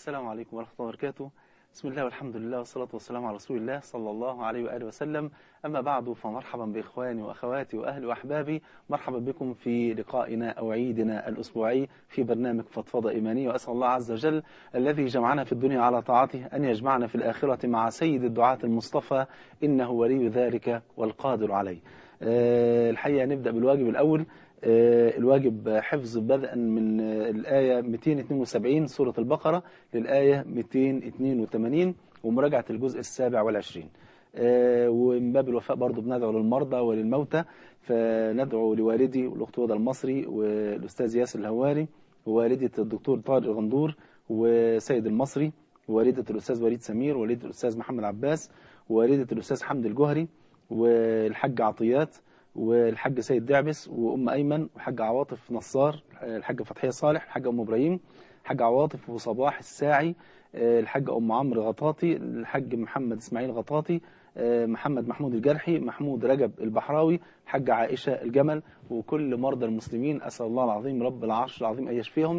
السلام عليكم ورحمة الله وبركاته بسم الله والحمد لله والصلاة والسلام على رسول الله صلى الله عليه وآله وسلم أما بعد فمرحبا بإخواني وأخواتي وأهلي وأحبابي مرحبا بكم في لقائنا أو عيدنا الأسبوعي في برنامج فضفضة إيمانية وأسأل الله عز وجل الذي جمعنا في الدنيا على طاعته أن يجمعنا في الآخرة مع سيد الدعاة المصطفى إنه ولي ذلك والقادر عليه أه الحقيقة نبدأ بالواجب الأول الواجب حفظ بدءا من الآية 272 سورة البقرة للآية 282 ومراجعة الجزء السابع والعشرين ومن باب الوفاء برضو بندعو للمرضى وللموتى فندعو لوالدي والأخت وضع المصري والأستاذ ياسر الهواري ووالدة الدكتور طارق الغندور وسيد المصري ووالدة الأستاذ وليد سمير ووالدة الأستاذ محمد عباس ووالدة الأستاذ حمد الجهري والحاج عطيات والحاج سيد دعبس وأم أيمن وحاج عواطف نصار الحاج فتحية صالح الحاج أم إبراهيم الحاج عواطف وصباح الساعي الحاج أم عمرو غطاطي الحاج محمد إسماعيل غطاطي محمد محمود الجرحي محمود رجب البحراوي الحاج عائشة الجمل وكل مرضى المسلمين أسأل الله العظيم رب العرش العظيم أن يشفيهم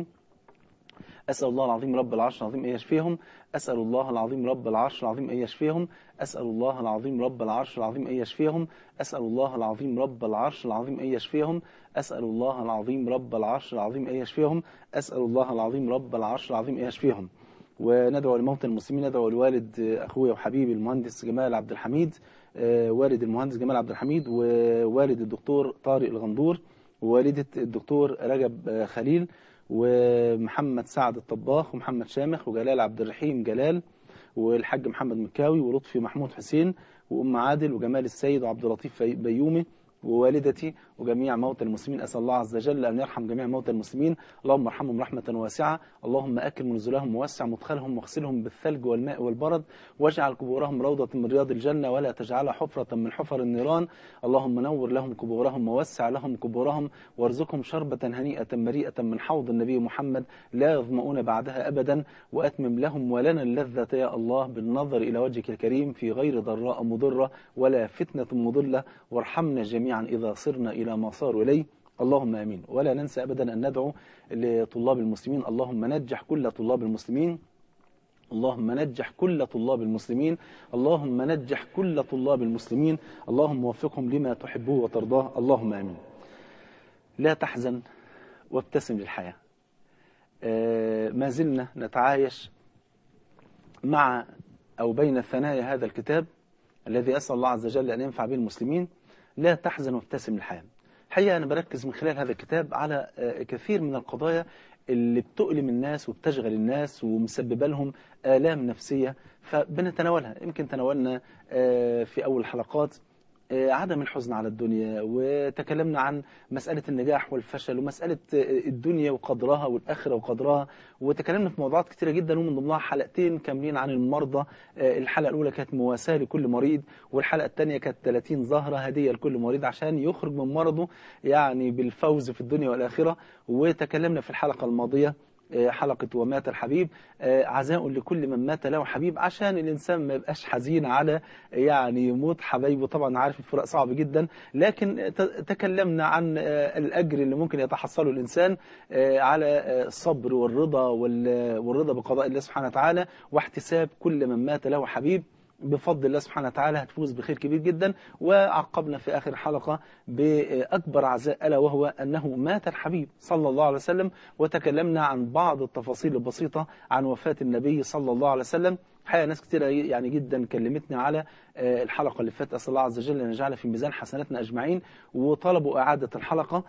أسأل الله العظيم رب العرش العظيم أن يشفيهم أسأل الله العظيم رب العرش العظيم أن يشفيهم أسأل الله العظيم رب العرش العظيم أن يشفيهم أسأل الله العظيم رب العرش العظيم أن يشفيهم أسأل الله العظيم رب العرش العظيم أن يشفيهم أسأل الله العظيم رب العرش العظيم أن يشفيهم وندعو لموتى المسلمين ندعو لوالد أخويا وحبيبي المهندس جمال عبد الحميد والد المهندس جمال عبد الحميد ووالد الدكتور طارق الغندور ووالدة الدكتور رجب خليل ومحمد سعد الطباخ ومحمد شامخ وجلال عبد الرحيم جلال والحاج محمد مكاوي ولطفي محمود حسين وأم عادل وجمال السيد وعبد اللطيف بيومي ووالدتي وجميع موتى المسلمين أسأل الله عز وجل أن يرحم جميع موتى المسلمين اللهم ارحمهم رحمة واسعة اللهم أكرم نزلهم ووسع مدخلهم واغسلهم بالثلج والماء والبرد واجعل قبورهم روضة من رياض الجنة ولا تجعلها حفرة من حفر النيران اللهم نور لهم قبورهم ووسع لهم قبورهم وارزقهم شربة هنيئة مريئة من حوض النبي محمد لا يظمؤون بعدها أبدا وأتمم لهم ولنا اللذة يا الله بالنظر إلى وجهك الكريم في غير ضراء مضرة ولا فتنة مضلة وارحمنا جميعا إذا صرنا إلى ما صاروا إليه اللهم آمين ولا ننسى أبدا أن ندعو لطلاب المسلمين اللهم نجح كل طلاب المسلمين اللهم نجح كل طلاب المسلمين اللهم نجح كل طلاب المسلمين اللهم وفقهم لما تحبه وترضاه اللهم آمين لا تحزن وابتسم للحياة ما زلنا نتعايش مع أو بين ثنايا هذا الكتاب الذي أسأل الله عز وجل أن ينفع به المسلمين لا تحزن وابتسم للحياة الحقيقة أنا بركز من خلال هذا الكتاب على كثير من القضايا اللي بتؤلم الناس وبتشغل الناس ومسببة لهم آلام نفسية فبنتناولها يمكن تناولنا في أول الحلقات عدم الحزن على الدنيا وتكلمنا عن مسألة النجاح والفشل ومسألة الدنيا وقدرها والآخرة وقدرها وتكلمنا في موضوعات كتيرة جدا ومن ضمنها حلقتين كاملين عن المرضى الحلقة الأولى كانت مواساة لكل مريض والحلقة الثانية كانت 30 زهرة هدية لكل مريض عشان يخرج من مرضه يعني بالفوز في الدنيا والآخرة وتكلمنا في الحلقة الماضية حلقة ومات الحبيب عزاء لكل من مات له حبيب عشان الإنسان ما يبقاش حزين على يعني موت حبايبه طبعا عارف الفراق صعب جدا لكن تكلمنا عن الأجر اللي ممكن يتحصله الإنسان على الصبر والرضا والرضا بقضاء الله سبحانه وتعالى واحتساب كل من مات له حبيب بفضل الله سبحانه وتعالى هتفوز بخير كبير جدا وعقبنا في آخر حلقة بأكبر عزاء ألا وهو أنه مات الحبيب صلى الله عليه وسلم وتكلمنا عن بعض التفاصيل البسيطة عن وفاة النبي صلى الله عليه وسلم حقيقة ناس كتير يعني جدا كلمتني على الحلقة اللي فاتت أسأل الله عز وجل أن يجعلها في ميزان حسناتنا أجمعين وطلبوا إعادة الحلقة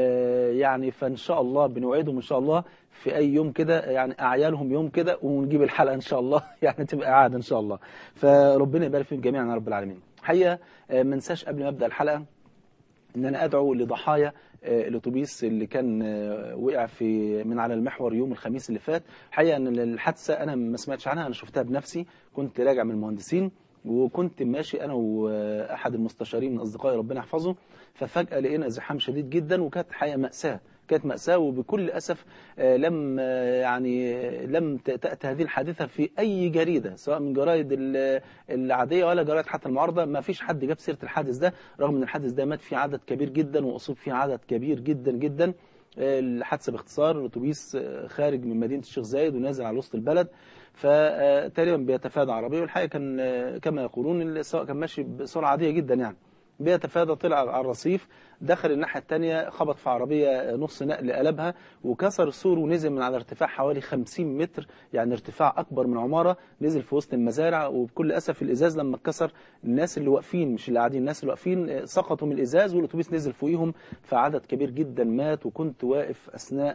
يعني فإن شاء الله بنوعدهم إن شاء الله في أي يوم كده يعني أعيالهم يوم كده ونجيب الحلقة إن شاء الله يعني تبقى إعادة إن شاء الله فربنا يبارك فيهم جميعا يا رب العالمين حقيقة ما انساش قبل ما أبدأ الحلقة ان انا ادعو لضحايا الاتوبيس اللي كان وقع في من على المحور يوم الخميس اللي فات الحقيقه ان الحادثه انا ما سمعتش عنها انا شفتها بنفسي كنت راجع من المهندسين وكنت ماشي انا واحد المستشارين من اصدقائي ربنا يحفظه ففجاه لقينا زحام شديد جدا وكانت حقيقه ماساه كانت مأساة وبكل أسف لم يعني لم تأتي هذه الحادثة في أي جريدة سواء من جرائد العادية ولا جرائد حتى المعارضة ما فيش حد جاب سيرة الحادث ده رغم أن الحادث ده مات فيه عدد كبير جدا وأصيب فيه عدد كبير جدا جدا الحادثه باختصار الاتوبيس خارج من مدينه الشيخ زايد ونازل على وسط البلد فتقريبا بيتفادى عربيه والحقيقه كان كما يقولون السواق كان ماشي بسرعه عاديه جدا يعني بيتفادى طلع على الرصيف دخل الناحية التانية خبط في عربية نص نقل قلبها وكسر السور ونزل من على ارتفاع حوالي 50 متر يعني ارتفاع أكبر من عمارة نزل في وسط المزارع وبكل أسف الإزاز لما اتكسر الناس اللي واقفين مش اللي قاعدين الناس اللي واقفين سقطوا من الإزاز والأتوبيس نزل فوقيهم فعدد كبير جدا مات وكنت واقف أثناء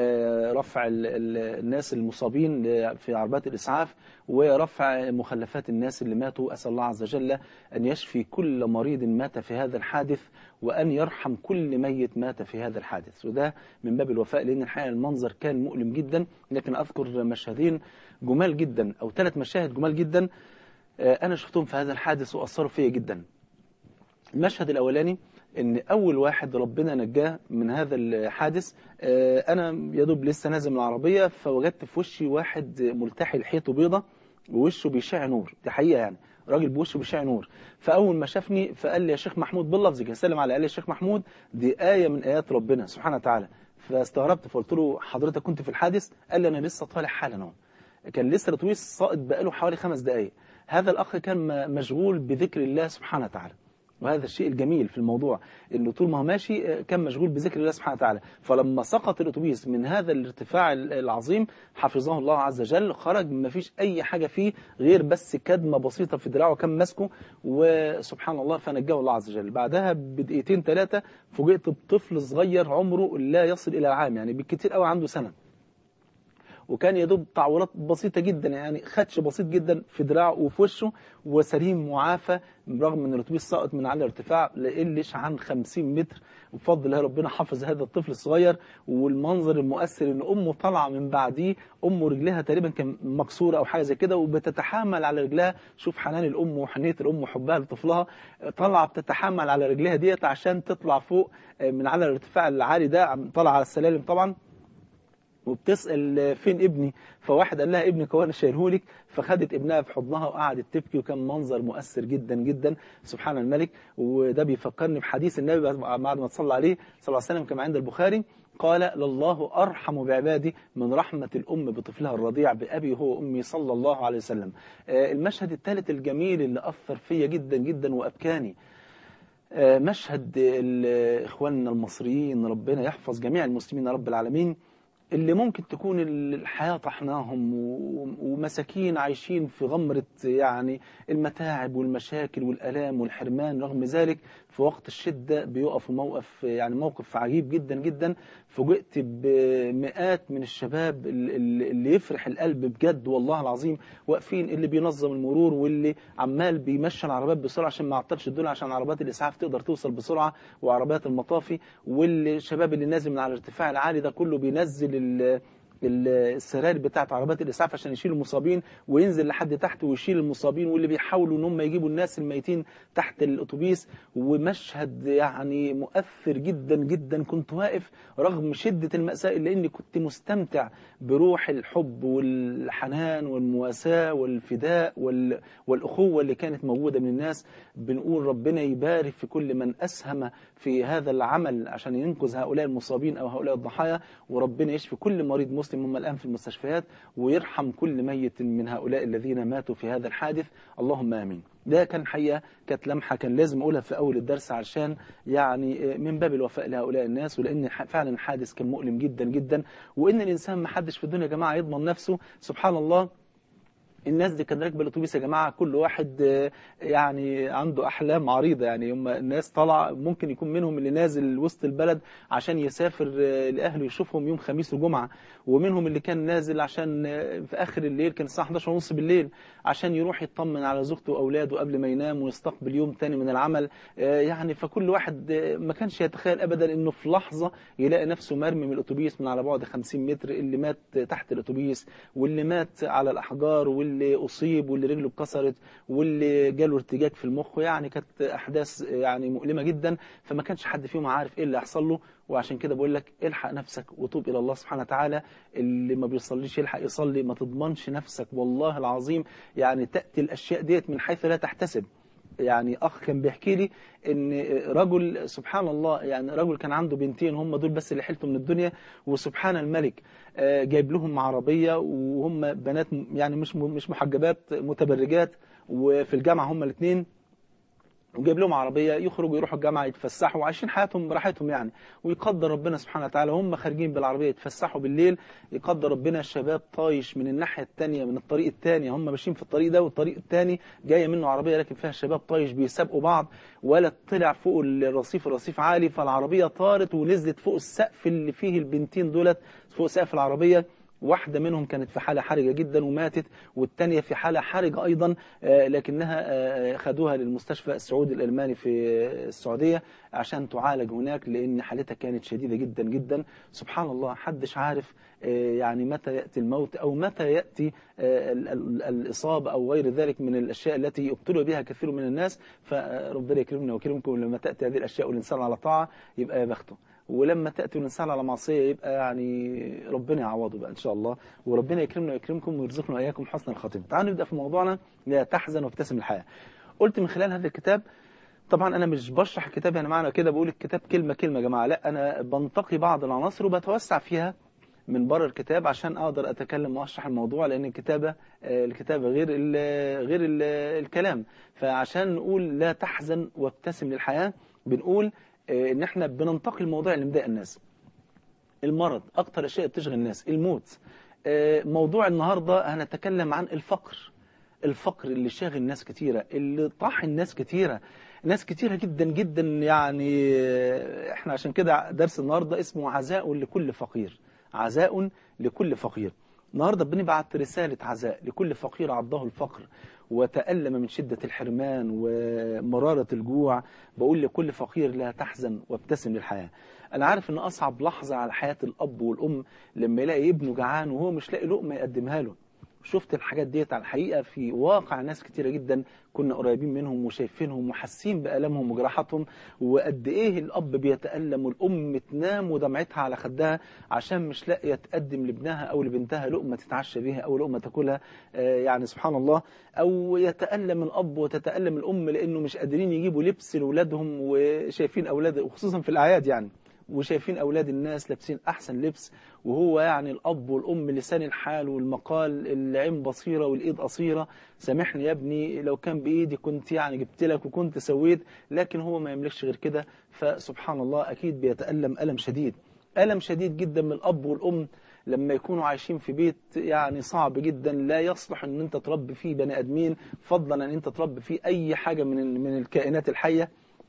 رفع الناس المصابين في عربات الإسعاف ورفع مخلفات الناس اللي ماتوا أسأل الله عز وجل أن يشفي كل مريض مات في هذا الحادث وأن يرحم كل ميت مات في هذا الحادث وده من باب الوفاء لأن الحقيقة المنظر كان مؤلم جدا لكن أذكر مشهدين جمال جدا أو ثلاث مشاهد جمال جدا أنا شفتهم في هذا الحادث وأثروا فيا جدا المشهد الأولاني ان اول واحد ربنا نجاه من هذا الحادث انا يا دوب لسه نازل من العربيه فوجدت في وشي واحد ملتحي لحيته بيضه ووشه بيشع نور دي حقيقه يعني راجل بوشه بيشع نور فاول ما شافني فقال لي يا شيخ محمود باللفظ كده سلم على قال لي يا شيخ محمود دي ايه من ايات ربنا سبحانه وتعالى فاستغربت فقلت له حضرتك كنت في الحادث قال لي انا لسه طالع حالا اهو كان لسه الاتوبيس ساقط بقاله حوالي خمس دقائق هذا الاخ كان مشغول بذكر الله سبحانه وتعالى وهذا الشيء الجميل في الموضوع انه طول ما هو ماشي كان مشغول بذكر الله سبحانه وتعالى فلما سقط الاتوبيس من هذا الارتفاع العظيم حفظه الله عز وجل خرج ما فيش اي حاجه فيه غير بس كدمه بسيطه في دراعه كان ماسكه وسبحان الله فنجاه الله عز وجل بعدها بدقيقتين ثلاثه فوجئت بطفل صغير عمره لا يصل الى عام يعني بالكثير قوي عنده سنه وكان يدوب تعويرات بسيطة جدا يعني خدش بسيط جدا في دراعه وفي وشه وسليم معافى برغم ان الاتوبيس سقط من على ارتفاع لا يقلش عن 50 متر وبفضل الله ربنا حفظ هذا الطفل الصغير والمنظر المؤثر ان امه طالعه من بعديه امه رجلها تقريبا كان مكسوره او حاجه زي كده وبتتحامل على رجلها شوف حنان الام وحنيه الام وحبها لطفلها طالعه بتتحامل على رجلها ديت عشان تطلع فوق من على الارتفاع العالي ده طالعه على السلالم طبعا وبتسأل فين ابني فواحد قال لها ابنك هو انا شايلهولك فخدت ابنها في حضنها وقعدت تبكي وكان منظر مؤثر جدا جدا سبحان الملك وده بيفكرني بحديث النبي بعد ما تصلى عليه صلى الله عليه وسلم كما عند البخاري قال لله أرحم بعبادي من رحمة الأم بطفلها الرضيع بأبي هو أمي صلى الله عليه وسلم المشهد الثالث الجميل اللي أثر فيا جدا جدا وأبكاني مشهد إخواننا المصريين ربنا يحفظ جميع المسلمين رب العالمين اللي ممكن تكون الحياة طحناهم ومساكين عايشين في غمرة يعني المتاعب والمشاكل والألام والحرمان رغم ذلك في وقت الشدة بيقفوا موقف يعني موقف عجيب جدا جدا فوجئت بمئات من الشباب اللي يفرح القلب بجد والله العظيم واقفين اللي بينظم المرور واللي عمال بيمشي العربيات بسرعة عشان ما يعطلش الدنيا عشان عربيات الإسعاف تقدر توصل بسرعة وعربيات المطافي والشباب اللي نازل من على الارتفاع العالي ده كله بينزل السرائر بتاعت عربات الإسعاف عشان يشيل المصابين وينزل لحد تحت ويشيل المصابين واللي بيحاولوا ان هم يجيبوا الناس الميتين تحت الأتوبيس ومشهد يعني مؤثر جدا جدا كنت واقف رغم شدة المأساة إلا إني كنت مستمتع بروح الحب والحنان والمواساة والفداء وال... والأخوة اللي كانت موجودة من الناس بنقول ربنا يبارك في كل من أسهم في هذا العمل عشان ينقذ هؤلاء المصابين أو هؤلاء الضحايا وربنا يشفي كل مريض مسلم هم الآن في المستشفيات ويرحم كل ميت من هؤلاء الذين ماتوا في هذا الحادث اللهم آمين ده كان حقيقة كانت لمحة كان لازم أقولها في أول الدرس عشان يعني من باب الوفاء لهؤلاء الناس ولأن فعلا الحادث كان مؤلم جدا جدا وإن الإنسان ما حدش في الدنيا يا جماعة يضمن نفسه سبحان الله الناس دي كان راكبه الاتوبيس يا جماعه كل واحد يعني عنده احلام عريضه يعني هم الناس طالعه ممكن يكون منهم اللي نازل وسط البلد عشان يسافر لاهله يشوفهم يوم خميس وجمعه ومنهم اللي كان نازل عشان في اخر الليل كان الساعه 11 ونص بالليل عشان يروح يطمن على زوجته واولاده قبل ما ينام ويستقبل يوم تاني من العمل يعني فكل واحد ما كانش يتخيل ابدا انه في لحظه يلاقي نفسه مرمي من الاتوبيس من على بعد 50 متر اللي مات تحت الاتوبيس واللي مات على الاحجار واللي واللي أصيب واللي رجله اتكسرت واللي جاله ارتجاج في المخ يعني كانت أحداث يعني مؤلمة جدا فما كانش حد فيهم عارف إيه اللي هيحصل له وعشان كده بقول لك الحق نفسك وتوب إلى الله سبحانه وتعالى اللي ما بيصليش يلحق يصلي ما تضمنش نفسك والله العظيم يعني تأتي الأشياء ديت من حيث لا تحتسب يعني اخ كان بيحكي لي ان رجل سبحان الله يعني رجل كان عنده بنتين هم دول بس اللي حلتوا من الدنيا وسبحان الملك آه، جايب لهم عربيه وهم بنات يعني مش مش محجبات متبرجات وفي الجامعه هم الاثنين وجايب لهم عربية يخرجوا يروحوا الجامعة يتفسحوا وعايشين حياتهم براحتهم يعني ويقدر ربنا سبحانه وتعالى هم خارجين بالعربية يتفسحوا بالليل يقدر ربنا الشباب طايش من الناحية التانية من الطريق التاني هم ماشيين في الطريق ده والطريق التاني جاية منه عربية لكن فيها شباب طايش بيسابقوا بعض ولا طلع فوق الرصيف الرصيف عالي فالعربية طارت ونزلت فوق السقف اللي فيه البنتين دولت فوق سقف العربية واحدة منهم كانت في حالة حرجة جدا وماتت والتانية في حالة حرجة أيضا آه، لكنها آه، خدوها للمستشفى السعودي الألماني في السعودية عشان تعالج هناك لأن حالتها كانت شديدة جدا جدا سبحان الله حدش عارف آه، يعني متى يأتي الموت أو متى يأتي آه، ال- ال- الإصابة أو غير ذلك من الأشياء التي يبتلى بها كثير من الناس فربنا يكرمنا ويكرمكم لما تأتي هذه الأشياء والإنسان على طاعة يبقى يا بخته ولما تأتي الإنسان على معصية يبقى يعني ربنا يعوضه بقى إن شاء الله وربنا يكرمنا ويكرمكم ويرزقنا وإياكم حسن الخاتمة تعالوا نبدأ في موضوعنا لا تحزن وابتسم الحياة قلت من خلال هذا الكتاب طبعا أنا مش بشرح الكتاب يعني معنى كده بقول الكتاب كلمة كلمة يا جماعة لا أنا بنتقي بعض العناصر وبتوسع فيها من بره الكتاب عشان اقدر اتكلم واشرح الموضوع لان الكتابه آه، الكتابه غير ال غير ال الكلام فعشان نقول لا تحزن وابتسم للحياه بنقول آه، ان احنا بننتقي المواضيع اللي مضايق الناس المرض اكتر اشياء بتشغل الناس الموت آه، موضوع النهارده هنتكلم عن الفقر الفقر اللي شاغل ناس كتيرة اللي طاحن ناس كتيرة ناس كتيرة جدا جدا يعني آه، احنا عشان كده درس النهاردة اسمه عزاء لكل فقير عزاء لكل فقير النهاردة بنبعت رسالة عزاء لكل فقير عضه الفقر وتألم من شدة الحرمان ومرارة الجوع بقول لكل فقير لا تحزن وابتسم للحياة أنا عارف إن أصعب لحظة على حياة الأب والأم لما يلاقي ابنه جعان وهو مش لاقي لقمة يقدمها له شفت الحاجات ديت على الحقيقة في واقع ناس كتيرة جدا كنا قريبين منهم وشايفينهم وحاسين بألمهم وجراحاتهم وقد إيه الأب بيتألم والأم تنام ودمعتها على خدها عشان مش لاقية تقدم لابنها أو لبنتها لقمة تتعشى بيها أو لقمة تاكلها آه، يعني سبحان الله أو يتألم الأب وتتألم الأم لأنه مش قادرين يجيبوا لبس لأولادهم وشايفين أولاد وخصوصا في الأعياد يعني وشايفين أولاد الناس لابسين أحسن لبس وهو يعني الأب والأم لسان الحال والمقال العين بصيرة والإيد قصيرة سامحني يا ابني لو كان بإيدي كنت يعني جبت لك وكنت سويت لكن هو ما يملكش غير كده فسبحان الله أكيد بيتألم ألم شديد ألم شديد جدا من الأب والأم لما يكونوا عايشين في بيت يعني صعب جدا لا يصلح ان انت تربي فيه بني ادمين فضلا ان انت تربي فيه اي حاجة من من الكائنات الحية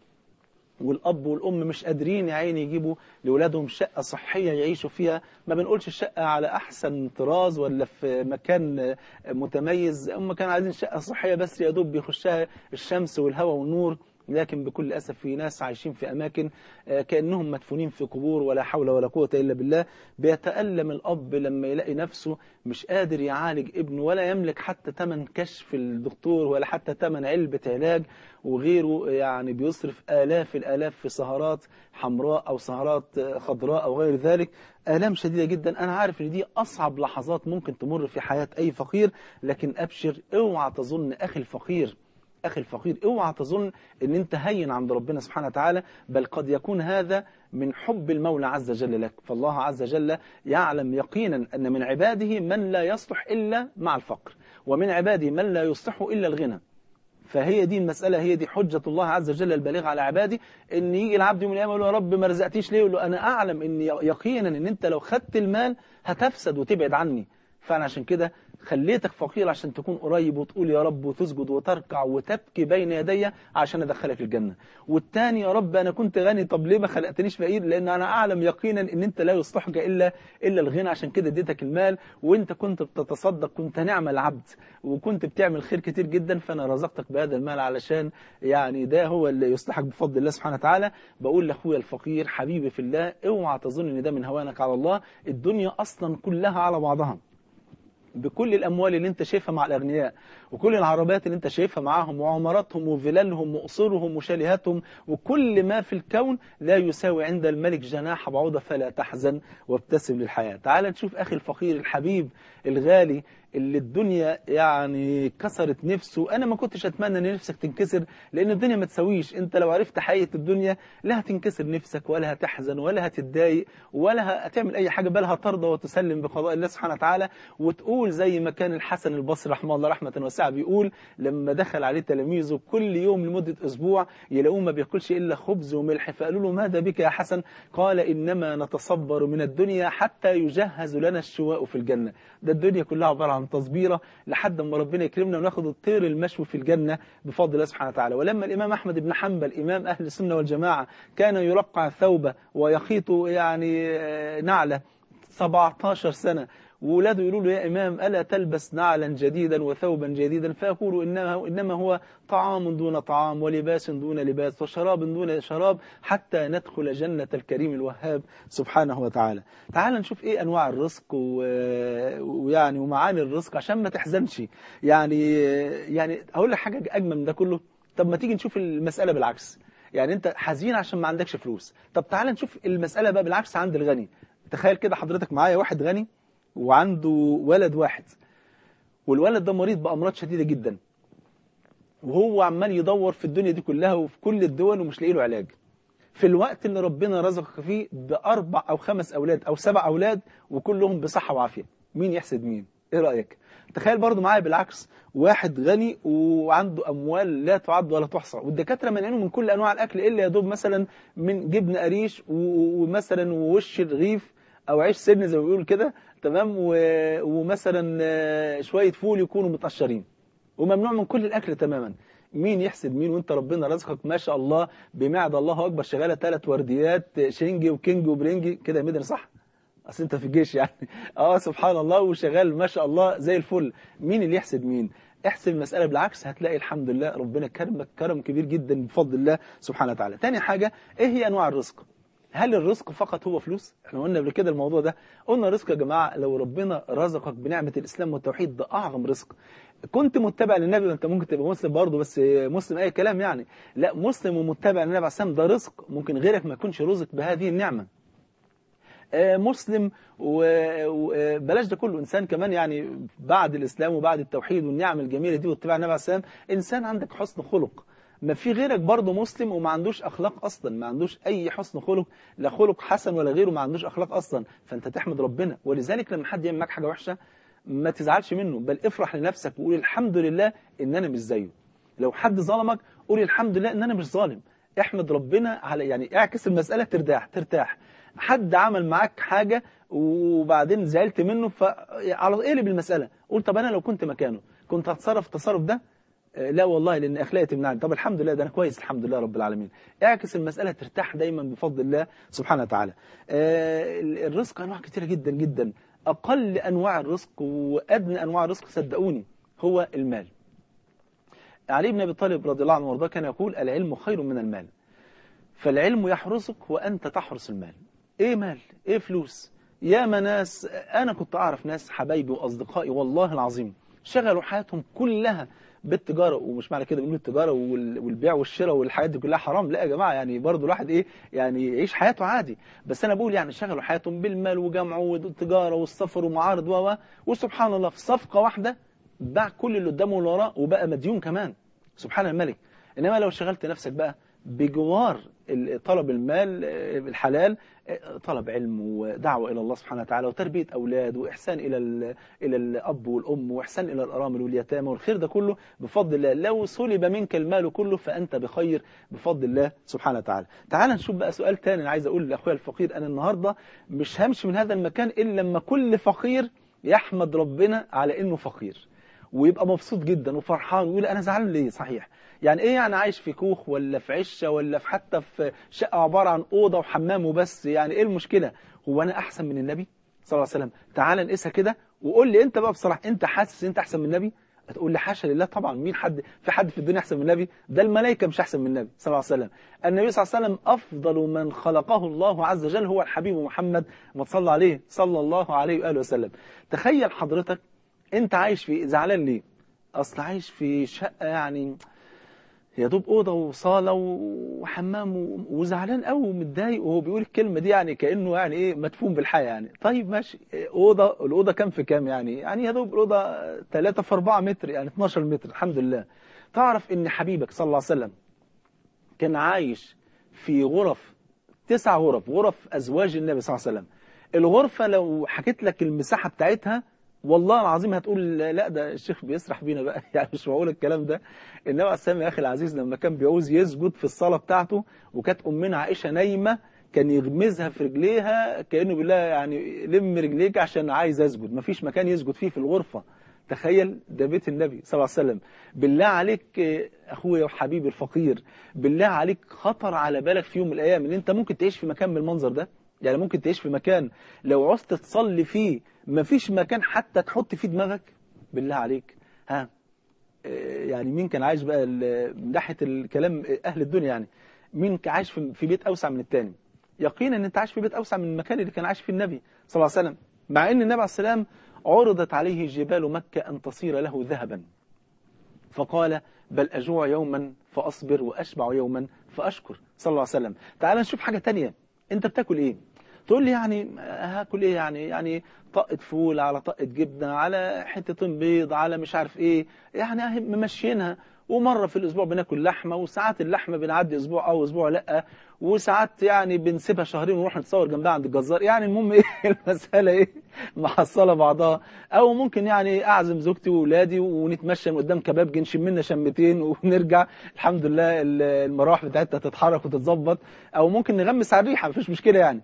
والاب والام مش قادرين يا عيني يجيبوا لاولادهم شقه صحيه يعيشوا فيها ما بنقولش الشقه على احسن طراز ولا في مكان متميز هم كانوا عايزين شقه صحيه بس يا دوب بيخشها الشمس والهواء والنور لكن بكل أسف في ناس عايشين في أماكن آه، كأنهم مدفونين في قبور ولا حول ولا قوة إلا بالله بيتألم الأب لما يلاقي نفسه مش قادر يعالج ابنه ولا يملك حتى ثمن كشف الدكتور ولا حتى ثمن علبة علاج وغيره يعني بيصرف آلاف الآلاف في سهرات حمراء أو سهرات آه، خضراء أو غير ذلك آلام شديدة جدا أنا عارف إن دي أصعب لحظات ممكن تمر في حياة أي فقير لكن أبشر اوعى تظن أخي الفقير أخي الفقير اوعى تظن ان انت هين عند ربنا سبحانه وتعالى بل قد يكون هذا من حب المولى عز وجل لك فالله عز وجل يعلم يقينا أن من عباده من لا يصلح إلا مع الفقر ومن عباده من لا يصلح إلا الغنى فهي دي المسألة هي دي حجة الله عز وجل البالغة على عباده ان يجي العبد يوم القيامة يقول له يا رب ما رزقتيش ليه يقول له أنا أعلم ان يقينا ان انت لو خدت المال هتفسد وتبعد عني فأنا عشان كده خليتك فقير عشان تكون قريب وتقول يا رب وتسجد وتركع وتبكي بين يدي عشان ادخلك الجنة والتاني يا رب انا كنت غني طب ليه ما خلقتنيش فقير لان انا اعلم يقينا ان انت لا يصلحك الا الا الغنى عشان كده اديتك المال وانت كنت بتتصدق كنت نعم العبد وكنت بتعمل خير كتير جدا فانا رزقتك بهذا المال علشان يعني ده هو اللي يصلحك بفضل الله سبحانه وتعالى بقول لاخويا الفقير حبيبي في الله اوعى تظن ان ده من هوانك على الله الدنيا اصلا كلها على بعضها بكل الأموال اللي انت شايفها مع الأغنياء وكل العربيات اللي انت شايفها معاهم وعماراتهم وفلالهم وقصورهم وشاليهاتهم وكل ما في الكون لا يساوي عند الملك جناح بعوضة فلا تحزن وابتسم للحياة تعال نشوف أخي الفقير الحبيب الغالي اللي الدنيا يعني كسرت نفسه انا ما كنتش اتمنى ان نفسك تنكسر لان الدنيا ما تسويش انت لو عرفت حقيقه الدنيا لا هتنكسر نفسك ولا هتحزن ولا هتتضايق ولا هتعمل اي حاجه بل هترضى وتسلم بقضاء الله سبحانه وتعالى وتقول زي ما كان الحسن البصري رحمه الله رحمه واسعه بيقول لما دخل عليه تلاميذه كل يوم لمده اسبوع يلاقوه ما بياكلش الا خبز وملح فقالوا له ماذا بك يا حسن قال انما نتصبر من الدنيا حتى يجهز لنا الشواء في الجنه ده الدنيا كلها عباره عن تصبيره لحد ما ربنا يكرمنا وناخد الطير المشوي في الجنه بفضل الله سبحانه وتعالى ولما الامام احمد بن حنبل امام اهل السنه والجماعه كان يرقع ثوبه ويخيط يعني نعله 17 سنه وولاده يقولوا له يا إمام ألا تلبس نعلا جديدا وثوبا جديدا فيقول إنما, إنما هو طعام دون طعام ولباس دون لباس وشراب دون شراب حتى ندخل جنة الكريم الوهاب سبحانه وتعالى تعال نشوف إيه أنواع الرزق ويعني ومعاني الرزق عشان ما تحزنش يعني يعني أقول لك حاجة أجمل من ده كله طب ما تيجي نشوف المسألة بالعكس يعني أنت حزين عشان ما عندكش فلوس طب تعال نشوف المسألة بقى بالعكس عند الغني تخيل كده حضرتك معايا واحد غني وعنده ولد واحد والولد ده مريض بأمراض شديدة جدا وهو عمال يدور في الدنيا دي كلها وفي كل الدول ومش لاقي له علاج في الوقت اللي ربنا رزقك فيه بأربع أو خمس أولاد أو سبع أولاد وكلهم بصحة وعافية مين يحسد مين إيه رأيك تخيل برضو معايا بالعكس واحد غني وعنده أموال لا تعد ولا تحصى والدكاترة منعينه من كل أنواع الأكل إلا يا دوب مثلا من جبن قريش ومثلا ووش الرغيف أو عيش سن زي ما بيقولوا كده تمام و... ومثلا شوية فول يكونوا متقشرين وممنوع من كل الأكل تماما مين يحسد مين وانت ربنا رزقك ما شاء الله بمعدة الله أكبر شغالة ثلاث ورديات شنجي وكينج وبرنجي كده يا مدري صح أصل أنت في الجيش يعني اه سبحان الله وشغال ما شاء الله زي الفل مين اللي يحسد مين احسب المسألة بالعكس هتلاقي الحمد لله ربنا كرمك كرم كبير جدا بفضل الله سبحانه وتعالى تاني حاجة ايه هي أنواع الرزق هل الرزق فقط هو فلوس؟ احنا قلنا قبل كده الموضوع ده قلنا رزق يا جماعة لو ربنا رزقك بنعمة الإسلام والتوحيد ده أعظم رزق كنت متبع للنبي وانت ممكن تبقى مسلم برضه بس مسلم أي كلام يعني لا مسلم ومتبع للنبي عليه السلام ده رزق ممكن غيرك ما يكونش رزق بهذه النعمة مسلم وبلاش ده كله إنسان كمان يعني بعد الإسلام وبعد التوحيد والنعم الجميلة دي واتباع النبي عليه السلام إنسان عندك حسن خلق ما في غيرك برضه مسلم وما عندوش أخلاق أصلا ما عندوش أي حسن خلق لا خلق حسن ولا غيره ما عندوش أخلاق أصلا فأنت تحمد ربنا ولذلك لما حد يعمل معاك حاجة وحشة ما تزعلش منه بل افرح لنفسك وقول الحمد لله إن أنا مش زيه لو حد ظلمك قول الحمد لله إن أنا مش ظالم احمد ربنا على يعني اعكس المسألة ترتاح ترتاح حد عمل معاك حاجة وبعدين زعلت منه فعلى اقلب المسألة قول طب أنا لو كنت مكانه كنت هتصرف التصرف ده لا والله لأن أخلاقي تمنعني طب الحمد لله ده أنا كويس الحمد لله رب العالمين اعكس المسألة ترتاح دايما بفضل الله سبحانه وتعالى الرزق أنواع كثيرة جدا جدا أقل أنواع الرزق وأدنى أنواع الرزق صدقوني هو المال علي بن أبي طالب رضي الله عنه وارضاه كان يقول العلم خير من المال فالعلم يحرسك وأنت تحرس المال إيه مال إيه فلوس يا ناس أنا كنت أعرف ناس حبايبي وأصدقائي والله العظيم شغلوا حياتهم كلها بالتجارة ومش معنى كده بنقول التجارة والبيع والشراء والحاجات دي كلها حرام لا يا جماعة يعني برضو الواحد ايه يعني يعيش حياته عادي بس انا بقول يعني شغلوا حياتهم بالمال وجمعه والتجارة والسفر ومعارض و وسبحان الله في صفقة واحدة باع كل اللي قدامه واللي وراه وبقى مديون كمان سبحان الملك انما لو شغلت نفسك بقى بجوار طلب المال الحلال طلب علم ودعوة إلى الله سبحانه وتعالى وتربية أولاد وإحسان إلى إلى الأب والأم وإحسان إلى الأرامل واليتامى والخير ده كله بفضل الله لو سلب منك المال كله فأنت بخير بفضل الله سبحانه وتعالى تعال نشوف بقى سؤال تاني أنا عايز أقول لأخويا الفقير أنا النهاردة مش همشي من هذا المكان إلا لما كل فقير يحمد ربنا على إنه فقير ويبقى مبسوط جدا وفرحان ويقول أنا زعلان ليه صحيح يعني ايه يعني عايش في كوخ ولا في عشه ولا في حتى في شقه عباره عن اوضه وحمام وبس يعني ايه المشكله هو انا احسن من النبي صلى الله عليه وسلم تعال نقيسها كده وقول لي انت بقى بصراحه انت حاسس انت احسن من النبي هتقول لي حاشا لله طبعا مين حد في حد في الدنيا احسن من النبي ده الملائكه مش احسن من النبي صلى الله عليه وسلم النبي صلى الله عليه وسلم افضل من خلقه الله عز وجل هو الحبيب محمد ما تصلى عليه صلى الله عليه واله وسلم تخيل حضرتك انت عايش في زعلان ليه اصل عايش في شقه يعني يا دوب اوضه وصاله وحمام و- وزعلان قوي ومتضايق وهو بيقول الكلمه دي يعني كانه يعني ايه مدفون بالحياه يعني طيب ماشي إيه، اوضه الاوضه كام في كام يعني يعني يا دوب الاوضه 3 في 4 متر يعني 12 متر الحمد لله تعرف ان حبيبك صلى الله عليه وسلم كان عايش في غرف تسع غرف غرف ازواج النبي صلى الله عليه وسلم الغرفه لو حكيت لك المساحه بتاعتها والله العظيم هتقول لا ده الشيخ بيسرح بينا بقى يعني مش معقول الكلام ده النبي عليه السلام يا اخي العزيز لما كان بيعوز يسجد في الصلاه بتاعته وكانت امنا عائشه نايمه كان يغمزها في رجليها كانه بيقول لها يعني لم رجليك عشان عايز اسجد مفيش مكان يسجد فيه في الغرفه تخيل ده بيت النبي صلى الله عليه وسلم بالله عليك آه، اخويا وحبيبي الفقير بالله عليك خطر على بالك في يوم من الايام ان انت ممكن تعيش في مكان بالمنظر ده يعني ممكن تعيش في مكان لو عوزت تصلي فيه مفيش مكان حتى تحط فيه دماغك بالله عليك ها آه، يعني مين كان عايش بقى ال- من ناحيه الكلام آه، اهل الدنيا يعني مين كان عايش في في بيت اوسع من التاني يقينا ان انت عايش في بيت اوسع من المكان اللي كان عايش فيه النبي صلى الله عليه وسلم مع ان النبي عليه السلام عرضت عليه جبال مكه ان تصير له ذهبا فقال بل أجوع يوما فأصبر وأشبع يوما فأشكر صلى الله عليه وسلم تعال نشوف حاجة تانية أنت بتاكل إيه تقول لي يعني هاكل إيه يعني يعني طقة فول على طقة جبنة على حتتين بيض على مش عارف إيه يعني أهي ممشينها ومرة في الأسبوع بناكل لحمة وساعات اللحمة بنعدي أسبوع أو أسبوع لأ وساعات يعني بنسيبها شهرين ونروح نتصور جنبها عند الجزار يعني المهم إيه المسألة إيه محصلة بعضها أو ممكن يعني أعزم زوجتي وأولادي ونتمشى من قدام كباب نشم منا شمتين ونرجع الحمد لله ال- المراوح بتاعتها تتحرك وتتظبط أو ممكن نغمس على الريحة مفيش مشكلة يعني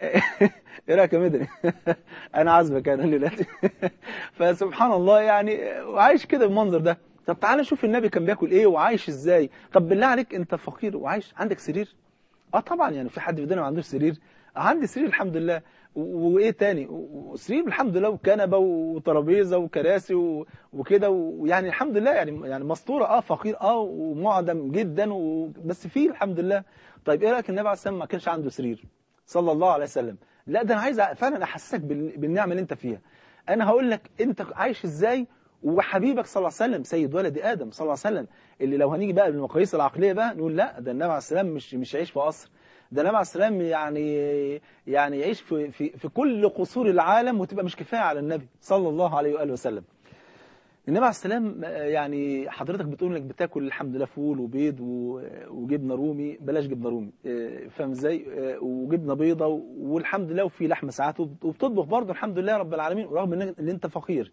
إيه رأيك يا مدني؟ أنا عازبك أنا دلوقتي فسبحان الله يعني وعايش كده بالمنظر ده طب تعالى شوف النبي كان بياكل ايه وعايش ازاي طب بالله عليك انت فقير وعايش عندك سرير اه طبعا يعني في حد في الدنيا ما عندوش سرير عندي سرير الحمد لله و- وايه تاني و- وسرير الحمد لله وكنبه وترابيزه وكراسي و- وكده ويعني الحمد لله يعني يعني مستوره اه فقير اه ومعدم جدا و... بس فيه الحمد لله طيب ايه رايك النبي عليه السلام ما كانش عنده سرير صلى الله عليه وسلم لا ده انا عايز فعلا احسسك بال- بالنعمه اللي انت فيها انا هقول لك انت عايش ازاي وحبيبك صلى الله عليه وسلم سيد ولد ادم صلى الله عليه وسلم اللي لو هنيجي بقى بالمقاييس العقليه بقى نقول لا ده النبي عليه السلام مش مش يعيش في قصر ده النبي عليه السلام يعني يعني يعيش في في في كل قصور العالم وتبقى مش كفايه على النبي صلى الله عليه واله وسلم النبي عليه السلام آه، يعني حضرتك بتقول انك بتاكل الحمد لله فول وبيض و- وجبنه رومي بلاش جبنه رومي آه، فاهم ازاي آه، وجبنه بيضه والحمد لله وفي لحمه ساعات وب- وبتطبخ برضه الحمد لله رب العالمين رغم ان إن انت فقير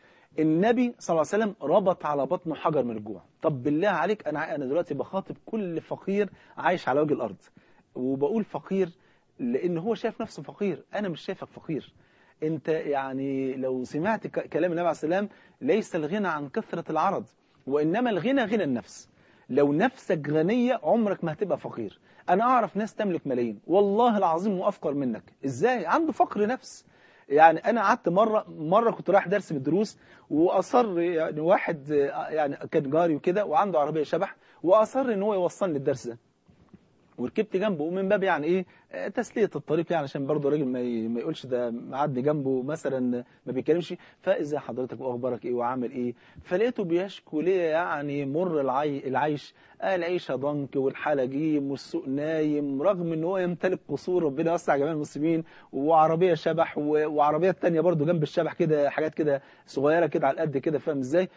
النبي صلى الله عليه وسلم ربط على بطنه حجر من الجوع طب بالله عليك انا انا دلوقتي بخاطب كل فقير عايش على وجه الارض وبقول فقير لان هو شايف نفسه فقير انا مش شايفك فقير انت يعني لو سمعت ك- كلام النبي عليه السلام ليس الغنى عن كثرة العرض وانما الغنى غنى النفس لو نفسك غنية عمرك ما هتبقى فقير انا اعرف ناس تملك ملايين والله العظيم وافقر منك ازاي عنده فقر نفس يعني انا قعدت مره مره كنت رايح درس من الدروس واصر يعني واحد آه، يعني كان جاري وكده وعنده عربيه شبح واصر ان هو يوصلني الدرس ده وركبت جنبه ومن باب يعني ايه آه، تسليه الطريق يعني عشان برضه الراجل ما ي- ما يقولش ده معدي جنبه مثلا ما بيتكلمش فازاي حضرتك واخبارك ايه وعامل ايه فلقيته بيشكو ليه يعني مر العي العيش آه العيشه ضنك والحاله جيم والسوق نايم رغم ان هو يمتلك قصور ربنا يوسع جميع المسلمين وعربيه شبح و- وعربيه تانية برضه جنب الشبح كده حاجات كده صغيره كده على القد كده فاهم ازاي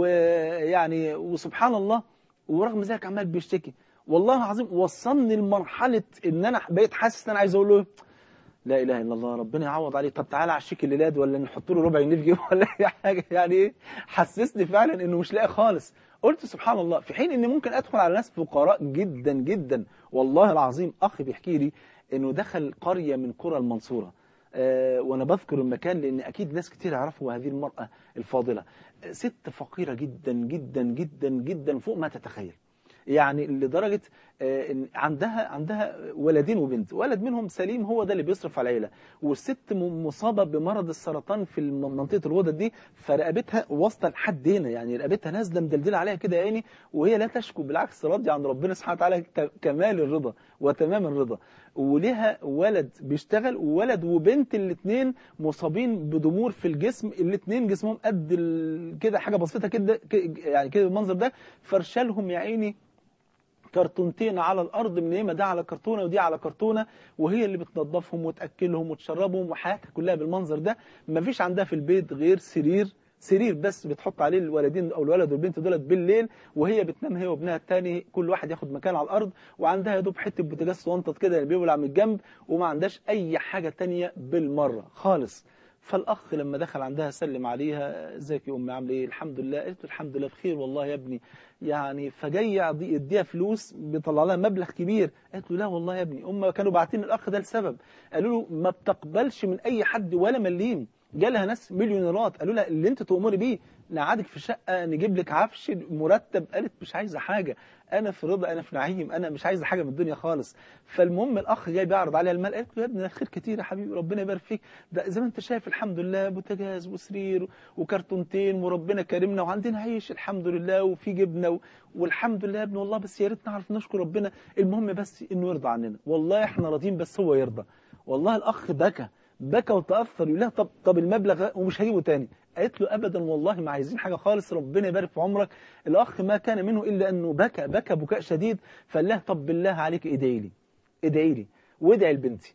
ويعني وسبحان الله ورغم ذلك عمال بيشتكي والله العظيم وصلني لمرحله ان انا بقيت حاسس ان انا عايز اقول له لا اله الا الله ربنا يعوض عليه طب تعالى عشيك الليلاد ولا نحط له ربع جنيه في جيبه ولا اي حاجه يعني ايه حسسني فعلا انه مش لاقي خالص قلت سبحان الله في حين اني ممكن ادخل على ناس فقراء جدا جدا والله العظيم اخي بيحكي لي انه دخل قريه من قرى المنصوره آه، وانا بذكر المكان لان اكيد ناس كتير يعرفوا هذه المراه الفاضله آه، ست فقيره جدا جدا جدا جدا فوق ما تتخيل يعني لدرجة آه، إن عندها عندها ولدين وبنت ولد منهم سليم هو ده اللي بيصرف على العيلة والست م- مصابة بمرض السرطان في الم- منطقة الغدد دي فرقبتها واصلة لحد هنا يعني رقبتها نازلة مدلدلة عليها كده يا عيني وهي لا تشكو بالعكس راضية عن ربنا سبحانه وتعالى ك- كمال الرضا وتمام الرضا ولها ولد بيشتغل وولد وبنت الاثنين مصابين بضمور في الجسم الاثنين جسمهم قد ال- كده حاجة بسيطة كده ك- يعني كده المنظر ده فرشالهم يا عيني كرتونتين على الارض منيمه ده على كرتونه ودي على كرتونه وهي اللي بتنظفهم وتاكلهم وتشربهم وحياتها كلها بالمنظر ده ما فيش عندها في البيت غير سرير سرير بس بتحط عليه الولدين او الولد والبنت دولت بالليل وهي بتنام هي وابنها الثاني كل واحد ياخد مكان على الارض وعندها يا دوب حته بوتاجاز صغنطط كده اللي بيولع من الجنب وما عندهاش اي حاجه تانية بالمره خالص فالاخ لما دخل عندها سلم عليها ازيك يا امي عامله ايه الحمد لله قالت له الحمد لله بخير والله يا ابني يعني فجاي يعطي- يديها فلوس بيطلع لها مبلغ كبير قالت له لا والله يا ابني هم كانوا باعتين الاخ ده لسبب قالوا له ما بتقبلش من اي حد ولا مليم جالها ناس مليونيرات قالوا لها اللي انت تؤمري بيه نقعدك في شقه نجيب لك عفش مرتب قالت مش عايزه حاجه انا في رضا انا في نعيم انا مش عايزه حاجه من الدنيا خالص فالمهم الاخ جاي بيعرض عليها المال قالت له يا ابني ده خير كتير يا حبيبي ربنا يبارك فيك ده زي ما انت شايف الحمد لله بوتاجاز وسرير وكرتونتين وربنا كرمنا وعندنا عيش الحمد لله وفي جبنه و... والحمد لله يا ابني والله بس يا ريت نعرف نشكر ربنا المهم بس انه يرضى عننا والله احنا راضيين بس هو يرضى والله الاخ بكى بكى وتاثر يقول لها طب طب المبلغ ومش هجيبه تاني قالت له ابدا والله ما عايزين حاجه خالص ربنا يبارك في عمرك الاخ ما كان منه الا انه بكى بكى بكاء شديد فقال لها طب بالله عليك ادعي لي ادعي لي وادعي لبنتي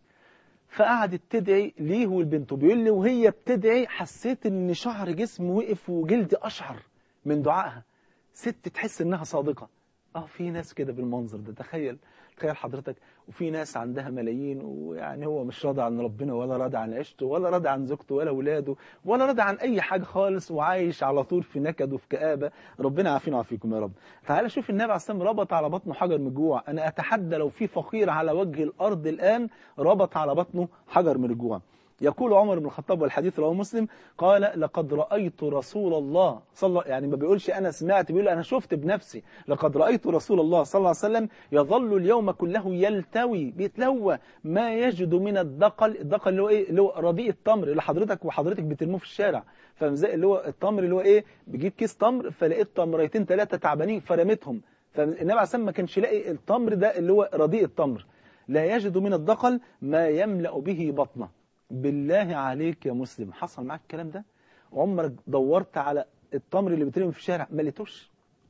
فقعدت تدعي ليه والبنت بيقول لي وهي بتدعي حسيت ان شعر جسمي وقف وجلدي اشعر من دعائها ست تحس انها صادقه اه في ناس كده بالمنظر ده تخيل تخيل حضرتك وفي ناس عندها ملايين ويعني هو مش راضي عن ربنا ولا راضي عن عيشته ولا راضي عن زوجته ولا اولاده ولا راضي عن اي حاجه خالص وعايش على طول في نكد وفي كآبه ربنا يعافينا ويعافيكم يا رب تعال شوف النبي عليه الصلاه والسلام ربط على بطنه حجر من الجوع انا اتحدى لو في فقير على وجه الارض الان ربط على بطنه حجر من الجوع يقول عمر بن الخطاب والحديث رواه مسلم قال لقد رأيت رسول الله صلى يعني ما بيقولش أنا سمعت بيقول أنا شفت بنفسي لقد رأيت رسول الله صلى الله عليه وسلم يظل اليوم كله يلتوي بيتلوى ما يجد من الدقل الدقل اللي هو إيه اللي هو رديء التمر اللي حضرتك وحضرتك بترموه في الشارع فاهم ازاي اللي هو التمر اللي هو إيه بيجيب كيس تمر فلقيت تمريتين ثلاثة تعبانين فرمتهم فالنبي عليه الصلاة والسلام ما كانش لاقي التمر ده اللي هو رديء التمر لا يجد من الدقل ما يملأ به بطنه بالله عليك يا مسلم حصل معاك الكلام ده عمرك دورت على التمر اللي بيترمي في الشارع ما لقيتوش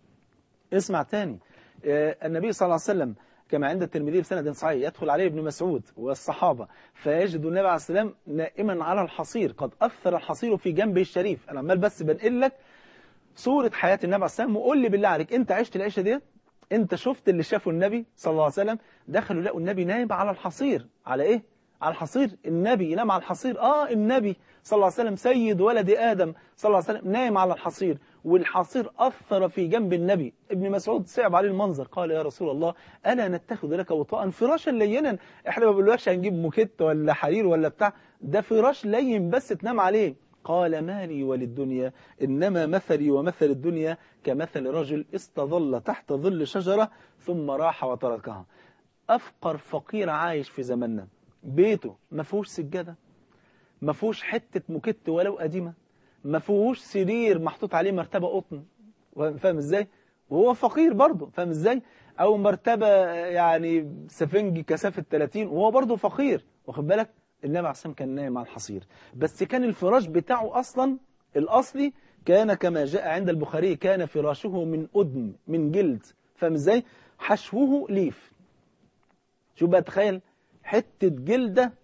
اسمع تاني آه، النبي صلى الله عليه وسلم كما عند الترمذي بسند صحيح يدخل عليه ابن مسعود والصحابة فيجد النبي عليه السلام نائما على الحصير قد أثر الحصير في جنبه الشريف أنا عمال بس بنقل لك صورة حياة النبي عليه السلام وقول لي بالله عليك أنت عشت العيشة ديت أنت شفت اللي شافه النبي صلى الله عليه وسلم دخلوا لقوا النبي نايم على الحصير على إيه؟ على الحصير النبي ينام على الحصير آه النبي صلى الله عليه وسلم سيد ولد آدم صلى الله عليه وسلم نايم على الحصير والحصير أثر في جنب النبي ابن مسعود صعب عليه المنظر قال يا رسول الله ألا نتخذ لك وطاء فراشا لينا احنا ما بنقولكش هنجيب موكيت ولا حرير ولا بتاع ده فراش لين بس تنام عليه قال ما لي وللدنيا إنما مثلي ومثل الدنيا كمثل رجل استظل تحت ظل شجرة ثم راح وتركها أفقر فقير عايش في زماننا بيته ما فيهوش سجادة ما فيهوش حتة موكيت ولو قديمة ما فيهوش سرير محطوط عليه مرتبة قطن فاهم ازاي وهو فقير برضه فاهم ازاي او مرتبة يعني سفنج كثافة 30 وهو برضه فقير واخد بالك النبي عليه الصلاه كان نايم على الحصير بس كان الفراش بتاعه اصلا الاصلي كان كما جاء عند البخاري كان فراشه من أدم من جلد فاهم ازاي حشوه ليف شوف بقى تخيل حتة جلدة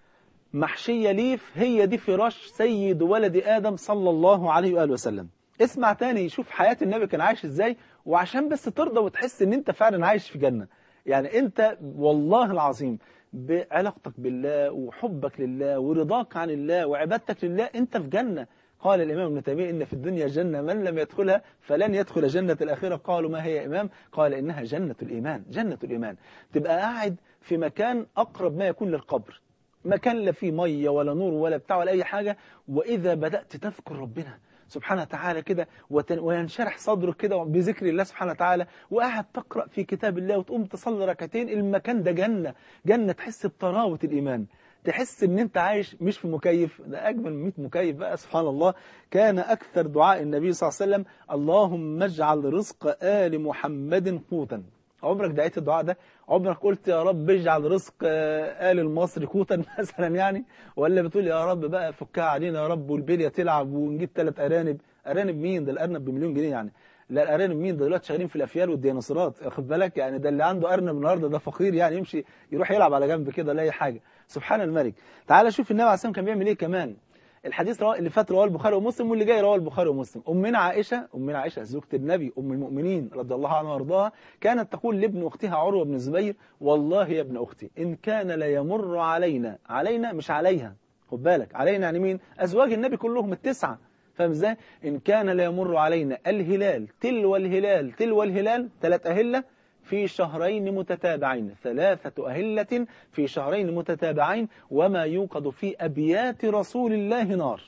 محشية ليف هي دي فراش سيد ولد آدم صلى الله عليه وآله وسلم اسمع تاني شوف حياة النبي كان عايش ازاي وعشان بس ترضى وتحس ان انت فعلا عايش في جنة يعني انت والله العظيم بعلاقتك بالله وحبك لله ورضاك عن الله وعبادتك لله انت في جنة قال الإمام ابن تيمية إن في الدنيا جنة من لم يدخلها فلن يدخل جنة الآخرة قالوا ما هي يا إمام قال إنها جنة الإيمان جنة الإيمان تبقى قاعد في مكان أقرب ما يكون للقبر مكان لا فيه مية ولا نور ولا بتاع ولا أي حاجة وإذا بدأت تذكر ربنا سبحانه وتعالى كده وينشرح صدرك كده بذكر الله سبحانه وتعالى وقاعد تقرأ في كتاب الله وتقوم تصلي ركعتين المكان ده جنة جنة تحس بطراوة الإيمان تحس ان انت عايش مش في مكيف ده اجمل من 100 مكيف بقى سبحان الله كان اكثر دعاء النبي صلى الله عليه وسلم اللهم اجعل رزق آل محمد قوتا عمرك دعيت الدعاء ده عمرك قلت يا رب اجعل رزق آل المصري قوتا مثلا يعني ولا بتقول يا رب بقى فكها علينا يا رب والبليه تلعب ونجيب ثلاث ارانب ارانب مين ده الارنب بمليون جنيه يعني لا الارانب مين ده دلوقتي شغالين في الافيال والديناصورات واخد بالك يعني ده اللي عنده ارنب النهارده ده فقير يعني يمشي يروح يلعب على جنب كده لا اي حاجه سبحان الملك تعال شوف النبي عليه الصلاه والسلام كان بيعمل ايه كمان الحديث رواه اللي فات رواه البخاري ومسلم واللي جاي رواه البخاري ومسلم امنا عائشه امنا عائشه زوجة النبي ام المؤمنين رضي الله عنها وارضاها كانت تقول لابن اختها عروه بن الزبير والله يا ابن اختي ان كان ليمر علينا علينا مش عليها خد بالك علينا يعني مين ازواج النبي كلهم التسعه فاهم ازاي ان كان ليمر علينا الهلال تلو الهلال تلو الهلال ثلاث اهله في شهرين متتابعين ثلاثة أهلة في شهرين متتابعين وما يوقد في أبيات رسول الله نار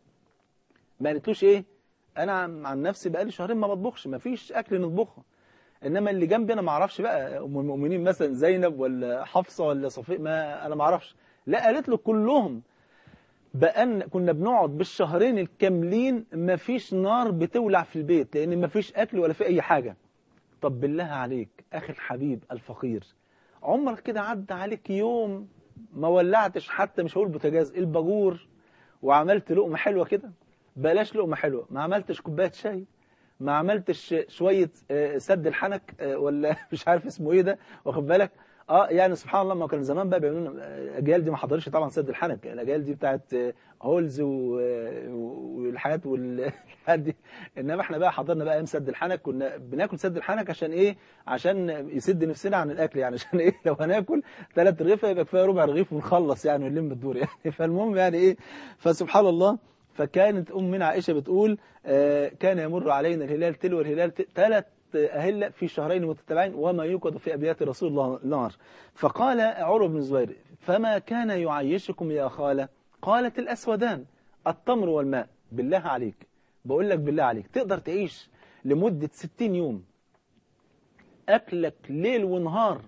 ما قالتلوش إيه أنا عن نفسي بقالي شهرين ما بطبخش ما فيش أكل نطبخه إنما اللي جنبي أنا ما أعرفش بقى أم المؤمنين مثلا زينب ولا حفصة ولا صفية ما أنا ما أعرفش لا قالت له كلهم بأن كنا بنقعد بالشهرين الكاملين ما فيش نار بتولع في البيت لأن ما فيش أكل ولا في أي حاجة طب بالله عليك أخي الحبيب الفقير عمرك كده عدى عليك يوم ما ولعتش حتى مش هقول بوتاجاز الباجور وعملت لقمة حلوة كده بلاش لقمة حلوة ما عملتش كوباية شاي ما عملتش شوية سد الحنك ولا مش عارف اسمه ايه ده واخد بالك اه يعني سبحان الله ما كان زمان بقى بيعملوا لنا الاجيال دي ما حضرش طبعا سد الحنك الاجيال دي بتاعت هولز والحاجات والحاجات دي انما احنا بقى حضرنا بقى ايام سد الحنك كنا بناكل سد الحنك عشان ايه عشان يسد نفسنا عن الاكل يعني عشان ايه لو هناكل ثلاث رغيفه يبقى كفايه ربع رغيف ونخلص يعني ونلم الدور يعني فالمهم يعني ايه فسبحان الله فكانت امنا عائشه بتقول آه كان يمر علينا الهلال تلو الهلال ثلاث أهلة في شهرين متتابعين وما يوقد في أبيات رسول الله نار فقال عروة بن الزبير فما كان يعيشكم يا خالة قالت الأسودان التمر والماء بالله عليك بقول لك بالله عليك تقدر تعيش لمدة 60 يوم أكلك ليل ونهار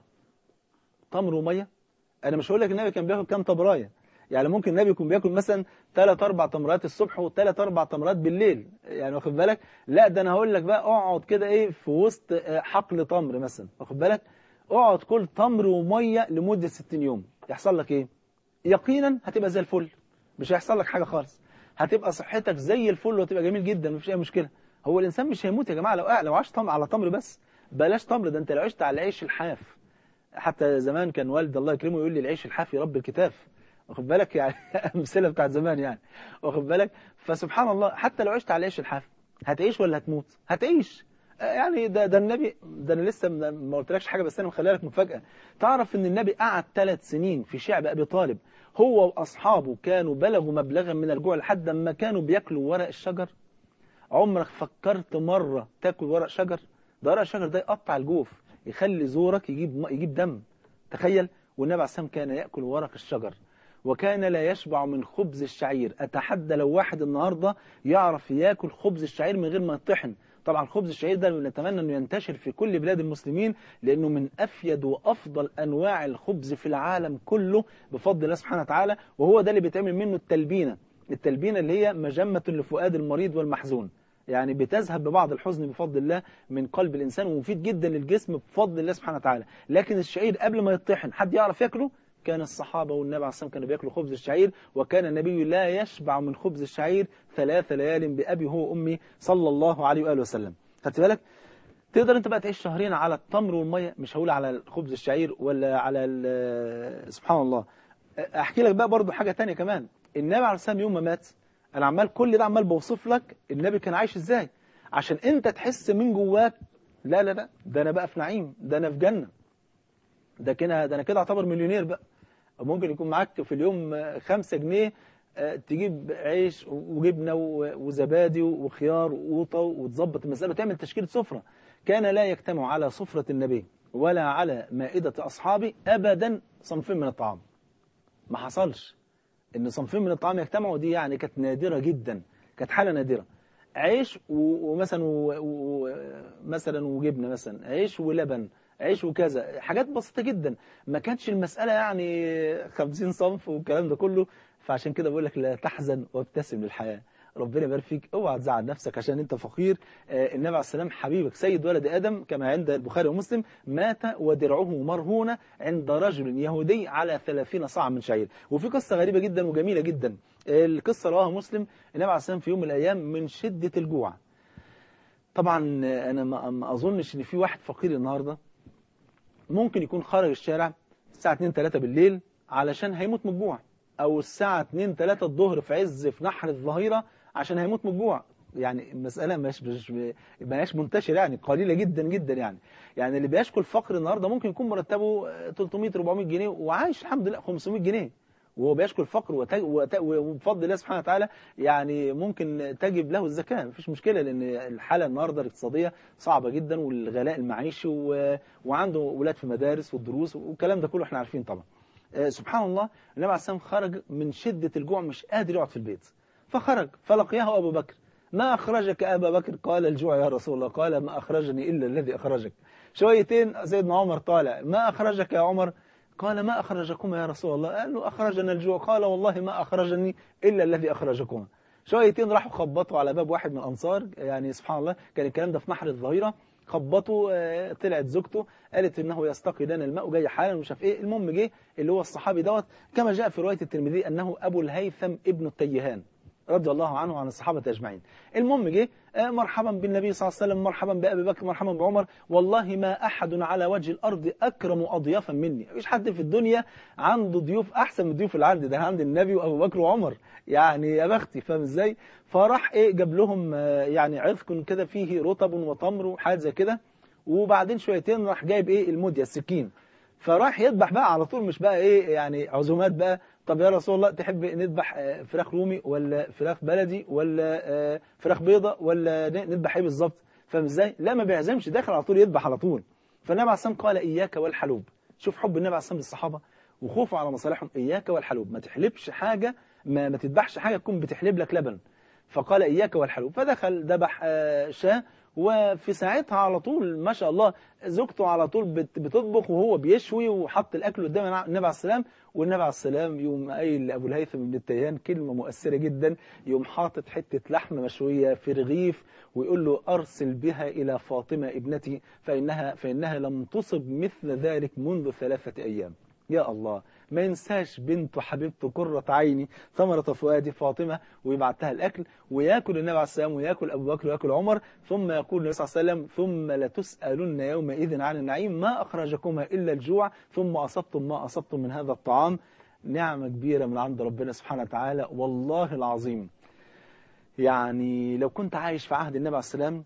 تمر ومية أنا مش هقول لك النبي كان بياكل كام تمرايه يعني ممكن النبي يكون بياكل مثلا ثلاث اربع تمرات الصبح وثلاث اربع تمرات بالليل يعني واخد بالك لا ده انا هقول لك بقى اقعد كده ايه في وسط حقل تمر مثلا واخد بالك اقعد كل تمر وميه لمده 60 يوم يحصل لك ايه يقينا هتبقى زي الفل مش هيحصل لك حاجه خالص هتبقى صحتك زي الفل وهتبقى جميل جدا مفيش اي مشكله هو الانسان مش هيموت يا جماعه لو لو عاش تمر على تمر بس بلاش تمر ده انت لو عشت على عيش الحاف حتى زمان كان والد الله يكرمه يقول لي العيش الحاف يربي الكتاف واخد بالك يعني امثله بتاعت زمان يعني واخد بالك فسبحان الله حتى لو عشت على عيش الحاف هتعيش ولا هتموت هتعيش يعني ده ده النبي ده انا لسه ما قلتلكش حاجه بس انا مخليها لك مفاجاه تعرف ان النبي قعد ثلاث سنين في شعب ابي طالب هو واصحابه كانوا بلغوا مبلغا من الجوع لحد ما كانوا بياكلوا ورق الشجر عمرك فكرت مره تاكل ورق شجر ده ورق الشجر ده يقطع الجوف يخلي زورك يجيب يجيب دم تخيل والنبي عليه الصلاه والسلام كان ياكل ورق الشجر وكان لا يشبع من خبز الشعير أتحدى لو واحد النهاردة يعرف ياكل خبز الشعير من غير ما يطحن طبعا خبز الشعير ده نتمنى أنه ينتشر في كل بلاد المسلمين لأنه من أفيد وأفضل أنواع الخبز في العالم كله بفضل الله سبحانه وتعالى وهو ده اللي بيتعمل منه التلبينة التلبينة اللي هي مجمة لفؤاد المريض والمحزون يعني بتذهب ببعض الحزن بفضل الله من قلب الإنسان ومفيد جدا للجسم بفضل الله سبحانه وتعالى لكن الشعير قبل ما يطحن حد يعرف ياكله كان الصحابة والنبي عليه الصلاة كانوا بياكلوا خبز الشعير وكان النبي لا يشبع من خبز الشعير ثلاث ليال بأبي هو أمي صلى الله عليه وآله وسلم خدت بالك تقدر انت بقى تعيش شهرين على التمر والمية مش هقول على خبز الشعير ولا على سبحان الله احكي لك بقى برضو حاجة تانية كمان النبي عليه الصلاة يوم ما مات انا عمال كل ده عمال بوصف لك النبي كان عايش ازاي عشان انت تحس من جواك لا لا لا ده انا بقى في نعيم ده انا في جنة ده كده ده انا كده اعتبر مليونير بقى ممكن يكون معاك في اليوم خمسة جنيه تجيب عيش وجبنة وزبادي وخيار وقوطة وتظبط المسألة وتعمل تشكيلة سفرة كان لا يجتمع على سفرة النبي ولا على مائدة أصحابه أبدا صنفين من الطعام ما حصلش إن صنفين من الطعام يجتمعوا دي يعني كانت نادرة جدا كانت حالة نادرة عيش ومثلا مثلا وجبنة مثلا عيش ولبن عيش وكذا حاجات بسيطة جدا ما كانتش المسألة يعني 50 صنف والكلام ده كله فعشان كده بقول لك لا تحزن وابتسم للحياة ربنا يبارك فيك اوعى تزعل نفسك عشان انت فقير آه النبي عليه السلام حبيبك سيد ولد ادم كما عند البخاري ومسلم مات ودرعه مرهونه عند رجل يهودي على 30 صاع من شعير وفي قصه غريبه جدا وجميله جدا القصه رواها مسلم النبي عليه السلام في يوم من الايام من شده الجوع طبعا انا ما ما اظنش ان في واحد فقير النهارده ممكن يكون خارج الشارع الساعه 2 3 بالليل علشان هيموت من الجوع او الساعه 2 3 الظهر في عز في نحر الظهيره عشان هيموت من الجوع يعني المساله مش مش ما هياش منتشره يعني قليله جدا جدا يعني يعني اللي بيشكو الفقر النهارده ممكن يكون مرتبه 300 400 جنيه وعايش الحمد لله 500 جنيه وهو بيشكو الفقر وت- وت- وبفضل الله سبحانه وتعالى يعني ممكن تجب له الزكاة مفيش مشكلة لأن الحالة النهاردة الاقتصادية صعبة جدا والغلاء المعيشي و... وعنده ولاد في مدارس والدروس والكلام ده كله احنا عارفين طبعا آه، سبحان الله النبي عليه السلام خرج من شدة الجوع مش قادر يقعد في البيت فخرج فلقياه أبو بكر ما أخرجك أبا بكر قال الجوع يا رسول الله قال ما أخرجني إلا الذي أخرجك شويتين سيدنا عمر طالع ما أخرجك يا عمر قال ما أخرجكما يا رسول الله قال له أخرجنا الجوع قال والله ما أخرجني إلا الذي أخرجكما شويتين راحوا خبطوا على باب واحد من الأنصار يعني سبحان الله كان الكلام ده في نحر الظهيرة خبطوا آه، طلعت زوجته قالت انه يستقي لنا الماء وجاي حالا ومش عارف ايه المهم جه اللي هو الصحابي دوت كما جاء في روايه الترمذي انه ابو الهيثم ابن التيهان رضي الله عنه وعن الصحابة أجمعين المهم جه آه، مرحبا بالنبي صلى الله عليه وسلم مرحبا بأبي بكر مرحبا بعمر والله ما أحد على وجه الأرض أكرم أضيافا مني مفيش حد في الدنيا عنده ضيوف أحسن من الضيوف اللي عندي ده عند النبي وأبو بكر وعمر يعني يا بختي فاهم ازاي فراح ايه جاب لهم آه، يعني عذق كده فيه رطب وتمر وحاجات زي كده وبعدين شويتين راح جايب ايه المدية السكين فراح يذبح بقى على طول مش بقى ايه يعني عزومات بقى طب يا رسول الله تحب نذبح آه، فراخ رومي ولا فراخ بلدي ولا آه، فراخ بيضة ولا ن- نذبح ايه بالظبط فاهم ازاي لا ما بيعزمش داخل على طول يذبح على طول فالنبي عليه الصلاه والسلام قال اياك والحلوب شوف حب النبي عليه الصلاه والسلام للصحابه وخوفه على مصالحهم اياك والحلوب ما تحلبش حاجه ما, ما تذبحش حاجه تكون بتحلب لك لبن فقال إياك والحلوب فدخل ذبح آه، شاة وفي ساعتها على طول ما شاء الله زوجته على طول بت- بتطبخ وهو بيشوي وحط الأكل قدام النبي عليه السلام والنبي عليه السلام يوم قايل لأبو الهيثم بن التيهان كلمة مؤثرة جدا يوم حاطط حتة لحمة مشوية في رغيف ويقول له أرسل بها إلى فاطمة ابنتي فإنها, فإنها لم تصب مثل ذلك منذ ثلاثة أيام يا الله ما ينساش بنته حبيبته قرة عيني ثمرة فؤادي فاطمة ويبعتها الأكل ويأكل النبي عليه السلام ويأكل أبو بكر ويأكل عمر ثم يقول النبي صلى الله عليه وسلم ثم لتسألن يومئذ عن النعيم ما أخرجكما إلا الجوع ثم أصبتم ما أصبتم من هذا الطعام نعمة كبيرة من عند ربنا سبحانه وتعالى والله العظيم يعني لو كنت عايش في عهد النبي عليه السلام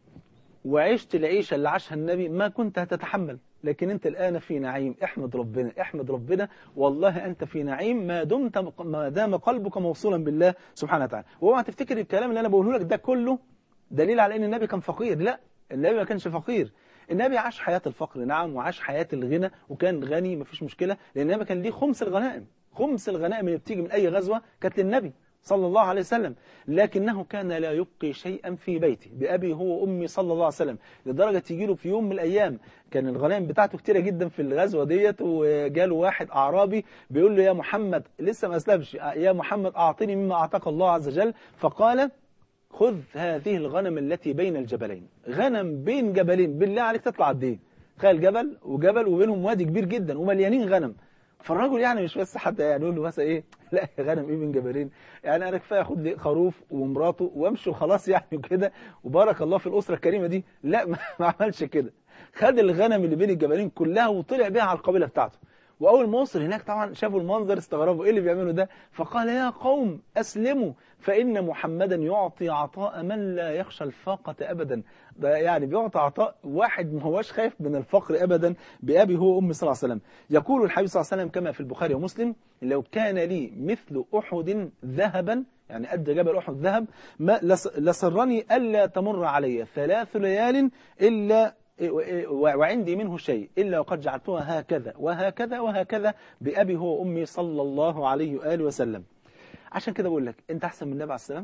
وعشت العيشة اللي عاشها النبي ما كنت هتتحمل لكن انت الآن في نعيم احمد ربنا احمد ربنا والله انت في نعيم ما دمت ما دام قلبك موصولا بالله سبحانه وتعالى واوعى تفتكر الكلام اللي انا بقوله لك ده كله دليل على ان النبي كان فقير لا النبي ما كانش فقير النبي عاش حياة الفقر نعم وعاش حياة الغنى وكان غني مفيش مشكلة لأن النبي كان ليه خمس الغنائم خمس الغنائم اللي بتيجي من أي غزوة كانت للنبي صلى الله عليه وسلم لكنه كان لا يبقي شيئا في بيته بأبي هو وأمي صلى الله عليه وسلم لدرجة تيجي له في يوم من الأيام كان الغنائم بتاعته كتيرة جدا في الغزوة ديت وجاله واحد أعرابي بيقول له يا محمد لسه ما أسلمش يا محمد أعطني مما أعطاك الله عز وجل فقال خذ هذه الغنم التي بين الجبلين غنم بين جبلين بالله عليك تطلع قد ايه تخيل جبل وجبل وبينهم وادي كبير جدا ومليانين غنم فالراجل يعني مش بس حتى يعني يقول له مثلا ايه لا يا غنم ايه بين جبلين يعني انا كفايه اخد لي خروف ومراته وامشي وخلاص يعني كده وبارك الله في الاسره الكريمه دي لا ما ما عملش كده خد الغنم اللي بين الجبلين كلها وطلع بيها على القبيله بتاعته واول ما وصل هناك طبعا شافوا المنظر استغربوا ايه اللي بيعملوا ده فقال يا قوم اسلموا فان محمدا يعطي عطاء من لا يخشى الفاقه ابدا ده يعني بيعطي عطاء واحد ما هوش خايف من الفقر ابدا بابي هو امي صلى الله عليه وسلم يقول الحبيب صلى الله عليه وسلم كما في البخاري ومسلم لو كان لي مثل احد ذهبا يعني قد جبل احد ذهب ما لس- لسرني الا تمر علي ثلاث ليال الا وعندي منه شيء إلا وقد جعلتها هكذا وهكذا وهكذا بأبي هو أمي صلى الله عليه وآله وسلم عشان كده بقول لك أنت أحسن من النبي عليه السلام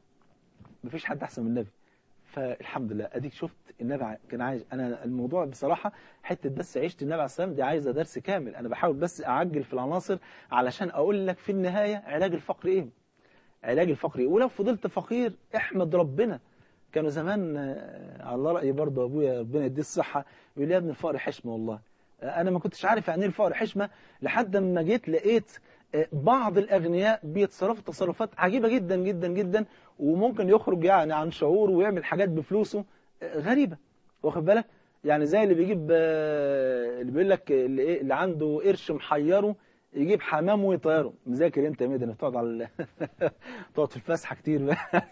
مفيش حد أحسن من النبي فالحمد لله أديك شفت النبي ع- كان عايز أنا الموضوع بصراحة حتة بس عيشة النبي عليه السلام دي عايزة درس كامل أنا بحاول بس أعجل في العناصر علشان أقول لك في النهاية علاج الفقر إيه علاج الفقر إيه ولو فضلت فقير احمد ربنا كانوا زمان آه، على الله رأيي برضه أبويا ربنا يديه الصحة يقول لي يا ابن الفقر حشمة والله آه، أنا ما كنتش عارف يعني إيه الفقر حشمة لحد ما جيت لقيت آه، بعض الأغنياء بيتصرفوا تصرفات عجيبة جدا جدا جدا وممكن يخرج يعني عن شعور ويعمل حاجات بفلوسه غريبة واخد بالك يعني زي اللي بيجيب آه، اللي بيقول لك اللي, إيه اللي عنده قرش محيره يجيب حمام ويطيره مذاكر انت يا ميدان بتقعد على ال- تقعد في الفسحه كتير بقى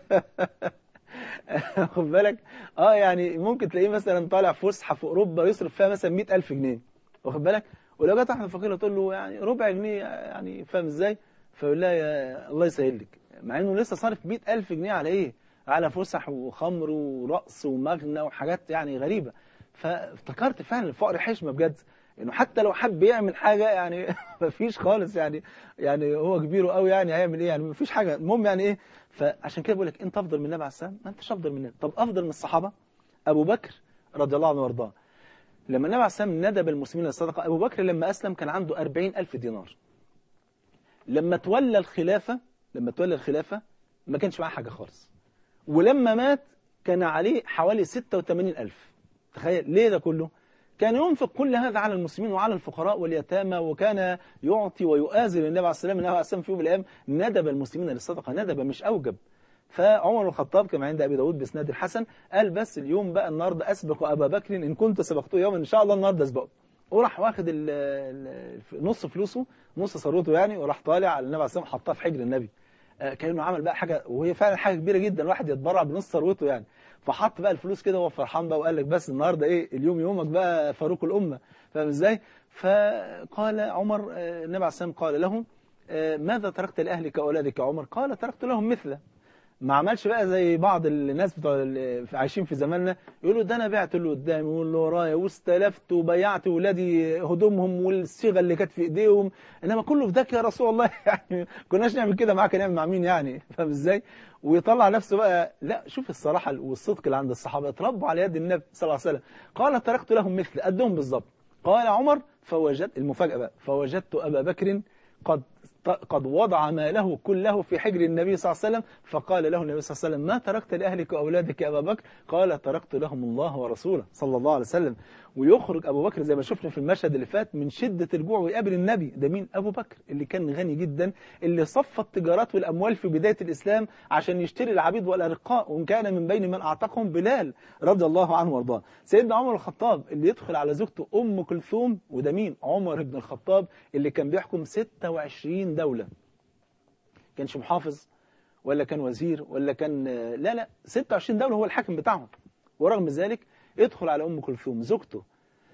خد بالك اه يعني ممكن تلاقيه مثلا طالع فسحه في اوروبا يصرف فيها مثلا 100000 جنيه واخد بالك ولو جت واحده فقيره تقول له يعني ربع جنيه يعني فاهم ازاي فيقول لها يا الله يسهل لك مع انه لسه صارف 100000 جنيه على ايه على فسح وخمر ورقص ومغنى وحاجات يعني غريبه فافتكرت فعلا الفقر حشمه بجد انه حتى لو حب يعمل حاجه يعني مفيش خالص يعني يعني هو كبير قوي يعني هيعمل ايه يعني مفيش حاجه المهم يعني ايه فعشان كده بقول لك انت افضل من النبي عليه السلام ما انتش افضل من النبي طب افضل من الصحابه ابو بكر رضي الله عنه وارضاه لما النبي عليه السلام ندب المسلمين للصدقه ابو بكر لما اسلم كان عنده 40000 دينار لما تولى الخلافه لما تولى الخلافه ما كانش معاه حاجه خالص ولما مات كان عليه حوالي 86000 تخيل ليه ده كله كان ينفق كل هذا على المسلمين وعلى الفقراء واليتامى وكان يعطي ويؤازر النبي عليه السلام النبي عليه السلام في يوم من الايام ندب المسلمين للصدقه ندب مش اوجب فعمر بن الخطاب كما عند ابي داود باسناد الحسن قال بس اليوم بقى النهارده اسبق ابا بكر ان كنت سبقته يوما ان شاء الله النهارده اسبقه وراح واخد ال- ال- نص فلوسه نص ثروته يعني وراح طالع على النبي عليه السلام حطها في حجر النبي آه، كانه عمل بقى حاجه وهي فعلا حاجه كبيره جدا الواحد يتبرع بنص ثروته يعني فحط بقى الفلوس كده وهو فرحان بقى وقال لك بس النهارده ايه اليوم يومك بقى فاروق الامه فاهم ازاي فقال عمر آه، النبي عليه السلام قال له آه، ماذا تركت لاهلك واولادك يا عمر قال تركت لهم مثله ما عملش بقى زي بعض الناس بتوع ال- عايشين في زماننا يقولوا ده انا بعت اللي قدامي واللي ورايا واستلفت وبيعت ولادي هدومهم والصيغه اللي كانت في ايديهم انما كله في داك يا رسول الله يعني كناش نعمل كده معاك نعمل مع مين يعني فاهم ازاي ويطلع نفسه بقى لا شوف الصراحه والصدق اللي عند الصحابه اتربوا على يد النبي صلى الله عليه وسلم قال تركت لهم مثل قدهم بالظبط قال عمر فوجدت المفاجاه بقى فوجدت ابا بكر قد قد وضع ماله كله في حجر النبي صلى الله عليه وسلم فقال له النبي صلى الله عليه وسلم ما تركت لأهلك وأولادك يا أبا بكر قال تركت لهم الله ورسوله صلى الله عليه وسلم ويخرج أبو بكر زي ما شفنا في المشهد اللي فات من شدة الجوع ويقابل النبي ده مين أبو بكر اللي كان غني جدا اللي صف التجارات والأموال في بداية الإسلام عشان يشتري العبيد والأرقاء وإن كان من بين من أعتقهم بلال رضي الله عنه وارضاه سيدنا عمر الخطاب اللي يدخل على زوجته أم كلثوم وده مين عمر بن الخطاب اللي كان بيحكم 26 دولة كانش محافظ ولا كان وزير ولا كان لا لا 26 دولة هو الحاكم بتاعهم ورغم ذلك يدخل على أم كلثوم زوجته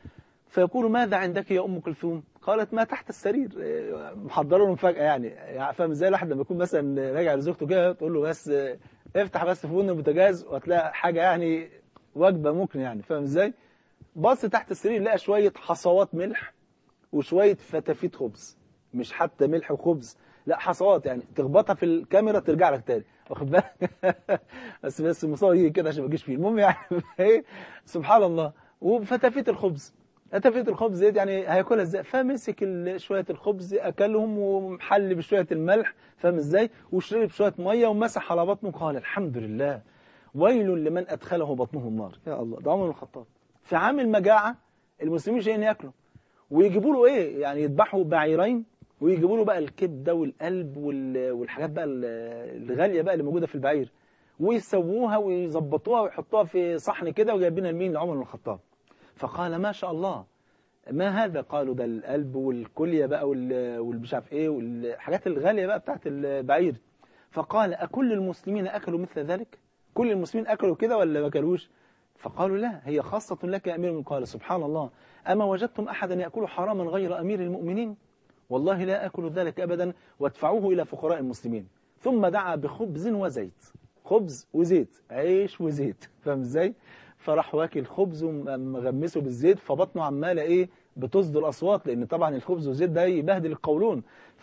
فيقول ماذا عندك يا أم كلثوم قالت ما تحت السرير إيه، محضره له مفاجأة يعني يعني فاهم ازاي الواحد لما يكون مثلا راجع لزوجته كده تقول له بس آه، افتح بس فون البوتاجاز وهتلاقي حاجة يعني وجبة ممكن يعني فاهم ازاي بص تحت السرير لقى شوية حصوات ملح وشوية فتافيت خبز مش حتى ملح وخبز لا حصوات يعني تخبطها في الكاميرا ترجع لك تاني واخد بالك بس بس المصور يجي كده عشان ما يجيش فيه المهم يعني ايه سبحان الله وفتافيت الخبز فتافيت الخبز ديت يعني هياكلها ازاي فمسك ال- شويه الخبز اكلهم ومحل بشويه الملح فاهم ازاي وشرب شويه ميه ومسح على بطنه قال الحمد لله ويل لمن ادخله بطنه النار يا الله ده عمر بن الخطاب في عام المجاعه المسلمين جايين ياكلوا ويجيبوا له ايه يعني يذبحوا بعيرين ويجيبوا له بقى الكبده والقلب وال- والحاجات بقى ال- الغاليه بقى اللي موجوده في البعير ويسووها ويظبطوها ويحطوها في صحن كده وجايبينها لمين لعمر بن الخطاب فقال ما شاء الله ما هذا قالوا ده القلب والكليه بقى وال- والمش عارف ايه والحاجات الغاليه بقى بتاعت البعير فقال أكل المسلمين أكلوا مثل ذلك كل المسلمين أكلوا كده ولا ما أكلوش فقالوا لا هي خاصة لك يا أمير المؤمنين قال سبحان الله أما وجدتم أحدا يأكل حراما غير أمير المؤمنين والله لا أكل ذلك أبدا وادفعوه إلى فقراء المسلمين ثم دعا بخبز وزيت خبز وزيت عيش وزيت فاهم ازاي فراح واكل خبز ومغمسه بالزيت فبطنه عماله ايه بتصدر اصوات لان طبعا الخبز والزيت ده يبهدل القولون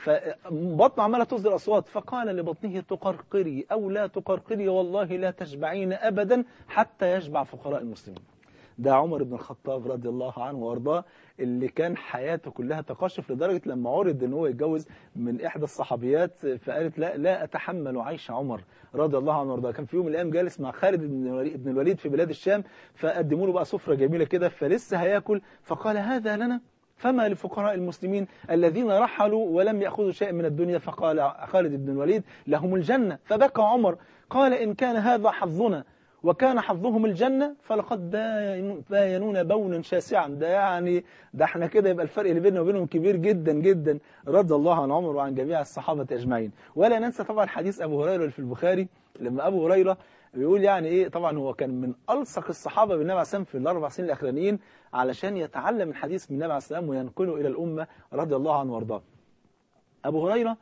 فبطنه عماله تصدر اصوات فقال لبطنه تقرقري او لا تقرقري والله لا تشبعين ابدا حتى يشبع فقراء المسلمين ده عمر بن الخطاب رضي الله عنه وارضاه اللي كان حياته كلها تقشف لدرجة لما عرض ان هو يتجوز من احدى الصحابيات فقالت لا لا اتحمل عيش عمر رضي الله عنه وارضاه كان في يوم من الايام جالس مع خالد بن الوليد- بن الوليد في بلاد الشام فقدموا له بقى سفرة جميلة كده فلسه هياكل فقال هذا لنا فما لفقراء المسلمين الذين رحلوا ولم يأخذوا شيء من الدنيا فقال خالد بن الوليد لهم الجنة فبكى عمر قال إن كان هذا حظنا وكان حظهم الجنة فلقد باين- باينون بونا شاسعا ده يعني ده احنا كده يبقى الفرق اللي بيننا وبينهم كبير جدا جدا رضي الله عن عمر وعن جميع الصحابة أجمعين ولا ننسى طبعا حديث أبو هريرة اللي في البخاري لما أبو هريرة بيقول يعني إيه طبعا هو كان من ألصق الصحابة بالنبي عليه السلام في الأربع سنين الأخرانيين علشان يتعلم الحديث من النبي عليه السلام وينقله إلى الأمة رضي الله عنه وارضاه أبو هريرة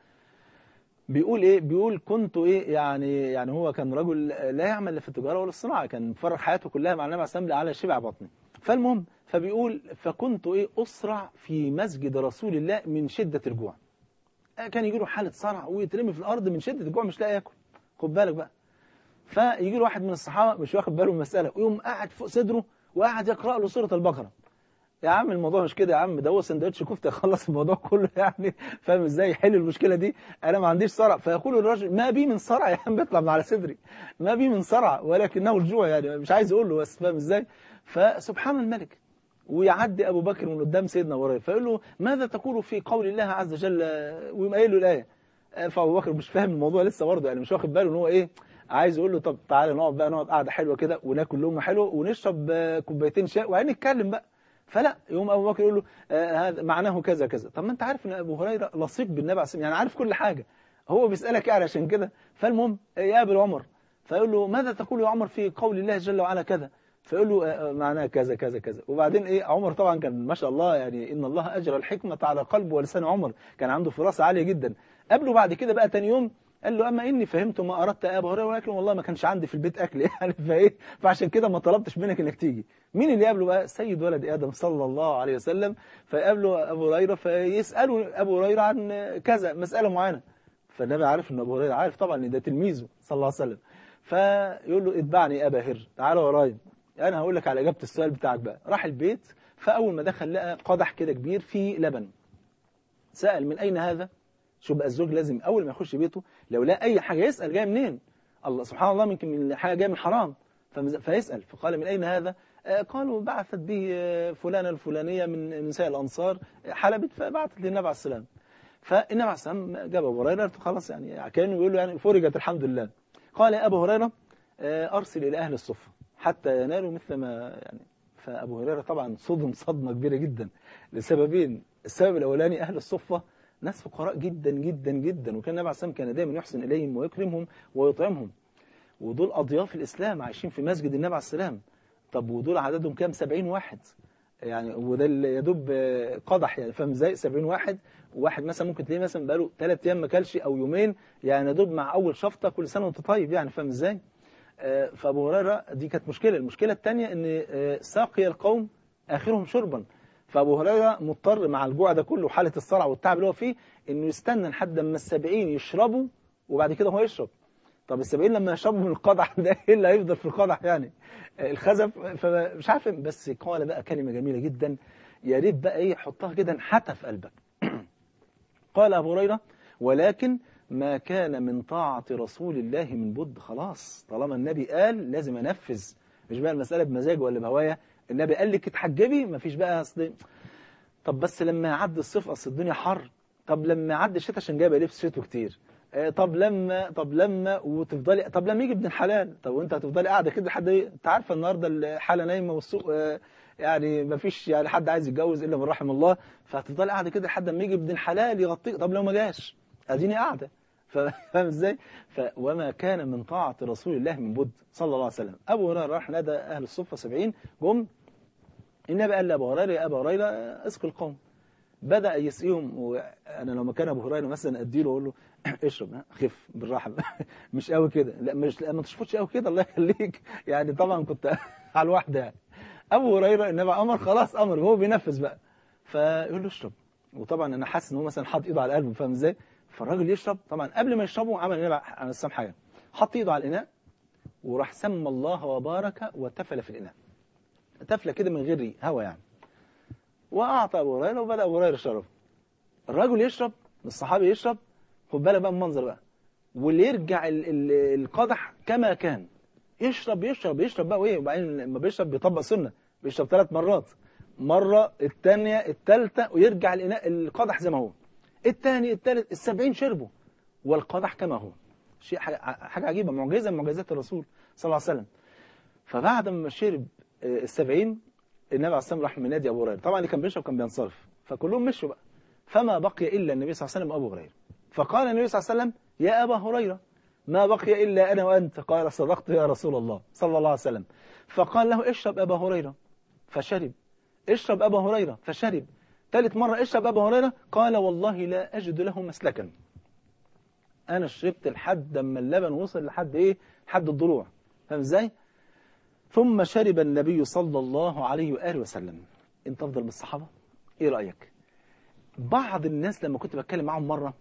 بيقول ايه بيقول كنت ايه يعني يعني هو كان رجل لا يعمل لا في التجاره ولا الصناعه كان فرغ حياته كلها مع النبي عليه الصلاه والسلام على شبع بطنه فالمهم فبيقول فكنت ايه اسرع في مسجد رسول الله من شده الجوع كان يجي له حاله صرع ويترمي في الارض من شده الجوع مش لاقي ياكل خد بالك بقى فيجي له واحد من الصحابه مش واخد باله من المساله ويقوم قاعد فوق صدره وقاعد يقرا له سوره البقره يا عم الموضوع مش كده يا عم ده هو سندوتش كفته يخلص الموضوع كله يعني فاهم ازاي يحل المشكله دي انا ما عنديش صرع فيقول الرجل ما بي من صرع يا عم بيطلع من على صدري ما بي من صرع ولكنه الجوع يعني مش عايز اقول له بس فاهم ازاي فسبحان الملك ويعدي ابو بكر من قدام سيدنا ابو هريره فيقول له ماذا تقول في قول الله عز وجل ويقوم قايل له الايه فابو بكر مش فاهم الموضوع لسه برضه يعني مش واخد باله ان هو ايه عايز يقول له طب تعالى نقعد بقى نقعد قعده حلوه كده وناكل لقمه حلوه ونشرب آه، كوبايتين شاي وبعدين نتكلم بقى فلا يقوم ابو بكر يقول له آه هذا معناه كذا كذا طب ما انت عارف ان ابو هريره لصيق بالنبي عليه الصلاه والسلام، يعني عارف كل حاجه هو بيسالك يعني عشان كده فالمهم آه، يقابل عمر فيقول له ماذا تقول يا عمر في قول الله جل وعلا كذا فيقول له آه، آه، معناه كذا كذا كذا وبعدين ايه عمر طبعا كان ما شاء الله يعني ان الله اجرى الحكمه على قلب ولسان عمر كان عنده فراسه عاليه جدا قابله بعد كده بقى تاني يوم قال له اما اني فهمت ما اردت يا ابو هريره ولكن والله ما كانش عندي في البيت اكل يعني فايه فعشان كده ما طلبتش منك انك تيجي مين اللي يقابله بقى سيد ولد ادم صلى الله عليه وسلم فيقابله ابو هريره فيساله ابو هريره عن كذا مساله معينه فالنبي عارف ان ابو هريره عارف طبعا ان ده تلميذه صلى الله عليه وسلم فيقول له اتبعني يا ابا هر تعالى ورايا انا هقول لك على اجابه السؤال بتاعك بقى راح البيت فاول ما دخل لقى قدح كده كبير فيه لبن سال من اين هذا شو بقى الزوج لازم اول ما يخش بيته لو لقى اي حاجه يسال جايه منين الله سبحان الله ممكن من حاجه جايه من حرام فمز- فيسال فقال من اين هذا آه، قالوا بعثت به آه، فلانه الفلانيه من نساء الانصار حلبت فبعثت للنبي عليه السلام فالنبي عليه السلام جاب ابو هريره خلاص يعني كانه بيقول له يعني فرجت الحمد لله قال يا ابو هريره آه، ارسل الى اهل الصفه حتى ينالوا مثل ما يعني فابو هريره طبعا صدم صدمه كبيره جدا لسببين السبب الاولاني اهل الصفه ناس فقراء جدا جدا جدا وكان النبي عليه السلام كان دايما يحسن اليهم ويكرمهم ويطعمهم ودول اضياف الاسلام عايشين في مسجد النبي عليه السلام طب ودول عددهم كام 70 واحد يعني وده اللي يدوب آه، قدح يعني فاهم ازاي 70 واحد وواحد مثلا ممكن تلاقيه مثلا بقاله ثلاث ايام ما كلش او يومين يعني يدوب مع اول شفطه كل سنه وانت طيب يعني فاهم ازاي آه، فابو هريره دي كانت مشكله المشكله الثانيه ان آه، ساقي القوم اخرهم شربا فابو هريره مضطر مع الجوع ده كله وحاله الصرع والتعب اللي هو فيه انه يستنى لحد اما السبعين يشربوا وبعد كده هو يشرب طب السبعين لما يشربوا من القدح ده ايه اللي هيفضل في القدح يعني آه، الخزف فمش عارف بس قال بقى كلمه جميله جدا يا ريت بقى ايه حطها كده انحتى في قلبك قال ابو هريره ولكن ما كان من طاعة رسول الله من بد خلاص طالما النبي قال لازم انفذ مش بقى المسألة بمزاج ولا بهوايا النبي قال لك اتحجبي مفيش بقى اصل طب بس لما يعدي الصيف اصل الدنيا حر طب لما يعدي الشتاء عشان جايبه لبس شتوي كتير آه، طب لما طب لما وتفضلي طب لما يجي ابن الحلال طب وانت هتفضلي قاعده كده لحد ايه انت عارفه النهارده الحاله نايمه والسوق آه، يعني ما فيش يعني حد عايز يتجوز الا من رحم الله فهتفضلي قاعده كده لحد ما يجي ابن الحلال يغطيك طب لو ما جاش اديني قاعده فاهم ازاي ف وما كان من طاعه رسول الله من بد صلى الله عليه وسلم ابو هريره راح نادى اهل الصفه 70 جم النبي قال لابو هريره يا ابا هريره اسقي القوم بدا يسقيهم وانا لو مكان ابو هريره مثلا اديله اقول له اشرب ها، خف بالراحه مش قوي كده لا مش لا ما تشفطش قوي كده الله يخليك يعني طبعا كنت على الواحده يعني ابو هريره النبي امر خلاص امر هو بينفذ بقى فيقول له اشرب وطبعا انا حاسس ان هو مثلا حاطط ايده على قلبه فاهم ازاي فالراجل يشرب طبعا قبل ما يشربه عمل النبي عليه السلام حاجه حط ايده على الاناء وراح سمى الله وبارك وتفل في الاناء تفله كده من غير هوا يعني واعطى ابو هريره وبدا ابو هريره يشرب الراجل يشرب الصحابي يشرب خد بالك بقى من المنظر بقى واللي يرجع ال ال القدح كما كان يشرب يشرب يشرب بقى وايه وبعدين لما بيشرب بيطبق سنه بيشرب ثلاث مرات مره الثانيه الثالثه ويرجع الاناء القدح زي ما هو الثاني الثالث السبعين شربوا والقدح كما هو شيء حاجه حاجة عجيبه معجزه من معجزات الرسول صلى الله عليه وسلم فبعد ما شرب آه، السبعين النبي عليه الصلاة والسلام راح منادي أبو هريرة طبعا اللي كان بيشرب كان بينصرف فكلهم مشوا بقى فما بقي إلا النبي صلى الله عليه وسلم وأبو هريرة فقال النبي صلى الله عليه وسلم يا أبا هريرة ما بقي إلا أنا وأنت قال صدقت يا رسول الله صلى الله عليه وسلم فقال له اشرب أبا هريرة فشرب اشرب أبا هريرة فشرب ثالث مرة اشرب أبا هريرة قال والله لا أجد له مسلكا أنا شربت لحد ما اللبن وصل لحد إيه لحد الضلوع فاهم إزاي ثم شرب النبي صلى الله عليه وآله وسلم انت أفضل من الصحابة إيه رأيك بعض الناس لما كنت بتكلم معهم مرة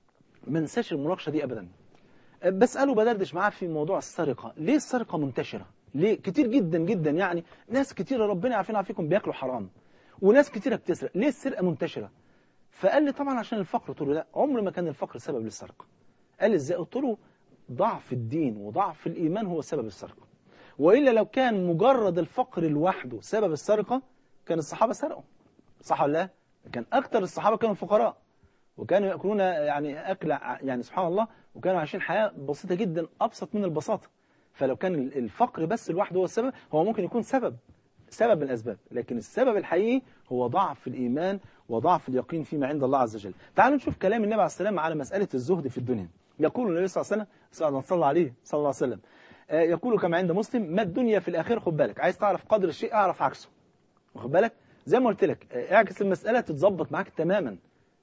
ما انساش المناقشة دي أبدا بسأله بدردش معاه في موضوع السرقة ليه السرقة منتشرة ليه كتير جدا جدا يعني ناس كتير ربنا عارفين عارفيكم بياكلوا حرام وناس كتيرة بتسرق ليه السرقة منتشرة فقال لي طبعا عشان الفقر قلت له لا عمر ما كان الفقر سبب للسرقة قال لي ازاي قلت له ضعف الدين وضعف الإيمان هو سبب السرقة وإلا لو كان مجرد الفقر لوحده سبب السرقة كان الصحابة سرقوا صح ولا لا كان أكتر الصحابة كانوا فقراء وكانوا يأكلون يعني أكل يعني سبحان الله وكانوا عايشين حياة بسيطة جدا أبسط من البساطة فلو كان الفقر بس لوحده هو السبب هو ممكن يكون سبب سبب من الأسباب لكن السبب الحقيقي هو ضعف الإيمان وضعف اليقين فيما عند الله عز وجل تعالوا نشوف كلام النبي عليه السلام على مسألة الزهد في الدنيا يقول النبي صلى الله عليه وسلم صلى الله عليه صلى الله عليه وسلم آه، يقول كما عند مسلم ما الدنيا في الآخرة خد بالك عايز تعرف قدر الشيء اعرف عكسه واخد بالك زي ما قلت لك آه، اعكس المسألة تتظبط معاك تماما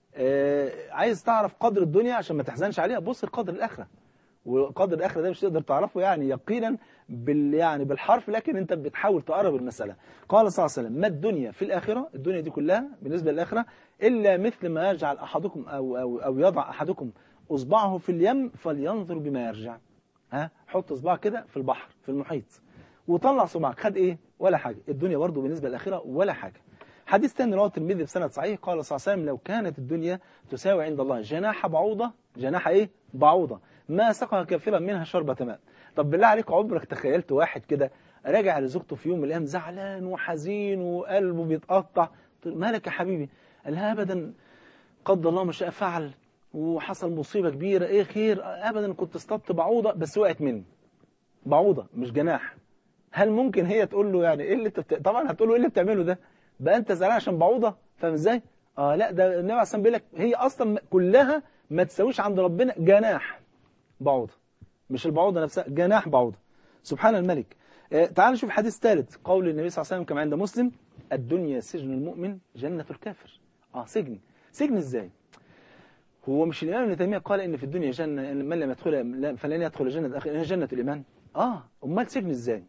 آه، عايز تعرف قدر الدنيا عشان ما تحزنش عليها بص لقدر الآخرة وقدر الآخرة ده مش تقدر تعرفه يعني يقينا بال يعني بالحرف لكن انت بتحاول تقرب المسألة قال صلى الله عليه وسلم ما الدنيا في الآخرة الدنيا دي كلها بالنسبة للآخرة إلا مثل ما يجعل أحدكم أو, أو, أو يضع أحدكم أصبعه في اليم فلينظر بما يرجع ها حط صباعك كده في البحر في المحيط وطلع صباعك خد ايه ولا حاجة الدنيا برضو بالنسبة للآخرة ولا حاجة حديث تاني رواه الترمذي بسند صحيح قال صلى الله عليه وسلم لو كانت الدنيا تساوي عند الله جناح بعوضة جناح ايه بعوضة ما سقى كافرا منها شربة ماء طب بالله عليك عمرك تخيلت واحد كده راجع لزوجته في يوم من الايام زعلان وحزين وقلبه بيتقطع مالك يا حبيبي قال لها ابدا قدر الله ما شاء فعل وحصل مصيبة كبيرة ايه خير ابدا كنت اصطدت بعوضة بس وقعت مني بعوضة مش جناح هل ممكن هي تقول له يعني ايه اللي انت بت... طبعا هتقول له ايه اللي بتعمله ده بقى انت زعلان عشان بعوضة فاهم ازاي اه لا ده النبي عليه الصلاه بيقول لك هي اصلا كلها ما تساويش عند ربنا جناح بعوضة مش البعوضة نفسها جناح بعوضة سبحان الملك آه تعال نشوف حديث ثالث قول النبي صلى الله عليه وسلم كما عند مسلم الدنيا سجن المؤمن جنة الكافر اه سجن سجن ازاي هو مش الإمام ابن تيمية قال إن في الدنيا جنة إن من لم يدخل فلن يدخل جنة الآخرة إنها جنة الإيمان آه أمال سجن إزاي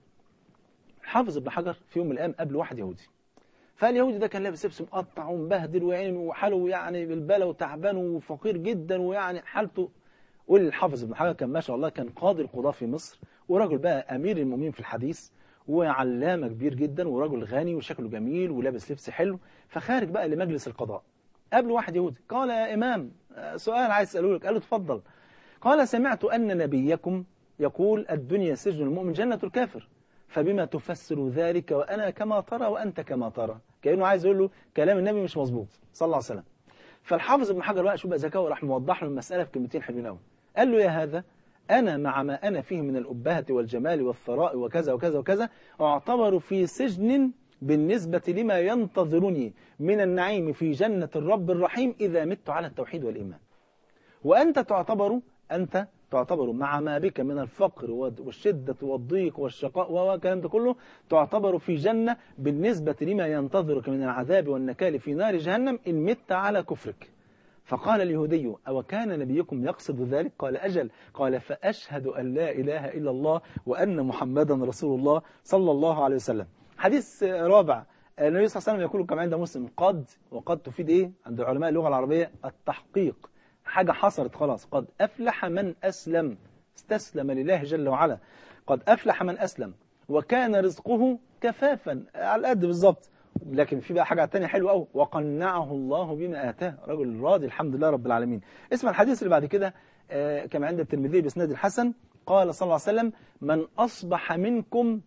حافظ ابن حجر في يوم من الأيام قبل واحد يهودي فاليهودي ده كان لابس لبس مقطع ومبهدل وعين وحاله يعني بالبلا وتعبان وفقير جدا ويعني حالته قول الحافظ ابن حجر كان ما شاء الله كان قاضي القضاة في مصر ورجل بقى أمير المؤمنين في الحديث وعلامة كبير جدا ورجل غني وشكله جميل ولابس لبس حلو فخارج بقى لمجلس القضاء قبل واحد يهودي قال يا إمام سؤال عايز أسأله لك قال له اتفضل قال سمعت أن نبيكم يقول الدنيا سجن المؤمن جنة الكافر فبما تفسر ذلك وأنا كما ترى وأنت كما ترى كأنه عايز يقول له كلام النبي مش مظبوط صلى الله عليه وسلم فالحافظ ابن حجر بقى شو بقى ذكاء وراح موضح له المسألة في كلمتين حلوين قوي قال له يا هذا أنا مع ما أنا فيه من الأبهة والجمال والثراء وكذا وكذا وكذا أعتبر في سجن بالنسبة لما ينتظرني من النعيم في جنة الرب الرحيم إذا مت على التوحيد والإيمان وأنت تعتبر أنت تعتبر مع ما بك من الفقر والشدة والضيق والشقاء والكلام ده كله تعتبر في جنة بالنسبة لما ينتظرك من العذاب والنكال في نار جهنم إن مت على كفرك فقال اليهودي أو كان نبيكم يقصد ذلك قال أجل قال فأشهد أن لا إله إلا الله وأن محمدا رسول الله صلى الله عليه وسلم حديث رابع النبي صلى الله عليه وسلم يقول كما عند مسلم قد وقد تفيد إيه عند علماء اللغة العربية التحقيق حاجة حصلت خلاص قد أفلح من أسلم استسلم لله جل وعلا قد أفلح من أسلم وكان رزقه كفافا على قد بالظبط لكن في بقى حاجة تانية حلوة قوي وقنعه الله بما آتاه رجل راضي الحمد لله رب العالمين اسمع الحديث اللي بعد كده آه كما عند الترمذي باسناد الحسن قال صلى الله عليه وسلم من أصبح منكم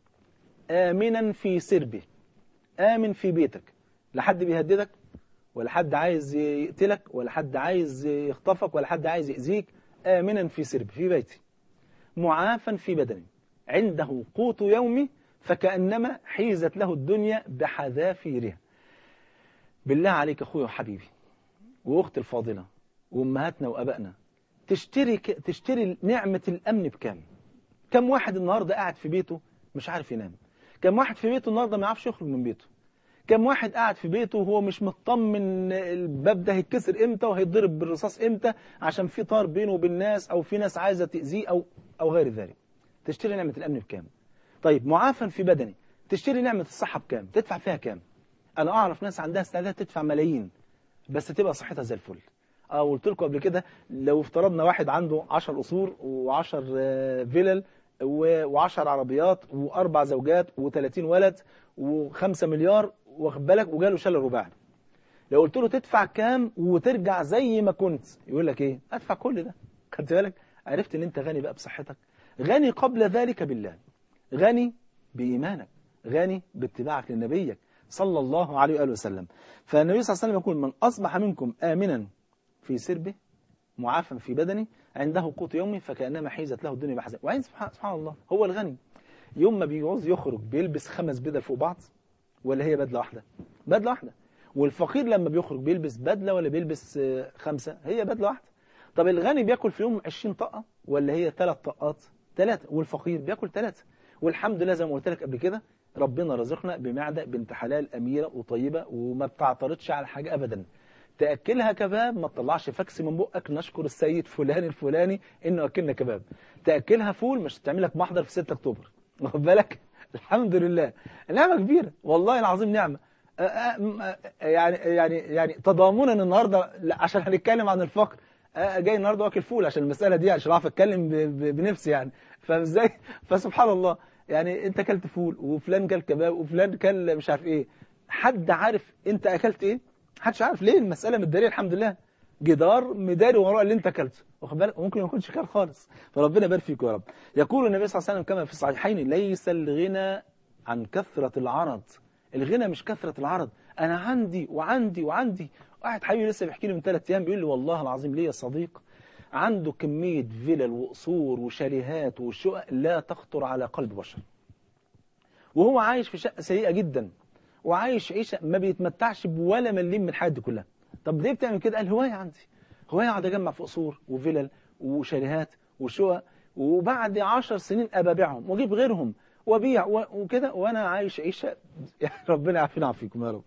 آمنا في سربه آمن في بيتك لا حد بيهددك ولا حد عايز يقتلك ولا حد عايز يخطفك ولا حد عايز يأذيك آمنا في سربه في بيتي معافا في بدني عنده قوت يومه فكأنما حيزت له الدنيا بحذافيرها بالله عليك أخوي وحبيبي وأختي الفاضلة وأمهاتنا وأبائنا تشتري ك... تشتري نعمة الأمن بكام كم واحد النهاردة قاعد في بيته مش عارف ينام كم واحد في بيته النهاردة ما يعرفش يخرج من بيته كم واحد قاعد في بيته وهو مش مطمن الباب ده هيتكسر امتى وهيتضرب بالرصاص امتى عشان في طار بينه وبين ناس او في ناس عايزه تاذيه او او غير ذلك تشتري نعمه الامن بكام طيب معافى في بدني تشتري نعمه الصحه بكام تدفع فيها كام انا اعرف ناس عندها استعداد تدفع ملايين بس تبقى صحتها زي الفل اه قلت لكم قبل كده لو افترضنا واحد عنده 10 قصور و10 فيلل و10 عربيات واربع زوجات و30 ولد و5 مليار واخد بالك وجاله شلل رباعي لو قلت له تدفع كام وترجع زي ما كنت يقول لك ايه ادفع كل ده خدت بالك عرفت ان انت غني بقى بصحتك غني قبل ذلك بالله غني بايمانك غني باتباعك لنبيك صلى الله عليه واله وسلم فالنبي صلى الله عليه وسلم يقول من اصبح منكم امنا في سربه معافى في بدنه عنده قوت يومه فكانما حيزت له الدنيا بحزن وعين سبحان, سبحان الله هو الغني يوم ما بيعوز يخرج بيلبس خمس بدل فوق بعض ولا هي بدله واحده بدله واحده والفقير لما بيخرج بيلبس بدله ولا بيلبس خمسه هي بدله واحده طب الغني بياكل في يوم 20 طقه ولا هي ثلاث طقات ثلاثه والفقير بياكل ثلاثه والحمد لله زي ما قلت لك قبل كده ربنا رزقنا بمعده بنت حلال اميره وطيبه وما بتعترضش على حاجه ابدا تاكلها كباب ما تطلعش فاكس من بقك نشكر السيد فلان الفلاني انه اكلنا كباب تاكلها فول مش تعمل لك محضر في 6 اكتوبر واخد بالك الحمد لله نعمه كبيره والله العظيم نعمه يعني يعني يعني تضامنا النهارده عشان هنتكلم عن الفقر جاي النهارده واكل فول عشان المساله دي عشان اعرف اتكلم بنفسي يعني فاهم ازاي فسبحان الله يعني انت اكلت فول وفلان كل كباب وفلان كل مش عارف ايه حد عارف انت اكلت ايه محدش عارف ليه المساله متداريه الحمد لله جدار مداري وراء اللي انت اكلته واخد بالك ممكن ما يكونش خير خالص فربنا يبارك فيك يا رب يقول النبي صلى الله عليه وسلم كما في الصحيحين ليس الغنى عن كثرة العرض الغنى مش كثرة العرض انا عندي وعندي وعندي واحد حبيبي لسه بيحكي لي من ثلاث ايام بيقول لي والله العظيم ليا صديق عنده كمية فيلل وقصور وشاليهات وشقق لا تخطر على قلب بشر وهو عايش في شقة سيئة جدا وعايش عيشة ما بيتمتعش بولا مليم من الحاجات دي كلها طب ليه بتعمل كده قال هواية عندي هواية اقعد اجمع في قصور وفلل وشاليهات وشقق وبعد عشر سنين ابابيعهم واجيب غيرهم وابيع وكده وانا عايش عيشه ربنا يعافينا ويعافيكم يا رب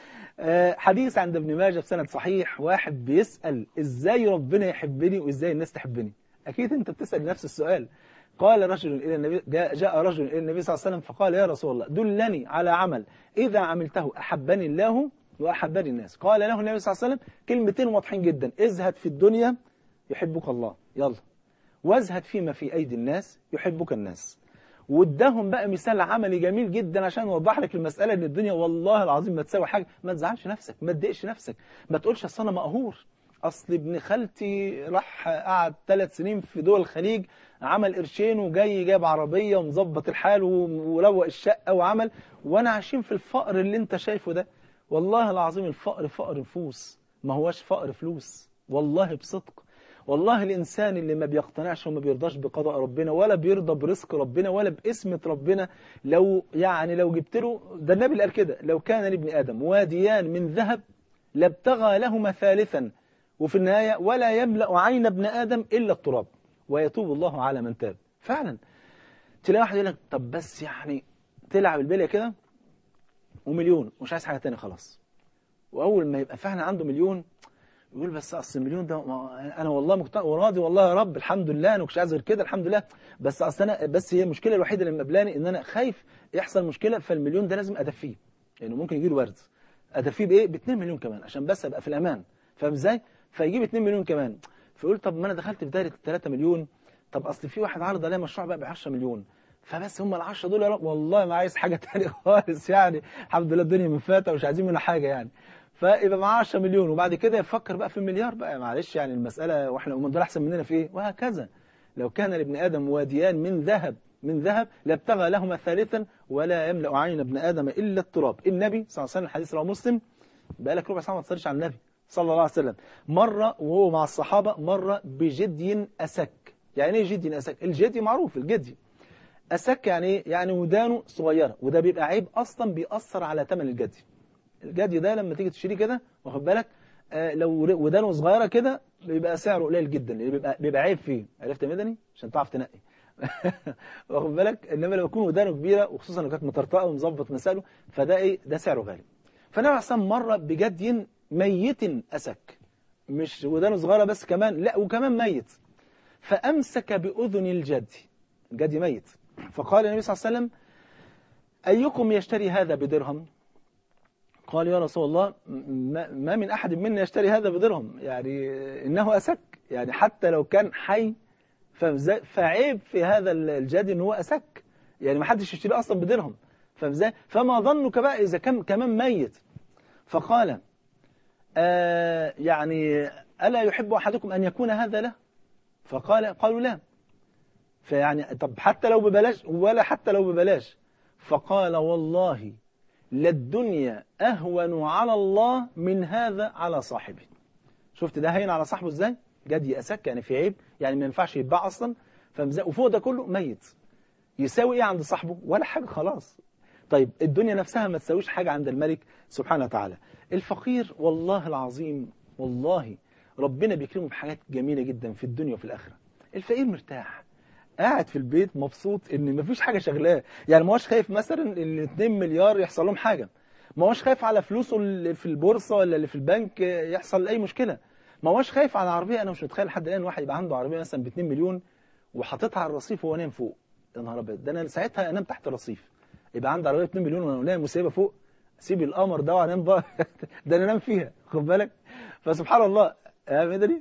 حديث عند ابن ماجه في سند صحيح واحد بيسأل ازاي ربنا يحبني وازاي الناس تحبني اكيد انت بتسأل نفس السؤال قال رجل الى النبي جاء, جاء رجل الى النبي صلى الله عليه وسلم فقال يا رسول الله دلني على عمل اذا عملته احبني الله واحبني الناس قال له النبي صلى الله عليه وسلم كلمتين واضحين جدا ازهد في الدنيا يحبك الله يلا وازهد فيما في ايدي الناس يحبك الناس واداهم بقى مثال عملي جميل جدا عشان يوضح لك المسألة ان الدنيا والله العظيم ما تساوي حاجة ما تزعلش نفسك ما تضايقش نفسك ما تقولش اصل انا مقهور اصل ابن خالتي راح قعد ثلاث سنين في دول الخليج عمل قرشين وجاي جاب عربية ومظبط الحال وروق الشقة وعمل وانا عايشين في الفقر اللي انت شايفه ده والله العظيم الفقر فقر نفوس ما هوش فقر فلوس والله بصدق والله الإنسان اللي ما بيقتنعش وما بيرضاش بقضاء ربنا ولا بيرضى برزق ربنا ولا باسمة ربنا لو يعني لو جبت له ده النبي اللي قال كده لو كان لابن آدم واديان من ذهب لابتغى لهما ثالثا وفي النهاية ولا يملأ عين ابن آدم إلا التراب ويتوب الله على من تاب فعلا تلاقي واحد يقول لك طب بس يعني تلعب البلية كده ومليون مش عايز حاجة تانية خلاص وأول ما يبقى فعلا عنده مليون يقول بس اصل المليون ده انا والله مقتنع وراضي والله يا رب الحمد لله انا مش عايز غير كده الحمد لله بس اصل انا بس هي المشكله الوحيده اللي مقابلاني ان انا خايف يحصل مشكله فالمليون ده لازم ادفيه لانه يعني ممكن يجي له ورد ادفيه بايه ب 2 مليون كمان عشان بس ابقى في الامان فاهم ازاي فيجيب 2 مليون كمان فيقول طب ما انا دخلت في دايره 3 مليون طب اصل في واحد عرض عليا مشروع بقى ب 10 مليون فبس هم ال 10 دول يا رب والله ما عايز حاجه ثانيه خالص يعني الحمد لله الدنيا من فاتة ومش عايزين منها حاجه يعني فيبقى معاه 10 مليون وبعد كده يفكر بقى في المليار بقى معلش يعني المسألة واحنا هم دول احسن مننا في ايه وهكذا لو كان لابن آدم واديان من ذهب من ذهب لابتغى لهما ثالثا ولا يملأ عين ابن آدم إلا التراب النبي صلى الله عليه وسلم الحديث رواه مسلم بقى لك ربع ساعة ما تصليش على النبي صلى الله عليه وسلم مرة وهو مع الصحابة مرة بجدي أسك يعني ايه جدي أسك الجدي معروف الجدي اسك يعني ايه يعني ودانه صغيره وده بيبقى عيب اصلا بيأثر على ثمن الجدي الجدي ده لما تيجي تشتريه كده واخد بالك آه لو ودانه صغيره كده بيبقى سعره قليل جدا لان بيبقى بيبقى عيب فيه عرفت يا مدني عشان تعرف تنقي واخد بالك انما لو يكون ودانه كبيره وخصوصا لو كانت مطرطقه ومظبط مساله فده ايه ده سعره غالي فالنبي عليه الصلاه والسلام مر بجدي ميت اسك مش ودانه صغيره بس كمان لا وكمان ميت فامسك باذن الجدي الجدي ميت فقال النبي صلى الله عليه وسلم ايكم يشتري هذا بدرهم قال يا رسول الله ما ما من أحد منا يشتري هذا بدرهم يعني إنه أسك يعني حتى لو كان حي فمزا- فعيب في هذا الجدي إن هو أسك يعني ما حدش يشتري أصلا بدرهم فمزا- فما ظنك بقى إذا كان كمان ميت فقال آه يعني ألا يحب أحدكم أن يكون هذا له فقال قالوا لا فيعني طب حتى لو ببلاش ولا حتى لو ببلاش فقال والله للدنيا أهون على الله من هذا على صاحبه شفت ده هين على صاحبه ازاي جد يأسك يعني في عيب يعني ما ينفعش يتباع أصلا فمزا- وفوق ده كله ميت يساوي ايه عند صاحبه ولا حاجة خلاص طيب الدنيا نفسها ما تساويش حاجة عند الملك سبحانه وتعالى الفقير والله العظيم والله ربنا بيكرمه بحاجات جميلة جدا في الدنيا وفي الآخرة الفقير مرتاح قاعد في البيت مبسوط ان مفيش حاجه شغلاه يعني ما هوش خايف مثلا ان 2 مليار يحصل لهم حاجه ما هوش خايف على فلوسه اللي في البورصه ولا اللي في البنك يحصل اي مشكله ما هوش خايف على عربيه انا مش متخيل لحد الان واحد يبقى عنده عربيه مثلا ب 2 مليون وحاططها على الرصيف وهو نايم فوق يا نهار ابيض ده انا ساعتها انام تحت الرصيف يبقى عندي عربيه ب 2 مليون وانا نايم وسايبها فوق سيب القمر ده وانام بقى ده انا انام فيها خد بالك فسبحان الله يا مدري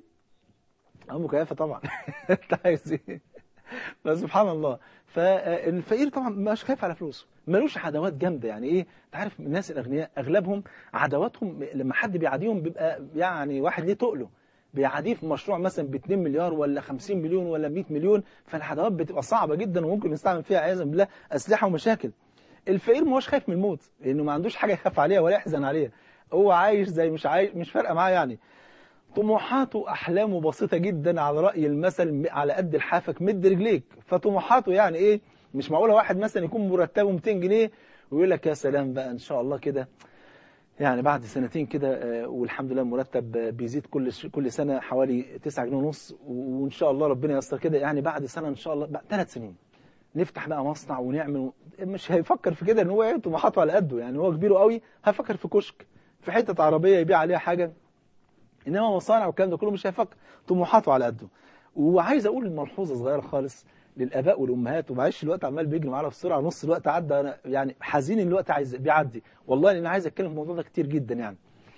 ام مكيفه طبعا انت عايز ايه فسبحان الله فالفقير طبعا مش خايف على فلوسه ملوش عداوات جامده يعني ايه انت عارف الناس الاغنياء اغلبهم عداواتهم لما حد بيعاديهم بيبقى يعني واحد ليه تقله بيعاديه في مشروع مثلا ب 2 مليار ولا 50 مليون ولا 100 مليون فالعداوات بتبقى صعبه جدا وممكن يستعمل فيها عياذا بالله اسلحه ومشاكل الفقير ما هوش خايف من الموت لانه ما عندوش حاجه يخاف عليها ولا يحزن عليها هو عايش زي مش عايش مش فارقه معاه يعني طموحاته وأحلامه بسيطة جدا على رأي المثل على قد لحافك مد رجليك فطموحاته يعني إيه مش معقولة واحد مثلا يكون مرتبه 200 جنيه ويقول لك يا سلام بقى إن شاء الله كده يعني بعد سنتين كده آه، والحمد لله المرتب آه، بيزيد كل ش- كل سنة حوالي 9 جنيه ونص وإن شاء الله ربنا ييسر كده يعني بعد سنة إن شاء الله بعد ثلاث سنين نفتح بقى مصنع ونعمل و- مش هيفكر في كده ان هو ايه طموحاته على قده يعني هو كبيره قوي هيفكر في كشك في حته عربيه يبيع عليها حاجه انما مصانع والكلام ده كله مش هيفكر طموحاته على قده وعايز اقول ملحوظه صغيره خالص للاباء والامهات ومعلش الوقت عمال بيجري معانا بسرعه نص الوقت عدى انا يعني حزين ان الوقت عايز بيعدي والله لان عايز اتكلم في الموضوع ده كتير جدا يعني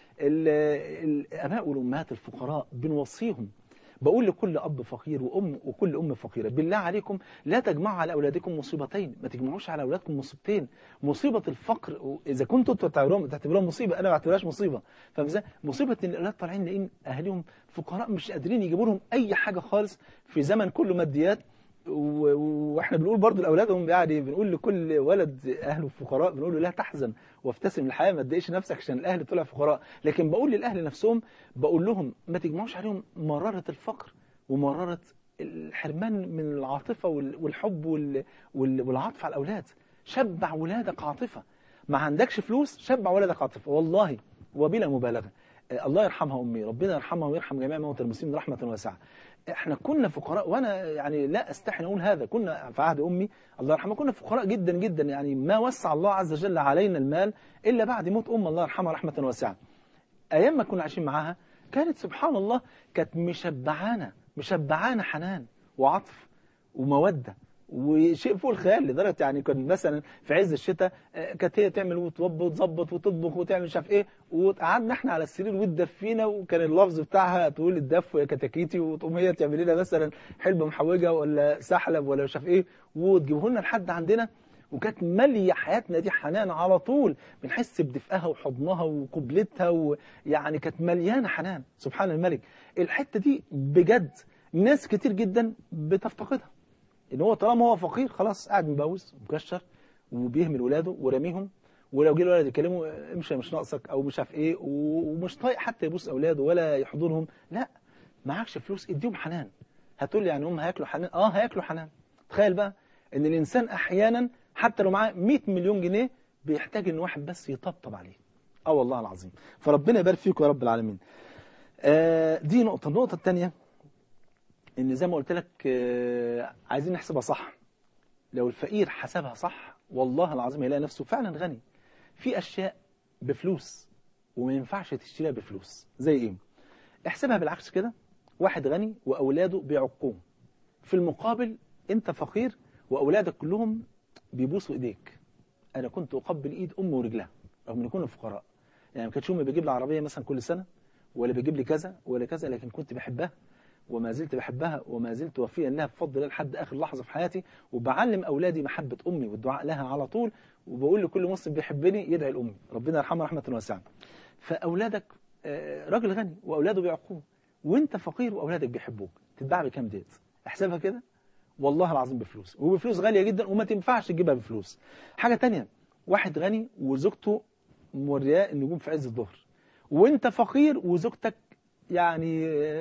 ال- الاباء والامهات الفقراء بنوصيهم بقول لكل اب فقير وام وكل ام فقيره بالله عليكم لا تجمعوا على اولادكم مصيبتين ما تجمعوش على اولادكم مصيبتين مصيبه الفقر اذا كنتوا تعتبروها تعتبروها مصيبه انا ما بعتبرهاش مصيبه فاهم مصيبه ان الاولاد طالعين لاقين اهاليهم فقراء مش قادرين يجيبوا لهم اي حاجه خالص في زمن كله ماديات و- و- واحنا بنقول برضو لاولادهم يعني بنقول لكل ولد اهله فقراء بنقول له لا تحزن وابتسم الحياه ما تضايقش نفسك عشان الاهل طلع فقراء لكن بقول للاهل نفسهم بقول لهم ما تجمعوش عليهم مراره الفقر ومراره الحرمان من العاطفه وال- والحب وال- وال- والعطف على الاولاد شبع ولادك عاطفه ما عندكش فلوس شبع ولدك عاطفه والله وبلا مبالغه آه، الله يرحمها امي ربنا يرحمها ويرحم جميع موتى المسلمين رحمه واسعه احنا كنا فقراء وانا يعني لا استحي ان اقول هذا كنا في عهد امي الله يرحمها كنا فقراء جدا جدا يعني ما وسع الله عز وجل علينا المال الا بعد موت ام الله يرحمها رحمه واسعه ايام ما كنا عايشين معاها كانت سبحان الله كانت مشبعانا مشبعانا حنان وعطف وموده وشيء فوق الخيال لدرجه يعني كان مثلا في عز الشتاء آه، كانت هي تعمل وتوب وتظبط وتطبخ وتعمل مش عارف ايه وقعدنا احنا على السرير وتدفينا وكان اللفظ بتاعها تقول الدف يا كتاكيتي وتقوم هي تعمل لنا مثلا حلبه محوجه ولا سحلب ولا مش عارف ايه وتجيبه لنا لحد عندنا وكانت ماليه حياتنا دي حنان على طول بنحس بدفئها وحضنها وقبلتها ويعني كانت مليانه حنان سبحان الملك الحته دي بجد ناس كتير جدا بتفتقدها ان هو طالما هو فقير خلاص قاعد مبوس ومكشر وبيهمل ولاده وراميهم ولو جه الولد يكلمه امشي مش ناقصك او مش عارف ايه و- ومش طايق حتى يبوس اولاده ولا يحضنهم لا معكش فلوس اديهم حنان هتقول لي يعني هم هياكلوا حنان اه هياكلوا حنان تخيل بقى ان الانسان احيانا حتى لو معاه 100 مليون جنيه بيحتاج ان واحد بس يطبطب عليه اه والله العظيم فربنا يبارك فيكم يا رب العالمين آه دي نقطة النقطة الثانية ان زي ما قلت لك آه عايزين نحسبها صح لو الفقير حسبها صح والله العظيم هيلاقي نفسه فعلا غني في اشياء بفلوس وما ينفعش تشتريها بفلوس زي ايه احسبها بالعكس كده واحد غني واولاده بيعقوه في المقابل انت فقير واولادك كلهم بيبوسوا ايديك انا كنت اقبل ايد امي ورجلها رغم ان كنا فقراء يعني ما كانتش امي بتجيب لي عربيه مثلا كل سنه ولا بيجيب لي كذا ولا كذا لكن كنت بحبها وما زلت بحبها وما زلت وفيا لها بفضل الله لحد اخر لحظه في حياتي وبعلم اولادي محبه امي والدعاء لها على طول وبقول لكل مسلم بيحبني يدعي لامي ربنا يرحمها رحمه واسعه فاولادك آه، راجل غني واولاده بيعقوه وانت فقير واولادك بيحبوك تتباع بكام ديت احسبها كده والله العظيم بفلوس وبفلوس غاليه جدا وما تنفعش تجيبها بفلوس حاجه تانية واحد غني وزوجته مورياه النجوم في عز الظهر وانت فقير وزوجتك يعني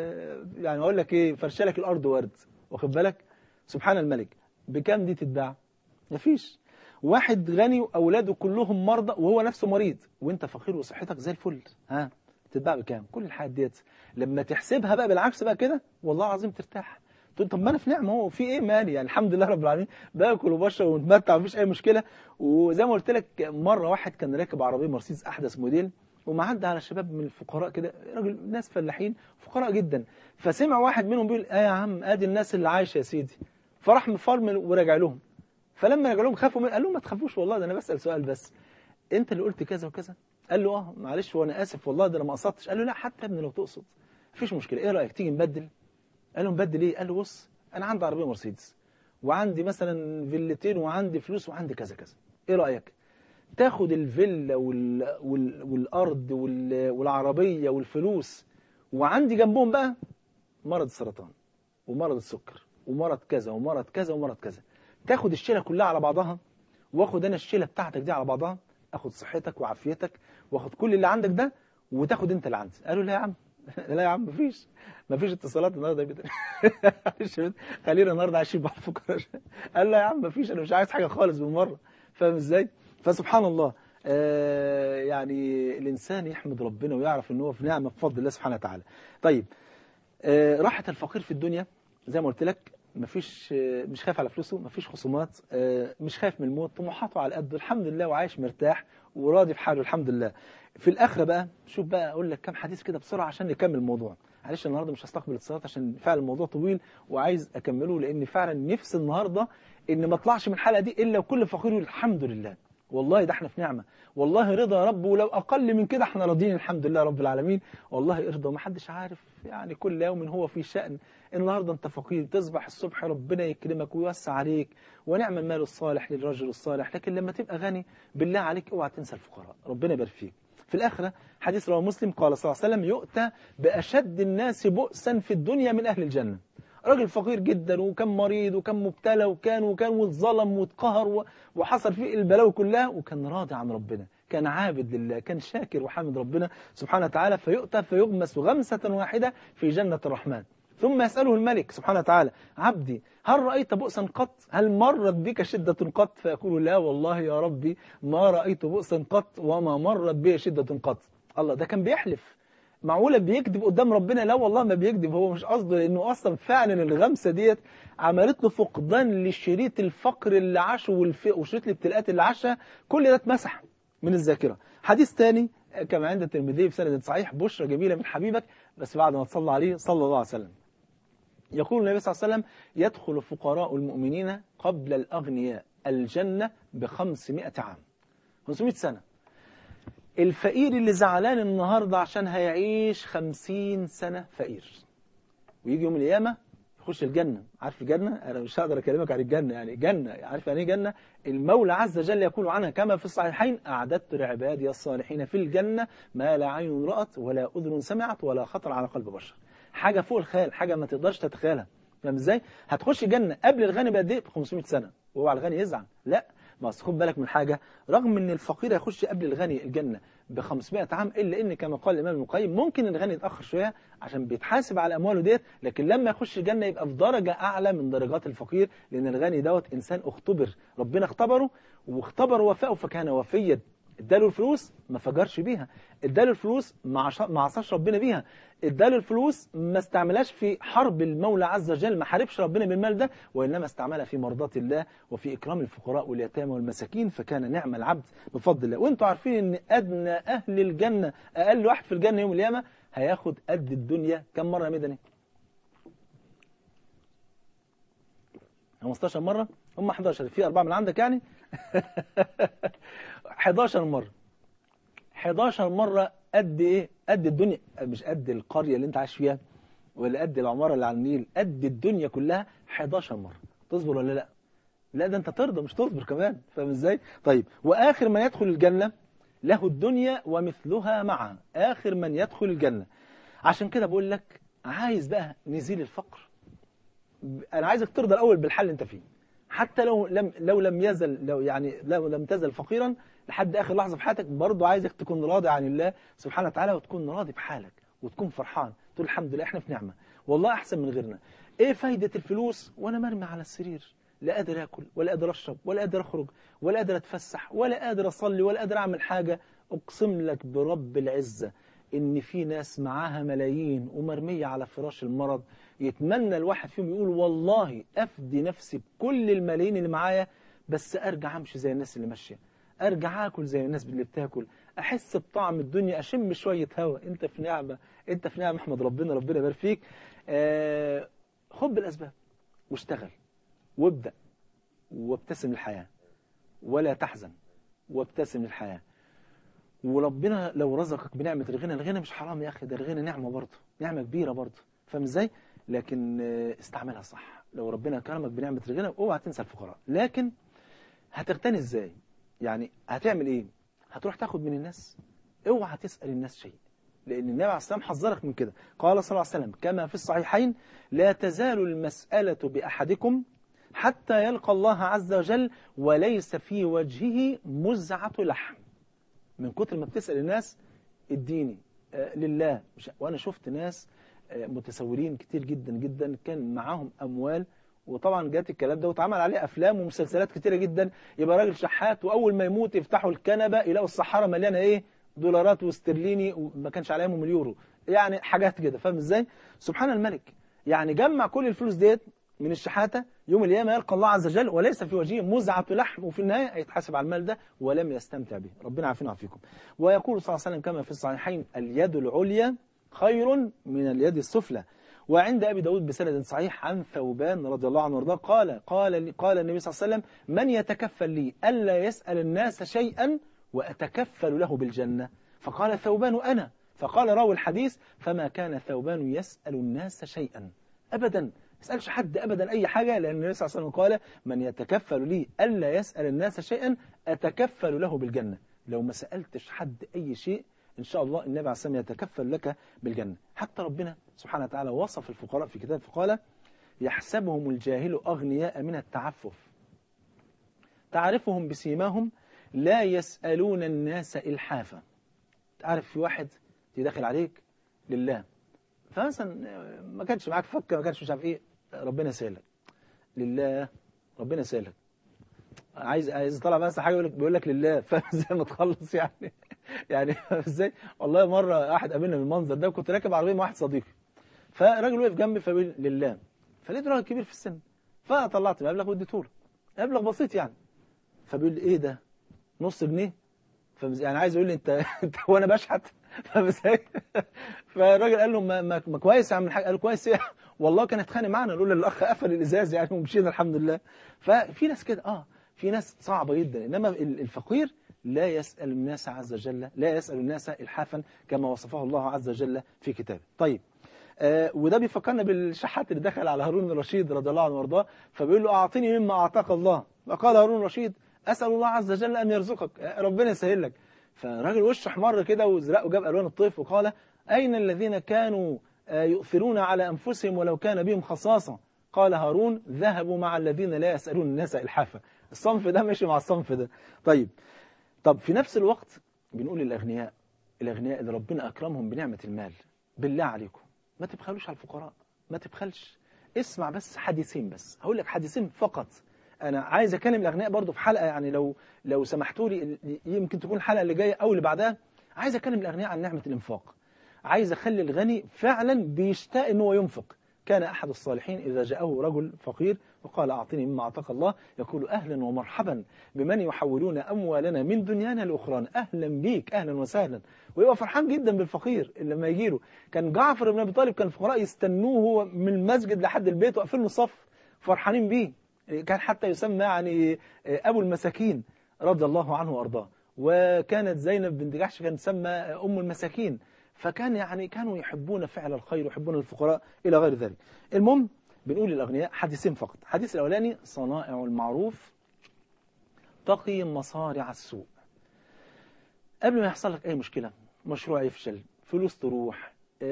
يعني اقول لك ايه فرشلك الارض ورد واخد بالك سبحان الملك بكام دي تتباع مفيش واحد غني واولاده كلهم مرضى وهو نفسه مريض وانت فقير وصحتك زي الفل ها تتباع بكام كل الحاجات ديت لما تحسبها بقى بالعكس بقى كده والله العظيم ترتاح تقول طب ما انا في نعمه هو في ايه مالي يعني الحمد لله رب العالمين باكل وبشرب ومتمتع مفيش اي مشكله وزي ما قلت لك مره واحد كان راكب عربيه مرسيدس احدث موديل ومعدى على شباب من الفقراء كده راجل ناس فلاحين فقراء جدا فسمع واحد منهم بيقول اه يا عم ادي الناس اللي عايشه يا سيدي فراح مفرمل ورجع لهم فلما رجع لهم خافوا من قال لهم ما تخافوش والله ده انا بسال سؤال بس انت اللي قلت كذا وكذا قال له اه معلش وانا اسف والله ده انا ما قصدتش قال له لا حتى يا ابني لو تقصد مفيش مشكله ايه رايك تيجي نبدل قال له نبدل ايه قال له بص انا عندي عربيه مرسيدس وعندي مثلا فيلتين وعندي فلوس وعندي كذا كذا ايه رايك تاخد الفيلا وال... وال... والارض وال... والعربيه والفلوس وعندي جنبهم بقى مرض السرطان ومرض السكر ومرض كذا ومرض كذا ومرض كذا تاخد الشيله كلها على بعضها واخد انا الشيله بتاعتك دي على بعضها اخد صحتك وعافيتك واخد كل اللي عندك ده وتاخد انت اللي عندي قالوا لا يا عم لا يا عم مفيش مفيش اتصالات النهارده يا بت- خلينا النهارده عايشين مع الفقراء قال لا يا عم مفيش انا مش عايز حاجه خالص بالمره فاهم ازاي فسبحان الله آه يعني الانسان يحمد ربنا ويعرف ان هو في نعمه بفضل الله سبحانه وتعالى طيب آه راحه الفقير في الدنيا زي ما قلت لك مفيش آه، مش خايف على فلوسه مفيش خصومات آه، مش خايف من الموت طموحاته على قده الحمد لله وعايش مرتاح وراضي بحاله الحمد لله في الاخره بقى شوف بقى اقول لك كام حديث كده بسرعه عشان نكمل الموضوع معلش النهارده مش هستقبل اتصالات عشان فعلا الموضوع طويل وعايز اكمله لان فعلا نفسي النهارده ان ما اطلعش من الحلقه دي الا وكل فقير يقول الحمد لله والله ده احنا في نعمه والله رضا يا رب ولو اقل من كده احنا راضيين الحمد لله رب العالمين والله ارضى ومحدش عارف يعني كل يوم هو في شأن النهارده انت فقير تصبح الصبح ربنا يكرمك ويوسع عليك ونعم المال الصالح للرجل الصالح لكن لما تبقى غني بالله عليك اوعى تنسى الفقراء ربنا يبارك فيك في الآخرة حديث رواه مسلم قال صلى الله عليه وسلم يؤتى بأشد الناس بؤسا في الدنيا من أهل الجنة راجل فقير جدا وكان مريض وكان مبتلى وكان وكان واتظلم واتقهر و- وحصل فيه البلاوي كلها وكان راضي عن ربنا كان عابد لله كان شاكر وحامد ربنا سبحانه وتعالى فيؤتى فيغمس غمسة واحدة في جنة الرحمن ثم يسأله الملك سبحانه وتعالى عبدي هل رأيت بؤسا قط هل مرت بك شدة قط فيقول لا والله يا ربي ما رأيت بؤسا قط وما مرت بي شدة قط الله ده كان بيحلف معقولة بيكذب قدام ربنا لا والله ما بيكذب هو مش قصده لأنه أصلا فعلا الغمسة ديت عملت له فقدان لشريط الفقر اللي عاشه والف... وشريط الابتلاءات اللي عاشها كل ده اتمسح من الذاكرة حديث تاني كما عند الترمذي بسند صحيح بشرى جميلة من حبيبك بس بعد ما تصلى عليه صلى الله عليه وسلم يقول النبي صلى الله عليه وسلم يدخل فقراء المؤمنين قبل الأغنياء الجنة بخمسمائة عام 500 سنة الفقير اللي زعلان النهاردة عشان هيعيش خمسين سنة فقير ويجي يوم القيامة يخش الجنة عارف الجنة أنا مش هقدر أكلمك عن الجنة يعني جنة عارف يعني إيه جنة المولى عز وجل يقول عنها كما في الصحيحين أعددت لعبادي الصالحين في الجنة ما لا عين رأت ولا أذن سمعت ولا خطر على قلب بشر حاجة فوق الخيال حاجة ما تقدرش تتخيلها فاهم ازاي هتخش الجنة قبل الغني بقد ايه ب 500 سنة وهو على الغني يزعل لا ما أصل خد بالك من حاجة رغم ان الفقير هيخش قبل الغني الجنة ب 500 عام الا ان كما قال الامام ابن القيم ممكن الغني يتاخر شويه عشان بيتحاسب على امواله ديت لكن لما يخش الجنه يبقى في درجه اعلى من درجات الفقير لان الغني دوت انسان اختبر ربنا اختبره واختبر وفائه فكان وفيا اداله الفلوس ما فجرش بيها اداله الفلوس ما عش- ما عصاش ربنا بيها اداله الفلوس ما استعملهاش في حرب المولى عز وجل ما حاربش ربنا بالمال ده وانما استعملها في مرضاة الله وفي اكرام الفقراء واليتامى والمساكين فكان نعم العبد بفضل الله وانتوا عارفين ان ادنى اهل الجنه اقل واحد في الجنه يوم القيامه هياخد قد الدنيا كم مره يا مدني 15 مره هم 11 في اربعه من عندك يعني 11 مرة 11 مرة قد ايه قد الدنيا مش قد القرية اللي انت عايش فيها ولا قد العمارة اللي على النيل قد الدنيا كلها 11 مرة تصبر ولا لا لا ده انت ترضى مش تصبر كمان فاهم ازاي طيب واخر من يدخل الجنة له الدنيا ومثلها معها اخر من يدخل الجنة عشان كده بقول لك عايز بقى نزيل الفقر انا عايزك ترضى الاول بالحل اللي انت فيه حتى لو لم لو لم يزل لو يعني لو لم تزل فقيرا لحد اخر لحظه في حياتك برضه عايزك تكون راضي عن الله سبحانه وتعالى وتكون راضي بحالك وتكون فرحان تقول الحمد لله احنا في نعمه والله احسن من غيرنا ايه فايده الفلوس وانا مرمي على السرير لا قادر اكل ولا قادر اشرب ولا قادر اخرج ولا قادر اتفسح ولا قادر اصلي ولا قادر اعمل حاجه اقسم لك برب العزه ان في ناس معاها ملايين ومرميه على فراش المرض يتمنى الواحد فيهم يقول والله افدي نفسي بكل الملايين اللي معايا بس ارجع امشي زي الناس اللي ماشيه ارجع اكل زي الناس اللي بتاكل احس بطعم الدنيا اشم شويه هوا انت في نعمه انت في نعمه احمد ربنا ربنا يبارك فيك آه خد بالاسباب واشتغل وابدا وابتسم للحياه ولا تحزن وابتسم للحياه وربنا لو رزقك بنعمة الغنى الغنى مش حرام يا أخي ده الغنى نعمة برضه نعمة كبيرة برضه فاهم ازاي لكن آه، استعملها صح لو ربنا كرمك بنعمة الغنى اوعى تنسى الفقراء لكن هتغتني ازاي يعني هتعمل ايه هتروح تاخد من الناس اوعى تسأل الناس شيء لأن النبي عليه الصلاة والسلام حذرك من كده قال صلى الله عليه وسلم كما في الصحيحين لا تزال المسألة بأحدكم حتى يلقى الله عز وجل وليس في وجهه مزعة لحم من كتر ما بتسأل الناس اديني آه لله مش وانا شفت ناس آه متسورين كتير جدا جدا كان معاهم اموال وطبعا جات الكلام ده واتعمل عليه افلام ومسلسلات كتيره جدا يبقى راجل شحات واول ما يموت يفتحوا الكنبه يلاقوا الصحراء مليانه ايه دولارات واسترليني وما كانش عليهم اليورو يعني حاجات كده فاهم ازاي سبحان الملك يعني جمع كل الفلوس ديت من الشحاتة يوم القيامة يلقى الله عز وجل وليس في وجهه مزعة لحم وفي النهاية هيتحاسب على المال ده ولم يستمتع به ربنا عافينا وعافيكم ويقول صلى الله عليه وسلم كما في الصحيحين اليد العليا خير من اليد السفلى وعند أبي داود بسند صحيح عن ثوبان رضي الله عنه وارضاه قال قال قال النبي صلى الله عليه وسلم من يتكفل لي ألا يسأل الناس شيئا وأتكفل له بالجنة فقال ثوبان أنا فقال راوي الحديث فما كان ثوبان يسأل الناس شيئا أبدا ما يسألش حد أبدا أي حاجة لأن النبي صلى الله عليه وسلم قال من يتكفل لي ألا يسأل الناس شيئا أتكفل له بالجنة لو ما سألتش حد أي شيء إن شاء الله النبي عليه الصلاة والسلام يتكفل لك بالجنة حتى ربنا سبحانه وتعالى وصف الفقراء في كتاب فقال يحسبهم الجاهل أغنياء من التعفف تعرفهم بسيماهم لا يسألون الناس إلحافا تعرف في واحد يدخل عليك لله فمثلا ما كانش معاك فكة ما كانش مش عارف ايه ربنا يسهلك لله ربنا يسهلك عايز عايز طلع بس حاجه يقول لك بيقول لك لله فاهم ازاي ما تخلص يعني يعني فاهم ازاي والله مره واحد قابلنا بالمنظر ده وكنت راكب عربيه مع واحد صديقي فالراجل وقف جنبي فبيقول لله فلقيت راجل كبير في السن فطلعت مبلغ واديته له مبلغ بسيط يعني فبيقول لي ايه ده نص جنيه يعني عايز يقول لي انت انت وانا بشحت فاهم ازاي فالراجل قال له ما, ما, ما كويس يا عم الحاج قال له كويس ايه والله كان اتخانق معانا نقول الاخ قفل الازاز يعني ومشينا الحمد لله ففي ناس كده اه في ناس صعبه جدا انما الفقير لا يسال الناس عز وجل لا يسال الناس الحافا كما وصفه الله عز وجل في كتابه طيب آه وده بيفكرنا بالشحات اللي دخل على هارون الرشيد رضي الله عنه وارضاه فبيقول له اعطني مما اعطاك الله فقال هارون الرشيد اسال الله عز وجل ان يرزقك ربنا يسهل لك فالراجل وشه احمر كده وزرق وجاب الوان الطيف وقال اين الذين كانوا يؤثرون على انفسهم ولو كان بهم خصاصه قال هارون ذهبوا مع الذين لا يسالون الناس الحافه الصنف ده ماشي مع الصنف ده طيب طب في نفس الوقت بنقول للأغنياء الأغنياء اللي ربنا أكرمهم بنعمة المال بالله عليكم ما تبخلوش على الفقراء ما تبخلش اسمع بس حديثين بس هقول لك حديثين فقط انا عايز اكلم الاغنياء برضو في حلقه يعني لو لو سمحتوا لي يمكن تكون الحلقه اللي جايه او اللي بعدها عايز اكلم الاغنياء عن نعمه الانفاق عايز اخلي الغني فعلا بيشتاق ان هو ينفق كان احد الصالحين اذا جاءه رجل فقير وقال اعطني مما اعطاك الله يقول اهلا ومرحبا بمن يحولون اموالنا من دنيانا لاخرانا اهلا بيك اهلا وسهلا ويبقى فرحان جدا بالفقير اللي لما يجي له كان جعفر بن ابي طالب كان الفقراء يستنوه هو من المسجد لحد البيت واقفين له صف فرحانين بيه كان حتى يسمى يعني ابو المساكين رضي الله عنه وارضاه وكانت زينب بنت جحش كانت تسمى ام المساكين فكان يعني كانوا يحبون فعل الخير ويحبون الفقراء الى غير ذلك المهم بنقول للاغنياء حديثين فقط الحديث الاولاني صنائع المعروف تقي مصارع السوء قبل ما يحصل لك اي مشكله مشروع يفشل فلوس تروح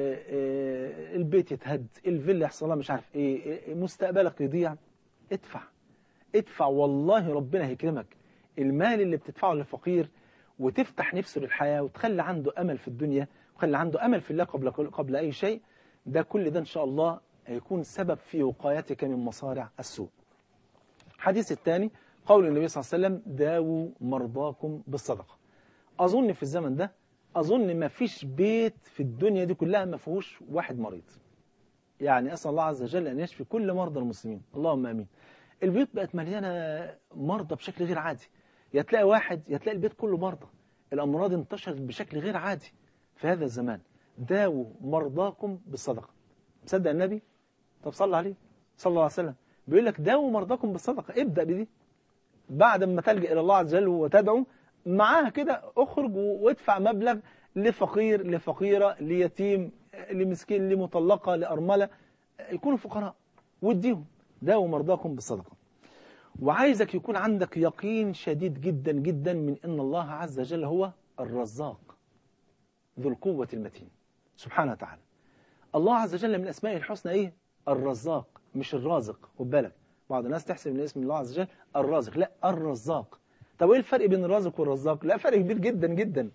البيت يتهد الفيلا يحصل لها مش عارف ايه مستقبلك يضيع ادفع ادفع والله ربنا هيكرمك المال اللي بتدفعه للفقير وتفتح نفسه للحياة وتخلي عنده أمل في الدنيا وخلي عنده أمل في الله قبل, قبل أي شيء ده كل ده إن شاء الله هيكون سبب في وقايتك من مصارع السوء الحديث الثاني قول النبي صلى الله عليه وسلم داووا مرضاكم بالصدقة أظن في الزمن ده أظن ما فيش بيت في الدنيا دي كلها ما فيهوش واحد مريض يعني أسأل الله عز وجل أن يشفي كل مرضى المسلمين اللهم أمين البيوت بقت مليانة مرضى بشكل غير عادي يا تلاقي واحد يا تلاقي البيت كله مرضى الأمراض انتشرت بشكل غير عادي في هذا الزمان داووا مرضاكم بالصدقة مصدق النبي طب صلى عليه صلى الله عليه وسلم بيقول لك داووا مرضاكم بالصدقة ابدأ بدي بعد ما تلجأ إلى الله عز وجل وتدعو معاها كده اخرج وادفع مبلغ لفقير لفقيرة ليتيم لمسكين لمطلقة لأرملة يكونوا فقراء واديهم داووا مرضاكم بالصدقة وعايزك يكون عندك يقين شديد جدا جدا من أن الله عز وجل هو الرزاق ذو القوة المتين سبحانه وتعالى الله عز وجل من أسمائه الحسنى إيه؟ الرزاق مش الرازق خد بالك بعض الناس تحسب من اسم الله عز وجل الرازق لا الرزاق طب ايه الفرق بين الرازق والرزاق لا فرق كبير جدا جدا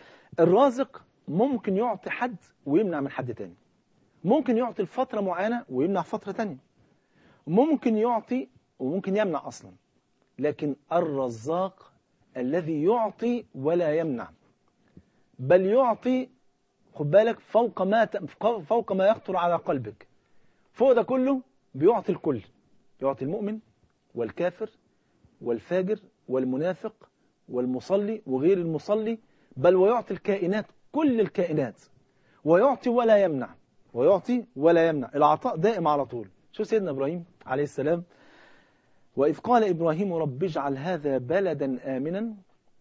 الرازق ممكن يعطي حد ويمنع من حد تاني ممكن يعطي لفترة معينة ويمنع فترة تانية ممكن يعطي وممكن يمنع أصلا لكن الرزاق الذي يعطي ولا يمنع بل يعطي خد بالك فوق ما فوق ما يخطر على قلبك فوق ده كله بيعطي الكل يعطي المؤمن والكافر والفاجر والمنافق والمصلي وغير المصلي بل ويعطي الكائنات كل الكائنات ويعطي ولا يمنع ويعطي ولا يمنع العطاء دائم على طول شو سيدنا إبراهيم عليه السلام وإذ قال إبراهيم رب اجعل هذا بلدا آمنا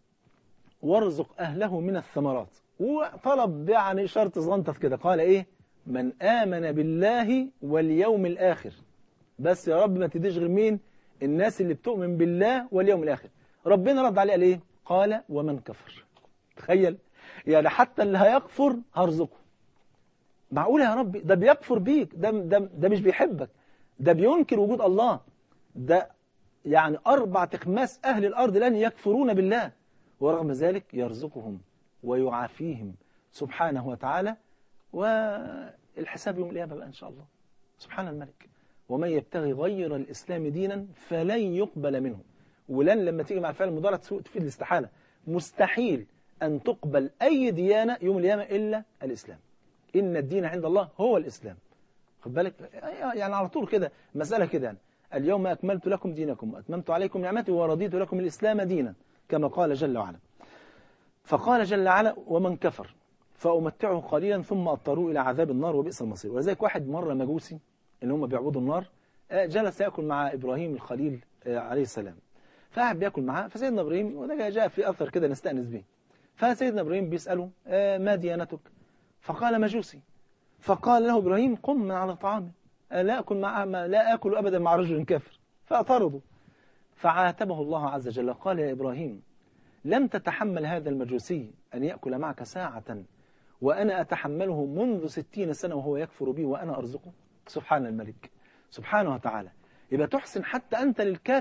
وارزق أهله من الثمرات وطلب يعني شرط صغنطف كده قال إيه من آمن بالله واليوم الآخر بس يا رب ما تديش غير مين الناس اللي بتؤمن بالله واليوم الآخر ربنا رد عليه قال إيه قال ومن كفر تخيل يعني حتى اللي هيكفر هرزقه معقولة يا ربي ده بيكفر بيك ده, ده, ده مش بيحبك ده بينكر وجود الله ده يعني أربع تخماس أهل الأرض لن يكفرون بالله ورغم ذلك يرزقهم ويعافيهم سبحانه وتعالى والحساب يوم القيامة بقى إن شاء الله سبحان الملك ومن يبتغي غير الإسلام دينا فلن يقبل منه ولن لما تيجي مع الفعل المضارع تفيد الاستحالة مستحيل أن تقبل أي ديانة يوم القيامة إلا الإسلام إن الدين عند الله هو الإسلام خد بالك يعني على طول كده مسألة كده يعني اليوم أكملت لكم دينكم وأتممت عليكم نعمتي ورضيت لكم الإسلام دينا كما قال جل وعلا فقال جل وعلا ومن كفر فأمتعه قليلا ثم أضطروا إلى عذاب النار وبئس المصير ولذلك واحد مرة مجوسي اللي هم بيعبدوا النار جلس يأكل مع إبراهيم الخليل عليه السلام فقعد بياكل معاه فسيدنا إبراهيم وده جاء في أثر كده نستأنس به فسيدنا إبراهيم بيسأله ما ديانتك فقال مجوسي فقال له إبراهيم قم من على طعامي لا أكل, مع لا أكل أبدا مع رجل كافر فأطرده فعاتبه الله عز وجل قال يا إبراهيم لم تتحمل هذا المجوسي أن يأكل معك ساعة وأنا أتحمله منذ ستين سنة وهو يكفر بي وأنا أرزقه سبحان الملك سبحانه وتعالى يبقى تحسن حتى أنت للكافر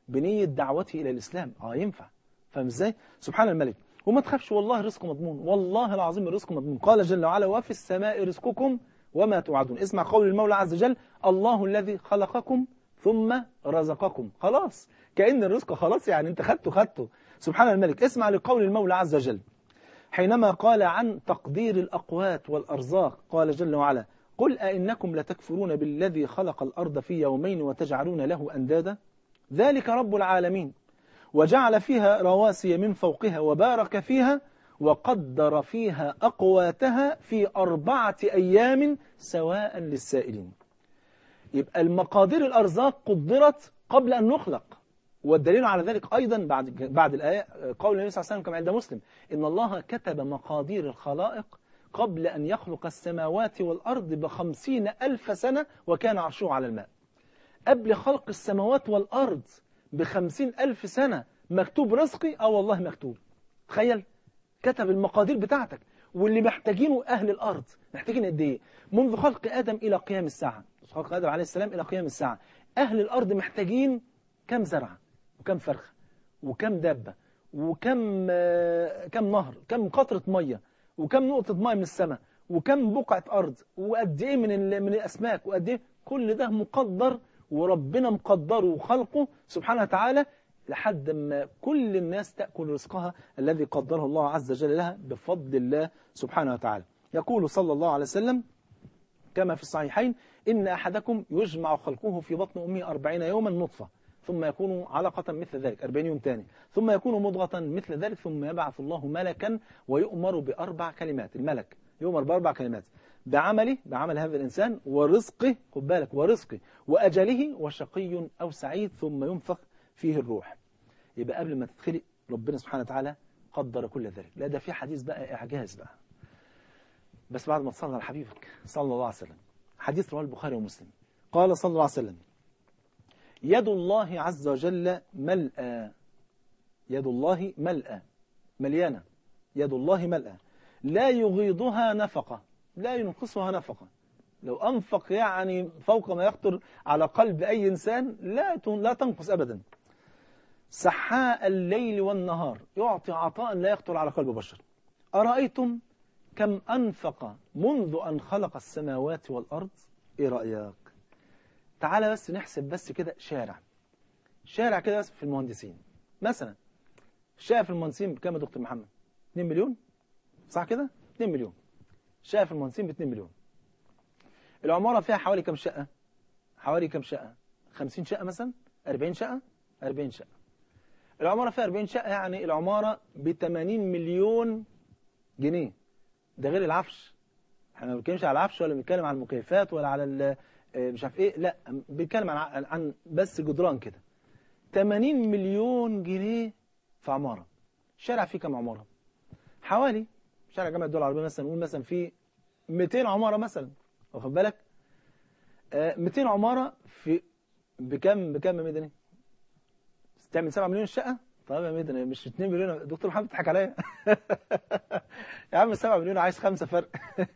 بنية دعوته إلى الإسلام اه ينفع فاهم ازاي سبحان الملك وما تخافش والله رزقه مضمون والله العظيم الرزق مضمون قال جل وعلا وفي السماء رزقكم وما توعدون اسمع قول المولى عز وجل الله الذي خلقكم ثم رزقكم خلاص كأن الرزق خلاص يعني انت خدته خدته سبحان الملك اسمع لقول المولى عز وجل حينما قال عن تقدير الأقوات والأرزاق قال جل وعلا قل أئنكم لتكفرون بالذي خلق الأرض في يومين وتجعلون له أندادا ذلك رب العالمين وجعل فيها رواسي من فوقها وبارك فيها وقدر فيها أقواتها في أربعة أيام سواء للسائلين يبقى المقادير الأرزاق قدرت قبل أن نخلق والدليل على ذلك أيضا بعد بعد الآية قول النبي صلى الله عليه وسلم كما عند مسلم إن الله كتب مقادير الخلائق قبل أن يخلق السماوات والأرض بخمسين ألف سنة وكان عرشه على الماء قبل خلق السماوات والأرض بخمسين ألف سنة مكتوب رزقي أو والله مكتوب تخيل كتب المقادير بتاعتك واللي محتاجينه أهل الأرض محتاجين قد إيه منذ خلق آدم إلى قيام الساعة خلق آدم عليه السلام إلى قيام الساعة أهل الأرض محتاجين كم زرعة وكم فرخة وكم دابة وكم كم نهر كم قطرة مية وكم نقطة مية من السماء وكم بقعة أرض وقد إيه من من الأسماك وقد إيه كل ده مقدر وربنا مقدره وخلقه سبحانه وتعالى لحد ما كل الناس تأكل رزقها الذي قدره الله عز وجل لها بفضل الله سبحانه وتعالى يقول صلى الله عليه وسلم كما في الصحيحين إن أحدكم يجمع خلقه في بطن أمه أربعين يوما نطفة ثم يكون علقة مثل ذلك 40 يوم تاني ثم يكون مضغة مثل ذلك ثم يبعث الله ملكا ويؤمر بأربع كلمات الملك يؤمر بأربع كلمات بعمله بعمل هذا الإنسان ورزقه خد بالك ورزقه وأجله وشقي أو سعيد ثم ينفخ فيه الروح يبقى قبل ما تتخلق ربنا سبحانه وتعالى قدر كل ذلك لا ده في حديث بقى إعجاز بقى بس بعد ما تصلى على حبيبك صلى الله عليه وسلم حديث رواه البخاري ومسلم قال صلى الله عليه وسلم يد الله عز وجل ملأى يد الله ملأى مليانة يد الله ملأى لا يغيضها نفقة لا ينقصها نفقة لو أنفق يعني فوق ما يخطر على قلب أي إنسان لا لا تنقص أبدا سحاء الليل والنهار يعطي عطاء لا يخطر على قلب بشر أرأيتم كم أنفق منذ أن خلق السماوات والأرض إيه رأيك تعالى بس نحسب بس كده شارع شارع كده بس في المهندسين مثلا شقة في المهندسين بكام يا دكتور محمد 2 مليون صح كده 2 مليون شقة في المهندسين ب 2 مليون العمارة فيها حوالي كم شقة حوالي كم شقة 50 شقة مثلا 40 شقة 40 شقة العمارة فيها 40 شقة يعني العمارة ب 80 مليون جنيه ده غير العفش احنا ما بنتكلمش على العفش ولا بنتكلم على المكيفات ولا على مش عارف ايه لا بنتكلم عن عن بس جدران كده 80 مليون جنيه في عمارة الشارع فيه كم عمارة حوالي شارع جامعة الدول العربية مثلا نقول مثلا فيه 200 عمارة مثلا واخد بالك آه 200 عمارة في بكم بكم يا مدني تعمل 7 مليون شقة طيب يا مدني مش 2 مليون دكتور محمد بتضحك عليا يا عم 7 مليون عايز خمسة فرق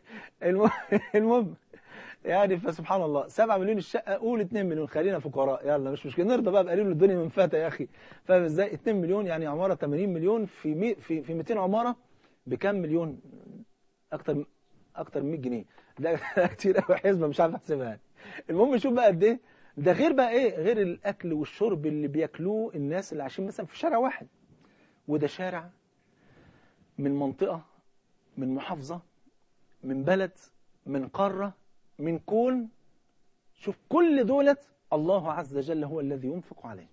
المهم يعني فسبحان الله 7 مليون الشقة قول 2 مليون خلينا فقراء يلا مش مشكلة نرضى بقى بقليل الدنيا من فاتة يا أخي فاهم ازاي 2 مليون يعني عمارة 80 مليون في مي في في 200 عمارة بكام مليون أكتر أكتر من 100 جنيه ده كتير قوي حسبة مش عارف أحسبها يعني المهم شوف بقى قد إيه ده غير بقى إيه غير الأكل والشرب اللي بياكلوه الناس اللي عايشين مثلا في شارع واحد وده شارع من منطقة من محافظة من بلد من قارة من كون شوف كل دولت الله عز وجل هو الذي ينفق عليه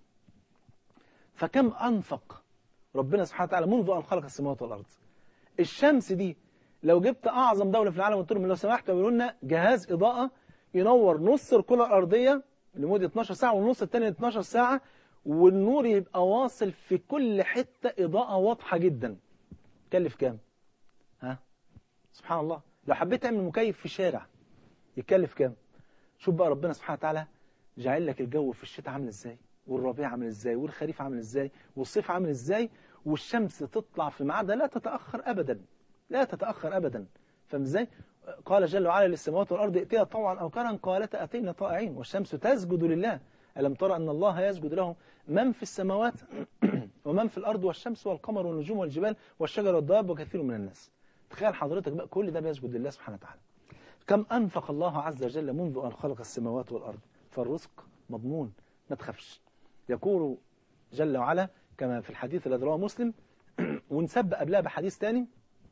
فكم أنفق ربنا سبحانه وتعالى منذ أن خلق السماوات والأرض الشمس دي لو جبت أعظم دولة في العالم وقلت لهم لو سمحتوا يعملوا لنا جهاز إضاءة ينور نص الكرة الأرضية لمدة 12 ساعة والنص الثاني 12 ساعة والنور يبقى واصل في كل حتة إضاءة واضحة جدا كلف كام؟ ها؟ سبحان الله لو حبيت تعمل مكيف في شارع يكلف كام شوف بقى ربنا سبحانه وتعالى جعل لك الجو في الشتاء عامل ازاي والربيع عامل ازاي والخريف عامل ازاي والصيف عامل ازاي والشمس تطلع في ميعادها لا تتأخر أبدا لا تتأخر أبدا فاهم ازاي قال جل وعلا للسماوات والأرض ائتيا طوعا أو كرها قالتا أتينا طائعين والشمس تسجد لله ألم ترى أن الله يسجد له من في السماوات ومن في الأرض والشمس والقمر والنجوم والجبال والشجر والدواب وكثير من الناس تخيل حضرتك بقى كل ده بيسجد لله سبحانه وتعالى كم أنفق الله عز وجل منذ أن خلق السماوات والأرض فالرزق مضمون ما تخافش يقول جل وعلا كما في الحديث الذي رواه مسلم ونسبق قبلها بحديث تاني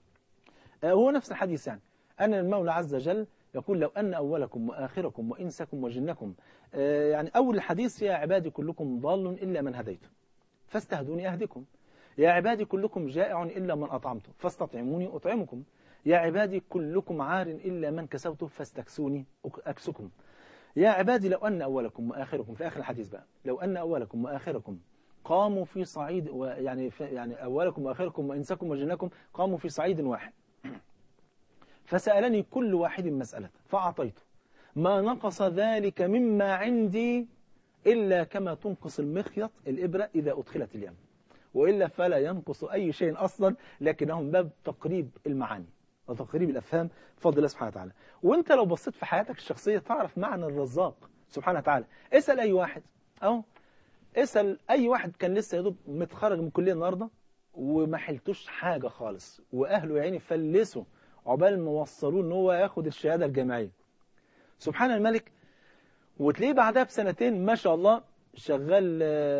هو نفس الحديث يعني أن المولى عز وجل يقول لو أن أولكم وآخركم وإنسكم وجنكم يعني أول الحديث يا عبادي كلكم ضال إلا من هديته فاستهدوني أهدكم يا عبادي كلكم جائع إلا من أطعمته فاستطعموني أطعمكم يا عبادي كلكم عار إلا من كسوته فاستكسوني أكسكم يا عبادي لو أن أولكم وآخركم في آخر الحديث بقى لو أن أولكم وآخركم قاموا في صعيد يعني يعني أولكم وآخركم وإنسكم وجنكم قاموا في صعيد واحد فسألني كل واحد مسألة فأعطيته ما نقص ذلك مما عندي إلا كما تنقص المخيط الإبرة إذا أدخلت اليم وإلا فلا ينقص أي شيء أصلا لكنه من باب تقريب المعاني وتقريب الأفهام بفضل الله سبحانه وتعالى وانت لو بصيت في حياتك الشخصية تعرف معنى الرزاق سبحانه وتعالى اسأل أي واحد أو اسأل أي واحد كان لسه يدوب متخرج من كلية النهاردة وما حلتوش حاجة خالص وأهله يعني فلسوا عقبال ما وصلوه ان هو ياخد الشهادة الجامعية سبحان الملك وتلاقيه بعدها بسنتين ما شاء الله شغال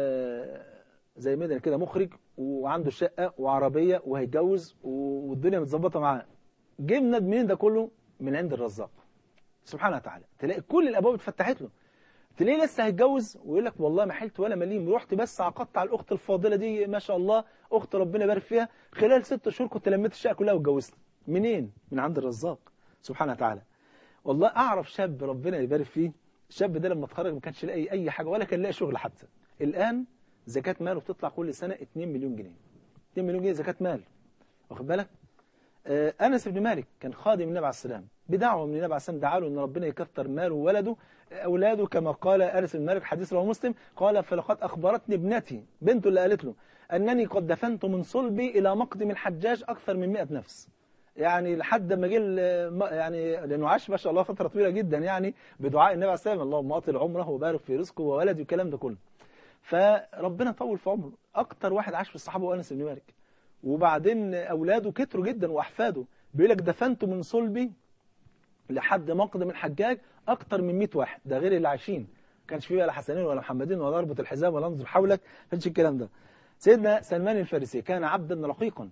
زي مدن كده مخرج وعنده شقة وعربية وهيتجوز والدنيا متظبطه معاه جه من منين ده كله من عند الرزاق سبحانه وتعالى تلاقي كل الابواب اتفتحت له تلاقيه لسه هيتجوز ويقول لك والله ما حلت ولا مليم رحت بس عقدت على الاخت الفاضله دي ما شاء الله اخت ربنا يبارك فيها خلال ست شهور كنت لميت الشقه كلها واتجوزت منين من عند الرزاق سبحانه وتعالى والله اعرف شاب ربنا يبارك فيه الشاب ده لما اتخرج ما كانش لاقي اي حاجه ولا كان لاقي شغل حتى الان زكاه ماله بتطلع كل سنه 2 مليون جنيه 2 مليون جنيه زكاه مال واخد بالك آه انس بن مالك كان خادم النبي عليه السلام بدعوه من النبي عليه السلام دعا له ان ربنا يكثر ماله وولده اولاده كما قال انس بن مالك حديث رواه مسلم قال فلقد اخبرتني ابنتي بنته اللي قالت له انني قد دفنت من صلبي الى مقدم الحجاج اكثر من 100 نفس يعني لحد ما جه يعني لانه عاش ما شاء الله فتره طويله جدا يعني بدعاء النبي عليه السلام اللهم اطل عمره وبارك في رزقه وولده والكلام ده كله فربنا طول في عمره اكتر واحد عاش في الصحابه هو انس بن مالك وبعدين اولاده كتروا جدا واحفاده بيقول لك دفنت من صلبي لحد مقدم الحجاج اكتر من 100 واحد ده غير اللي عايشين ما كانش فيه ولا حسنين ولا محمدين ولا اربط الحزام ولا انظر حولك ما كانش الكلام ده سيدنا سلمان الفارسي كان عبدا رقيقا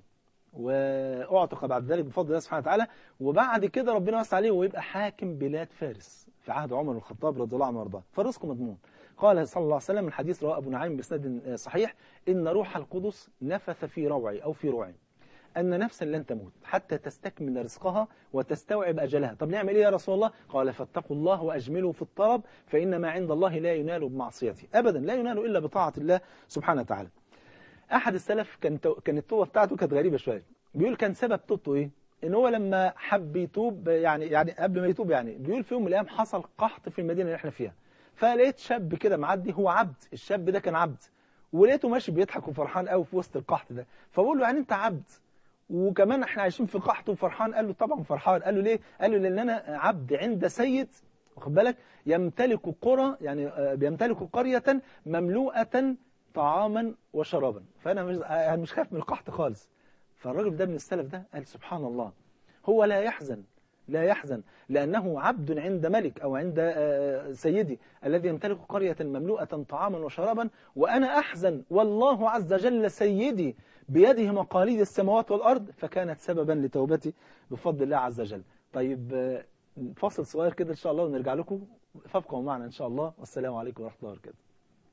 واعتق بعد ذلك بفضل الله سبحانه وتعالى وبعد كده ربنا وسع عليه ويبقى حاكم بلاد فارس في عهد عمر بن الخطاب رضي الله عنه وارضاه فرزقه مضمون قال صلى الله عليه وسلم الحديث رواه ابو نعيم بسند صحيح ان روح القدس نفث في روعي او في روعي أن نفسا لن تموت حتى تستكمل رزقها وتستوعب أجلها طب نعمل إيه يا رسول الله قال فاتقوا الله وأجملوا في الطلب فإن ما عند الله لا ينال بمعصيته أبدا لا ينال إلا بطاعة الله سبحانه وتعالى أحد السلف كان كانت التوبة بتاعته كانت غريبة شوية بيقول كان سبب توبته إيه إن هو لما حب يتوب يعني يعني قبل ما يتوب يعني بيقول في يوم من الأيام حصل قحط في المدينة اللي احنا فيها فلقيت شاب كده معدي هو عبد الشاب ده كان عبد ولقيته ماشي بيضحك وفرحان قوي في وسط القحط ده فبقول له يعني انت عبد وكمان احنا عايشين في قحط وفرحان قال له طبعا فرحان قال له ليه قال له لان انا عبد عند سيد واخد بالك يمتلك قرى يعني بيمتلك قرية مملوءة طعاما وشرابا فانا مش يعني مش خايف من القحط خالص فالراجل ده من السلف ده قال سبحان الله هو لا يحزن لا يحزن لأنه عبد عند ملك أو عند سيدي الذي يمتلك قرية مملوءة طعاما وشرابا وأنا أحزن والله عز وجل سيدي بيده مقاليد السماوات والأرض فكانت سببا لتوبتي بفضل الله عز وجل طيب فاصل صغير كده إن شاء الله ونرجع لكم فابقوا معنا إن شاء الله والسلام عليكم ورحمة الله وبركاته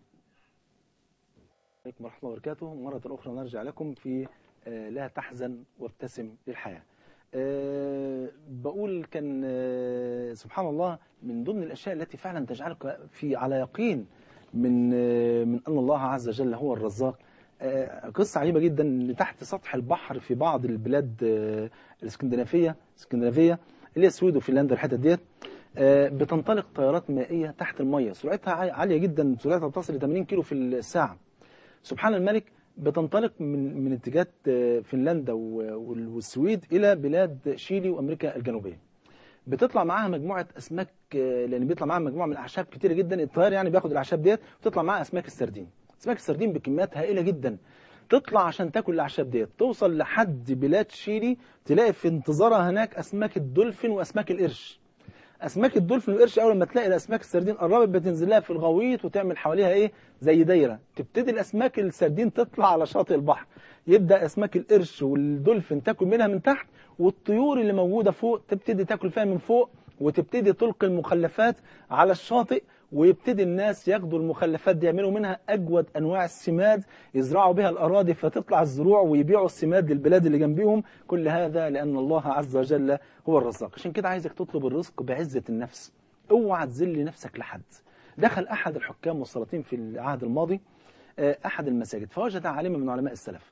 عليكم ورحمة الله وبركاته مرة أخرى نرجع لكم في لا تحزن وابتسم للحياة أه بقول كان أه سبحان الله من ضمن الأشياء التي فعلا تجعلك في على يقين من أه من أن الله عز وجل هو الرزاق قصة عجيبة جدا لتحت سطح البحر في بعض البلاد الاسكندنافية اسكندنافية اللي هي السويد وفنلندا الحتت ديت بتنطلق طيارات مائية تحت المية سرعتها عالية جدا سرعتها تصل ل 80 كيلو في الساعة سبحان الملك بتنطلق من من اتجاهات فنلندا والسويد إلى بلاد شيلي وأمريكا الجنوبية بتطلع معاها مجموعة أسماك آه، لأن بيطلع معاها مجموعة من الأعشاب كتيرة جدا الطيار يعني بياخد الأعشاب ديت وتطلع معاها أسماك السردين أسماك السردين بكميات هائلة جدا تطلع عشان تاكل الأعشاب ديت توصل لحد بلاد تشيلي تلاقي في انتظارها هناك أسماك الدولفين وأسماك القرش اسماك الدولفين والقرش اول ما تلاقي الاسماك السردين قربت بتنزل لها في الغويط وتعمل حواليها ايه زي دايره تبتدي الاسماك السردين تطلع على شاطئ البحر يبدا اسماك القرش والدولفين تاكل منها من تحت والطيور اللي موجوده فوق تبتدي تاكل فيها من فوق وتبتدي تلقي المخلفات على الشاطئ ويبتدي الناس ياخدوا المخلفات دي يعملوا منها اجود انواع السماد يزرعوا بها الاراضي فتطلع الزروع ويبيعوا السماد للبلاد اللي جنبيهم كل هذا لان الله عز وجل هو الرزاق عشان كده عايزك تطلب الرزق بعزه النفس اوعى تذل نفسك لحد دخل احد الحكام والسلاطين في العهد الماضي آه، احد المساجد فوجد عالما من علماء السلف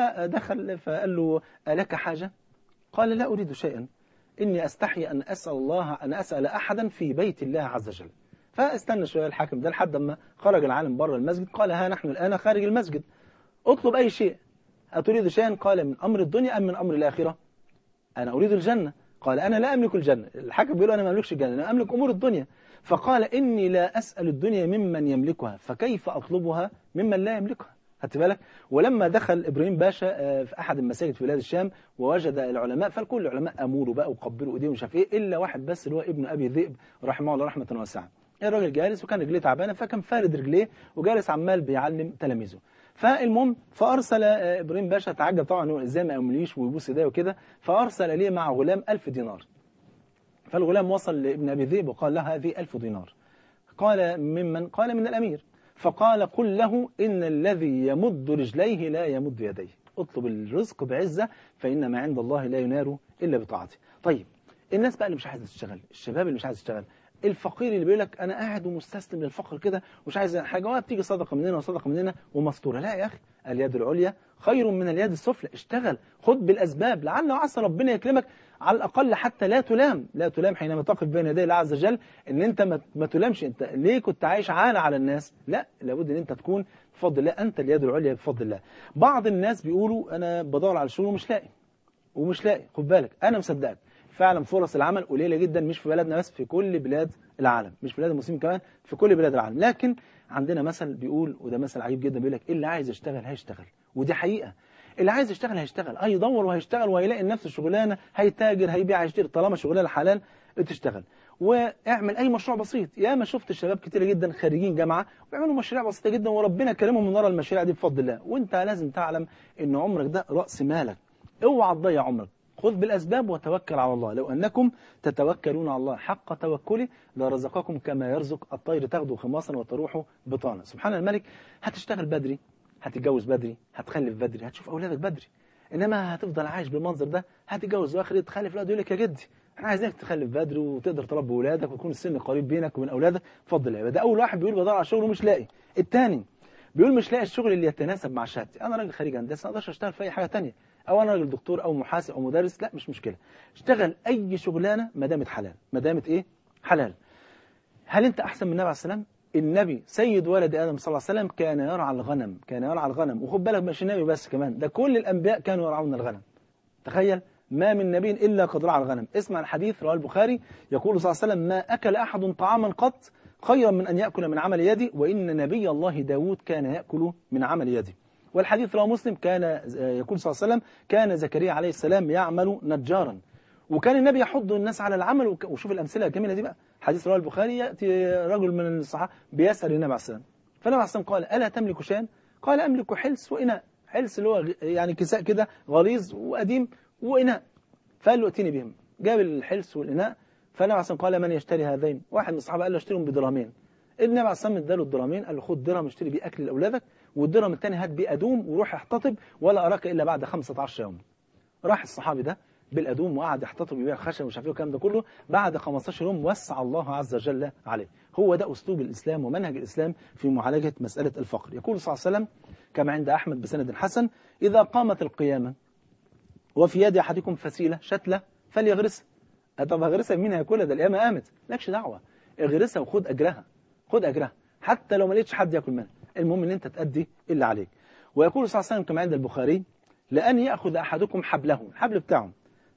فدخل فقال له ألك حاجة قال لا أريد شيئا إني أستحي أن أسأل الله أن أسأل أحدا في بيت الله عز وجل فاستنى شوية الحاكم ده لحد ما خرج العالم بره المسجد قال ها نحن الآن خارج المسجد اطلب أي شيء أتريد شيئا قال من أمر الدنيا أم من أمر الآخرة أنا أريد الجنة قال أنا لا أملك الجنة الحاكم بيقول أنا ما أملكش الجنة أنا أملك أمور الدنيا فقال إني لا أسأل الدنيا ممن يملكها فكيف أطلبها ممن لا يملكها خدت بالك ولما دخل إبراهيم باشا آه، في أحد المساجد في بلاد الشام ووجد العلماء فالكل العلماء أموروا بقى وقبلوا إيديهم ومش عارف إيه إلا واحد بس اللي هو ابن أبي ذئب رحمه الله رحمة واسعة الراجل جالس وكان رجليه تعبانه فكان فارد رجليه وجالس عمال بيعلم تلاميذه فالمهم فارسل آه، ابراهيم باشا تعجب طبعا هو ازاي ما يمليش ويبوس ايديه وكده فارسل ليه مع غلام ألف دينار فالغلام وصل لابن ابي ذئب وقال له هذه ألف دينار قال ممن قال من الامير فقال قل له ان الذي يمد رجليه لا يمد يديه اطلب الرزق بعزه فان ما عند الله لا ينال الا بطاعته طيب الناس بقى اللي مش عايزه تشتغل الشباب اللي مش عايز يشتغل الفقير اللي بيقول لك انا قاعد ومستسلم للفقر كده ومش عايز حاجه ولا بتيجي صدقه مننا وصدقه مننا ومستوره لا يا اخي اليد العليا خير من اليد السفلى اشتغل خد بالاسباب لعل وعسى ربنا يكرمك على الاقل حتى لا تلام لا تلام حينما تقف بين يدي الله عز وجل ان انت ما ما تلامش انت ليه كنت عايش عانى على الناس لا لابد ان انت تكون بفضل الله انت اليد العليا بفضل الله بعض الناس بيقولوا انا بدور على شغل ومش لاقي ومش لاقي خد بالك انا مصدقك فعلا فرص العمل قليله جدا مش في بلدنا بس في كل بلاد العالم مش في بلاد المسلمين كمان في كل بلاد العالم لكن عندنا مثل بيقول وده مثل عجيب جدا بيقول لك اللي عايز يشتغل هيشتغل ودي حقيقه اللي عايز يشتغل هيشتغل هيدور وهيشتغل وهيلاقي لنفسه شغلانه هيتاجر هيبيع هيشتري طالما شغلانه حلال تشتغل واعمل اي مشروع بسيط يا ما شفت شباب كتير جدا خارجين جامعه بيعملوا مشاريع بسيطه جدا وربنا كرمهم من ورا المشاريع دي بفضل الله وانت لازم تعلم ان عمرك ده راس مالك اوعى تضيع عمرك خذ بالأسباب وتوكل على الله لو أنكم تتوكلون على الله حق توكله لرزقكم كما يرزق الطير تغدو خماصا وتروح بطانا سبحان الملك هتشتغل بدري هتتجوز بدري هتخلف بدري هتشوف أولادك بدري إنما هتفضل عايش بالمنظر ده هتتجوز واخر تخلف لا يقول لك يا جدي احنا عايزينك تخلف بدري وتقدر تربي اولادك ويكون السن قريب بينك وبين اولادك بفضل الله ده اول واحد بيقول بدور على شغل ومش لاقي الثاني بيقول مش لاقي الشغل اللي يتناسب مع شهادتي انا راجل خريج هندسه ما اقدرش اشتغل في اي حاجه ثانيه او انا راجل دكتور او محاسب او مدرس لا مش مشكله اشتغل اي شغلانه ما دامت حلال ما دامت ايه حلال هل انت احسن من النبي عليه السلام النبي سيد ولد ادم صلى الله عليه وسلم كان يرعى الغنم كان يرعى الغنم وخد بالك مش النبي بس كمان ده كل الانبياء كانوا يرعون الغنم تخيل ما من نبي الا قد رعى الغنم اسمع الحديث رواه البخاري يقول صلى الله عليه وسلم ما اكل احد طعاما قط خيرا من ان ياكل من عمل يدي وان نبي الله داود كان ياكل من عمل يدي والحديث رواه مسلم كان يقول صلى الله عليه وسلم كان زكريا عليه السلام يعمل نجارا وكان النبي يحض الناس على العمل وك- وشوف الأمثلة الجميلة دي بقى حديث رواه البخاري يأتي رجل من الصحابة بيسأل النبي عليه السلام فالنبي عليه السلام قال ألا تملك شيئا قال أملك حلس وإناء حلس اللي هو غ- يعني كساء كده غليظ وقديم وإناء فقال له ائتني بهم جاب الحلس والإناء فالنبي عليه السلام قال من يشتري هذين واحد من الصحابة قال له اشتريهم بدرهمين النبي عليه الصلاه والسلام اداله الدرهمين قال له خد درهم اشتري بيه اكل لاولادك والدرهم الثاني هات بيه ادوم وروح احتطب ولا اراك الا بعد 15 يوم راح الصحابي ده بالادوم وقعد يحتطب يبيع خشب ومش عارف ايه والكلام ده كله بعد 15 يوم وسع الله عز وجل عليه هو ده اسلوب الاسلام ومنهج الاسلام في معالجه مساله الفقر يقول صلى الله عليه وسلم كما عند احمد بسند حسن اذا قامت القيامه وفي يد احدكم فسيله شتله فليغرسها طب هغرسها مين هياكلها ده القيامه قامت مالكش دعوه اغرسها وخد اجرها خد اجرها حتى لو ما لقيتش حد ياكل منها المهم ان انت تأدي اللي عليك ويقول صلى الله عليه وسلم كما عند البخاري لأن يأخذ أحدكم حبله الحبل بتاعه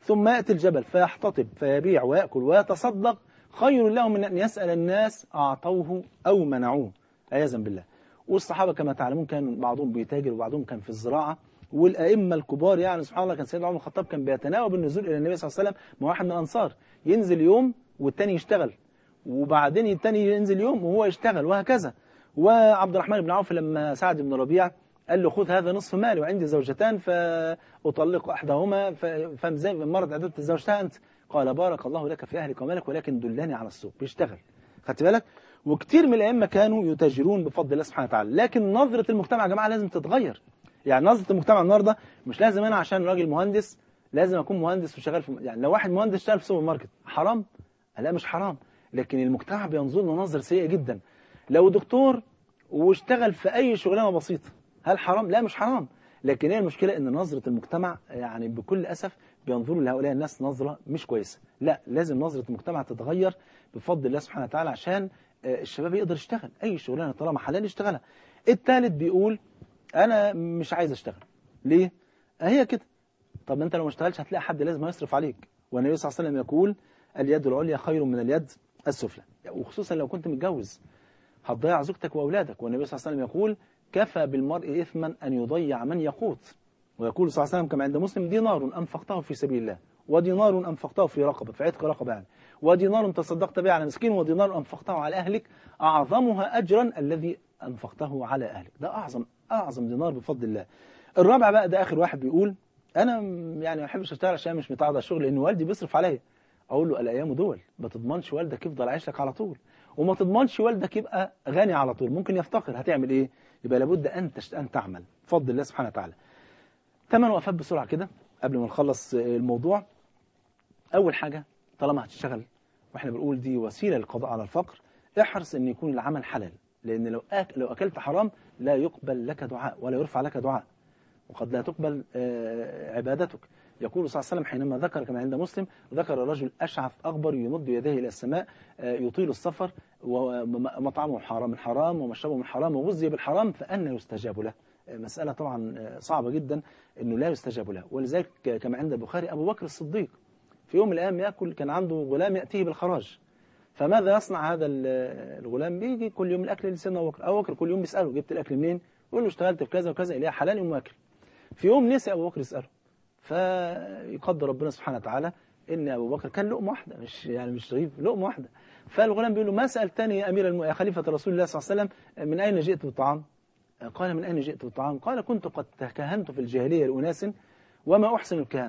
ثم يأتي الجبل فيحتطب فيبيع ويأكل ويتصدق خير له من أن يسأل الناس أعطوه أو منعوه عياذا بالله والصحابة كما تعلمون كان بعضهم بيتاجر وبعضهم كان في الزراعة والأئمة الكبار يعني سبحان الله كان سيدنا عمر الخطاب كان بيتناوب النزول إلى النبي صلى الله عليه وسلم مع واحد من الأنصار ينزل يوم والتاني يشتغل وبعدين التاني ينزل يوم وهو يشتغل وهكذا وعبد الرحمن بن عوف لما سعد بن ربيع قال له خذ هذا نصف مالي وعندي زوجتان فأطلق أحدهما فمزي مرض عدة زوجتها أنت قال بارك الله لك في أهلك ومالك ولكن دلني على السوق بيشتغل خدت بالك وكتير من الأئمة كانوا يتاجرون بفضل الله سبحانه وتعالى لكن نظرة المجتمع يا جماعة لازم تتغير يعني نظرة المجتمع النهاردة مش لازم أنا عشان راجل مهندس لازم أكون مهندس وشغال في يعني لو واحد مهندس شغال في سوبر ماركت حرام لا مش حرام لكن المجتمع بينظر له نظر سيء جدا لو دكتور واشتغل في أي شغلانة بسيطة هل حرام؟ لا مش حرام لكن هي المشكلة ان نظرة المجتمع يعني بكل أسف بينظروا لهؤلاء الناس نظرة مش كويسة لا لازم نظرة المجتمع تتغير بفضل الله سبحانه وتعالى عشان الشباب يقدر يشتغل أي شغلانة طالما حلال يشتغلها الثالث بيقول أنا مش عايز أشتغل ليه؟ هي كده طب أنت لو ما اشتغلش هتلاقي حد لازم يصرف عليك والنبي صلى الله عليه وسلم يقول اليد العليا خير من اليد السفلى وخصوصا لو كنت متجوز هتضيع زوجتك وأولادك والنبي صلى الله عليه وسلم يقول كفى بالمرء إثما أن يضيع من يقوت ويقول صلى الله عليه وسلم كما عند مسلم دينار أنفقته في سبيل الله ودينار أنفقته في رقبة في عتق رقبة يعني ودينار تصدقت به على مسكين ودينار أنفقته على أهلك أعظمها أجرا الذي أنفقته على أهلك ده أعظم أعظم دينار بفضل الله الرابع بقى ده آخر واحد بيقول أنا يعني ما بحبش أشتغل عشان مش متعود على الشغل لأن والدي بيصرف عليا أقول له الأيام دول ما تضمنش والدك يفضل عايش لك على طول وما تضمنش والدك يبقى غني على طول ممكن يفتقر هتعمل إيه يبقى لابد أن أن تعمل بفضل الله سبحانه وتعالى ثمان وقفات بسرعة كده قبل ما نخلص الموضوع أول حاجة طالما هتشتغل واحنا بنقول دي وسيلة للقضاء على الفقر احرص ان يكون العمل حلال لان لو أك... لو اكلت حرام لا يقبل لك دعاء ولا يرفع لك دعاء وقد لا تقبل عبادتك يقول صلى الله عليه وسلم حينما ذكر كما عند مسلم ذكر رجل أشعث أغبر يمد يديه إلى السماء يطيل السفر ومطعمه حرام من حرام ومشربه من حرام وغذي بالحرام فأنا يستجاب له مسألة طبعا صعبة جدا أنه لا يستجاب له ولذلك كما عند البخاري أبو بكر الصديق في يوم من الأيام يأكل كان عنده غلام يأتيه بالخراج فماذا يصنع هذا الغلام بيجي كل يوم الأكل لسيدنا أبو بكر أبو بكر كل يوم بيسأله جبت الأكل منين يقول له اشتغلت في كذا وكذا إليها حلال يوم واكل في يوم نسي أبو بكر يسأله فيقدر ربنا سبحانه وتعالى ان ابو بكر كان لقمه واحده مش يعني مش رغيف لقمه واحده فالغلام بيقول له ما سالتني يا امير الم... يا خليفه رسول الله صلى الله عليه وسلم من اين جئت بالطعام قال من اين جئت بالطعام قال كنت قد تكهنت في الجاهليه لاناس وما احسن الكهنه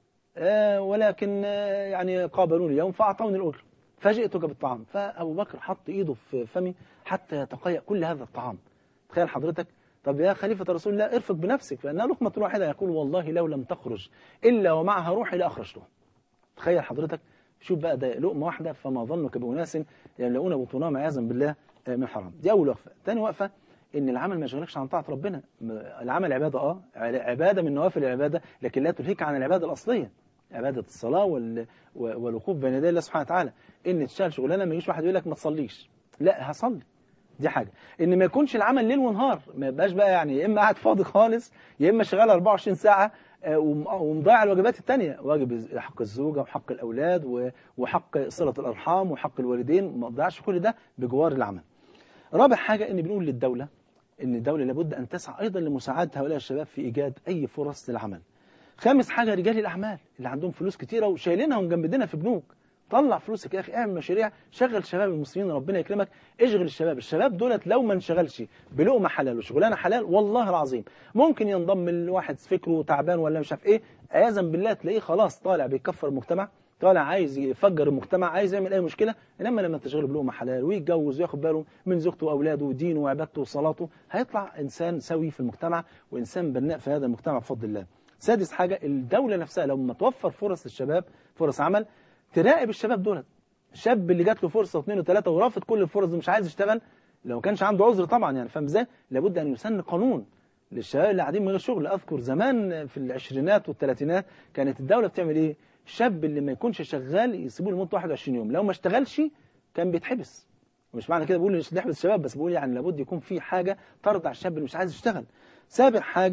آه ولكن آه يعني قابلوني اليوم فاعطوني الاجر فجئتك بالطعام فابو بكر حط ايده في فمي حتى يتقيأ كل هذا الطعام تخيل حضرتك طب يا خليفة رسول الله ارفق بنفسك فإنها لقمة واحدة يقول والله لو لم تخرج إلا ومعها روحي لأخرجته تخيل حضرتك شوف بقى ده لقمة واحدة فما ظنك بأناس يملؤون بطونهم عياذا بالله من حرام دي أول وقفة ثاني وقفة إن العمل ما يشغلكش عن طاعة ربنا العمل عبادة آه عبادة من نوافل العبادة لكن لا تلهيك عن العبادة الأصلية عبادة الصلاة وال... والوقوف بين يدي الله سبحانه وتعالى إن تشتغل شغلانة ما يجيش واحد يقول لك ما تصليش لا هصلي دي حاجة ان ما يكونش العمل ليل ونهار ما يبقاش بقى يعني يا اما قاعد فاضي خالص يا اما شغال 24 ساعة ومضيع الواجبات التانية واجب حق الزوجة وحق الأولاد وحق صلة الأرحام وحق الوالدين ما تضيعش كل ده بجوار العمل رابع حاجة ان بنقول للدولة ان الدولة لابد أن تسعى أيضا لمساعدة هؤلاء الشباب في إيجاد أي فرص للعمل خامس حاجة رجال الأعمال اللي عندهم فلوس كتيرة وشايلينهم جنب ايدينا في بنوك طلع فلوسك يا أخي اعمل مشاريع شغل شباب المسلمين ربنا يكرمك اشغل الشباب الشباب دولت لو ما انشغلش بلقمة حلال وشغلانة حلال والله العظيم ممكن ينضم الواحد فكره تعبان ولا مش عارف ايه عياذا بالله تلاقيه خلاص طالع بيكفر المجتمع طالع عايز يفجر المجتمع عايز يعمل اي مشكلة انما لما تشغله بلقمة حلال ويتجوز وياخد باله من زوجته واولاده ودينه وعبادته وصلاته هيطلع انسان سوي في المجتمع وانسان بناء في هذا المجتمع بفضل الله سادس حاجة الدولة نفسها لما توفر فرص للشباب فرص عمل تراقب الشباب دولت الشاب اللي جات له فرصه واثنين وثلاثه ورافض كل الفرص دي مش عايز يشتغل لو ما كانش عنده عذر طبعا يعني فاهم ازاي لابد ان يسن قانون للشباب اللي قاعدين من غير شغل اذكر زمان في العشرينات والثلاثينات كانت الدوله بتعمل ايه الشاب اللي ما يكونش شغال يسيبوه لمده 21 يوم لو ما اشتغلش كان بيتحبس مش معنى كده بقول مش نحبس الشباب بس بقول يعني لابد يكون في حاجه ترضع الشاب اللي مش عايز يشتغل سابع حاجه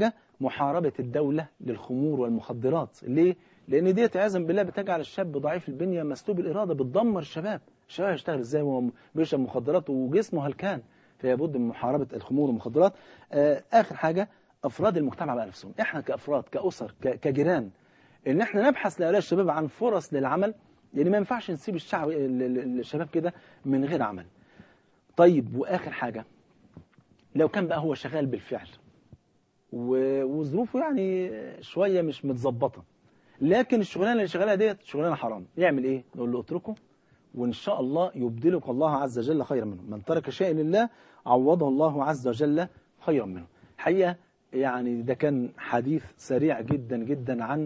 محاربة الدولة للخمور والمخدرات ليه؟ لأن ديت عياذا بالله بتجعل الشاب ضعيف البنية مسلوب الإرادة بتدمر الشباب الشباب هيشتغل ازاي وهو بيشرب مخدرات وجسمه هلكان فلا بد من محاربة الخمور والمخدرات آه آخر حاجة أفراد المجتمع بقى نفسهم إحنا كأفراد كأسر ك- كجيران إن إحنا نبحث لهؤلاء الشباب عن فرص للعمل يعني ما ينفعش نسيب الشعب ال- ال- الشباب كده من غير عمل طيب وآخر حاجة لو كان بقى هو شغال بالفعل و- وظروفه يعني شوية مش متظبطة لكن الشغلانة اللي شغالها ديت شغلانة حرام يعمل ايه نقول له اتركه وان شاء الله يبدلك الله عز وجل خيرا منه من ترك شيء لله عوضه الله عز وجل خيرا منه حقيقة يعني ده كان حديث سريع جدا جدا عن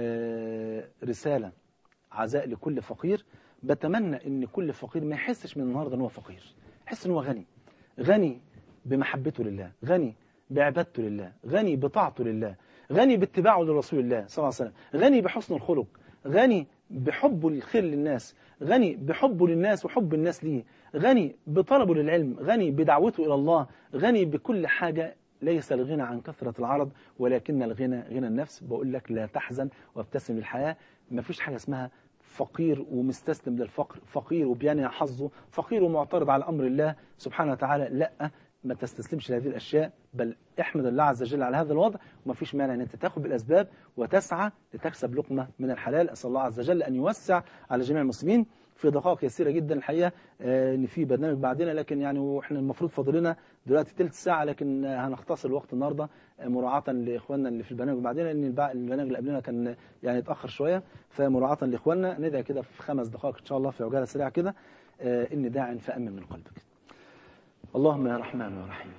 آه، رسالة عزاء لكل فقير بتمنى ان كل فقير ما يحسش من النهارده ان هو فقير يحس ان هو غني غني بمحبته لله غني بعبادته لله غني بطاعته لله غني باتباعه لرسول الله صلى الله عليه وسلم غني بحسن الخلق غني بحبه للخير للناس غني بحبه للناس وحب الناس ليه غني بطلبه للعلم غني بدعوته إلى الله غني بكل حاجة ليس الغنى عن كثرة العرض ولكن الغنى غنى النفس بقول لك لا تحزن وابتسم للحياة ما فيش حاجة اسمها فقير ومستسلم للفقر فقير وبيانع حظه فقير ومعترض على أمر الله سبحانه وتعالى لا ما تستسلمش لهذه الأشياء بل احمد الله عز وجل على هذا الوضع وما فيش مانع ان انت تاخد بالأسباب وتسعى لتكسب لقمة من الحلال أسأل الله عز وجل أن يوسع على جميع المسلمين في دقائق يسيرة جدا الحقيقة آه، ان في برنامج بعدنا لكن يعني واحنا المفروض فاضل لنا دلوقتي ثلث ساعة لكن آه، هنختصر الوقت النهاردة آه، مراعاة لإخواننا اللي في البرنامج بعدنا لأن البع- البرنامج اللي قبلنا كان يعني اتأخر شوية فمراعاة لإخواننا ندعي كده في خمس دقائق إن شاء الله في عجالة سريعة كده آه، إن داع فأمن من قلبك اللهم يا رحمن يا رحيم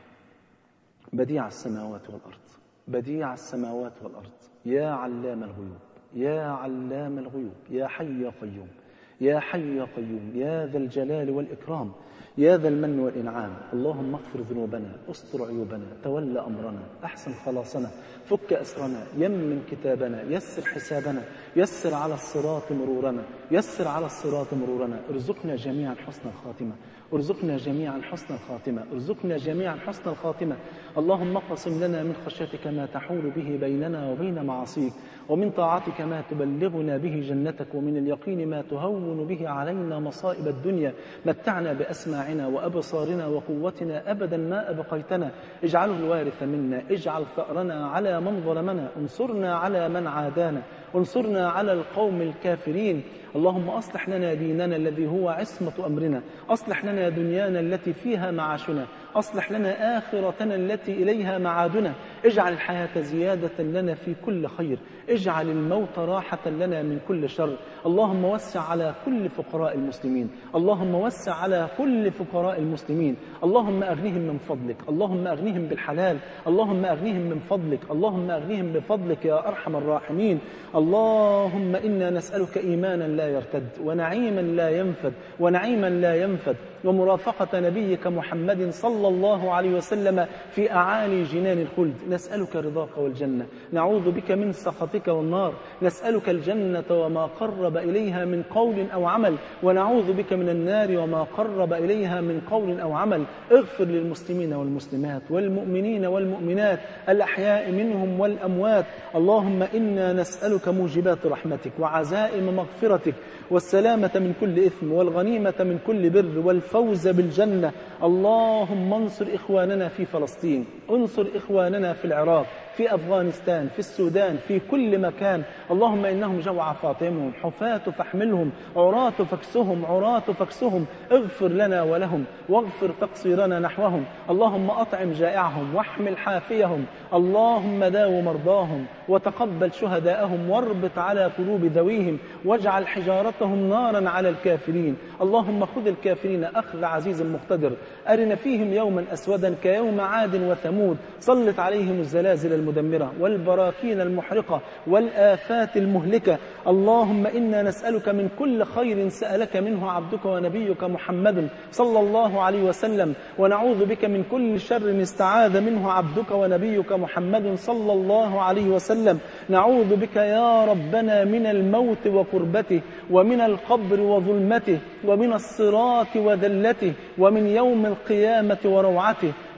بديع السماوات والأرض بديع السماوات والأرض يا علام الغيوب يا علام الغيوب يا حي يا قيوم يا حي يا قيوم يا ذا الجلال والإكرام يا ذا المن والإنعام اللهم اغفر ذنوبنا استر عيوبنا تول أمرنا أحسن خلاصنا فك أسرنا يمن كتابنا يسر حسابنا يسر على الصراط مرورنا يسر على الصراط مرورنا ارزقنا جميعا حسن الخاتمة ارزقنا جميعا حسن الخاتمة ارزقنا جميعا حسن الخاتمة اللهم اقسم لنا من خشيتك ما تحول به بيننا وبين معاصيك ومن طاعتك ما تبلغنا به جنتك ومن اليقين ما تهون به علينا مصائب الدنيا متعنا بأسماعنا وأبصارنا وقوتنا أبدا ما أبقيتنا اجعله الوارث منا اجعل ثأرنا على من ظلمنا انصرنا على من عادانا انصرنا على القوم الكافرين اللهم أصلح لنا ديننا الذي هو عصمة أمرنا أصلح لنا دنيانا التي فيها معاشنا أصلح لنا آخرتنا التي إليها معادنا اجعل الحياة زيادة لنا في كل خير اجعل الموت راحة لنا من كل شر اللهم وسع على كل فقراء المسلمين اللهم وسع على كل فقراء المسلمين اللهم أغنهم من فضلك اللهم أغنهم بالحلال اللهم أغنهم من فضلك اللهم أغنهم بفضلك يا أرحم الراحمين اللهم إنا نسألك إيمانا لا يرتد ونعيما لا ينفد ونعيما لا ينفد ومرافقة نبيك محمد صلى الله عليه وسلم في أعالي جنان الخلد نسألك رضاك والجنة نعوذ بك من سخطك والنار نسألك الجنة وما قرب إليها من قول أو عمل ونعوذ بك من النار وما قرب إليها من قول أو عمل اغفر للمسلمين والمسلمات والمؤمنين والمؤمنات الأحياء منهم والأموات اللهم إنا نسألك موجبات رحمتك وعزائم مغفرتك والسلامة من كل إثم والغنيمة من كل بر والفوز بالجنة اللهم انصر إخواننا في فلسطين انصر إخواننا في العراق في أفغانستان في السودان في كل مكان اللهم إنهم جوع فاطمهم حفاة فاحملهم عراة فاكسهم عراة فاكسهم اغفر لنا ولهم واغفر تقصيرنا نحوهم اللهم أطعم جائعهم واحمل حافيهم اللهم داو مرضاهم وتقبل شهداءهم واربط على قلوب ذويهم واجعل حجارتهم نارا على الكافرين اللهم خذ الكافرين أخذ عزيز مقتدر أرنا فيهم يوما أسودا كيوم عاد وثمود سلط عليهم الزلازل المدمرة والبراكين المحرقة والآفات المهلكة اللهم إنا نسألك من كل خير سألك منه عبدك ونبيك محمد صلى الله عليه وسلم ونعوذ بك من كل شر استعاذ منه عبدك ونبيك محمد صلى الله عليه وسلم نعوذ بك يا ربنا من الموت وقربته ومن القبر وظلمته ومن الصراط وذلته ومن يوم القيامة وروعته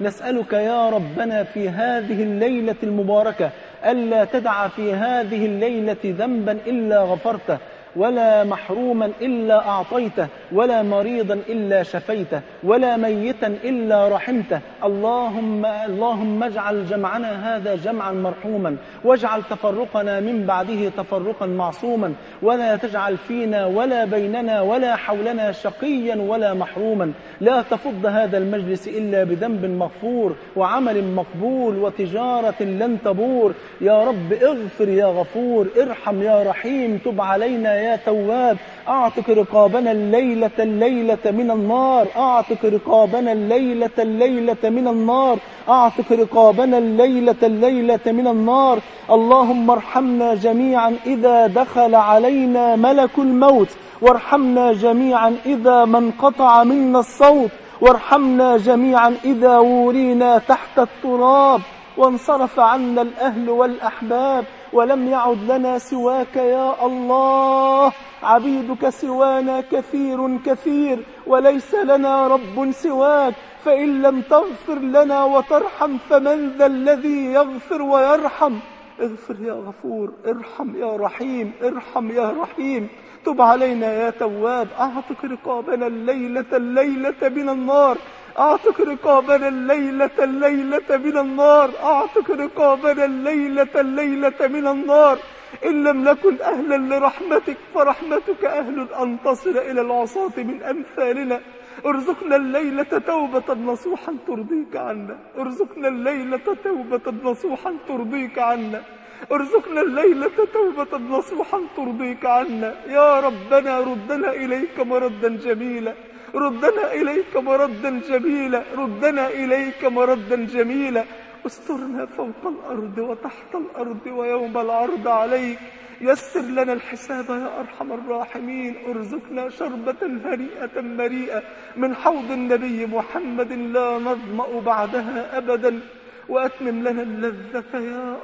نسألك يا ربنا في هذه الليلة المباركة ألا تدع في هذه الليلة ذنبا إلا غفرته ولا محروما إلا أعطيته ولا مريضا إلا شفيته ولا ميتا إلا رحمته اللهم اللهم اجعل جمعنا هذا جمعا مرحوما واجعل تفرقنا من بعده تفرقا معصوما ولا تجعل فينا ولا بيننا ولا حولنا شقيا ولا محروما لا تفض هذا المجلس إلا بذنب مغفور وعمل مقبول وتجارة لن تبور يا رب اغفر يا غفور ارحم يا رحيم تب علينا يا تواب أعتق رقابنا الليلة الليلة من النار أعتق رقابنا الليلة الليلة من النار أعتق رقابنا الليلة الليلة من النار اللهم ارحمنا جميعا إذا دخل علينا ملك الموت وارحمنا جميعا إذا ما انقطع منا الصوت وارحمنا جميعا إذا ورينا تحت التراب وانصرف عنا الأهل والأحباب ولم يعد لنا سواك يا الله عبيدك سوانا كثير كثير وليس لنا رب سواك فإن لم تغفر لنا وترحم فمن ذا الذي يغفر ويرحم اغفر يا غفور ارحم يا رحيم ارحم يا رحيم تب علينا يا تواب اعتق رقابنا الليلة الليلة من النار اعتق رقابنا الليلة الليلة من النار اعتق رقابنا الليلة الليلة من النار إن لم نكن أهلا لرحمتك فرحمتك أهل أن تصل إلى العصاة من أمثالنا ارزقنا الليلة توبة نصوحا ترضيك عنا ارزقنا الليلة توبة نصوحا ترضيك عنا ارزقنا الليلة توبة نصوحا ترضيك عنا يا ربنا ردنا إليك مردا جميلا ردنا إليك مردا جميلا ردنا إليك مردا جميلا استرنا فوق الأرض وتحت الأرض ويوم العرض عليك يسر لنا الحساب يا أرحم الراحمين ارزقنا شربة هنيئة مريئة من حوض النبي محمد لا نظمأ بعدها أبدا وأتمم لنا اللذة يا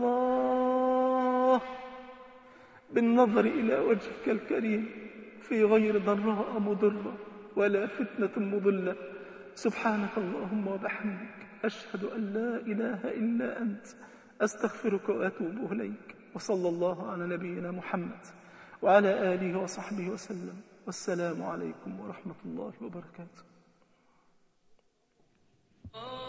الله بالنظر إلى وجهك الكريم في غير ضراء مضرة ولا فتنة مضلة سبحانك اللهم وبحمدك أشهد أن لا إله إلا أنت أستغفرك وأتوب إليك وصلى الله على نبينا محمد وعلى آله وصحبه وسلم والسلام عليكم ورحمة الله وبركاته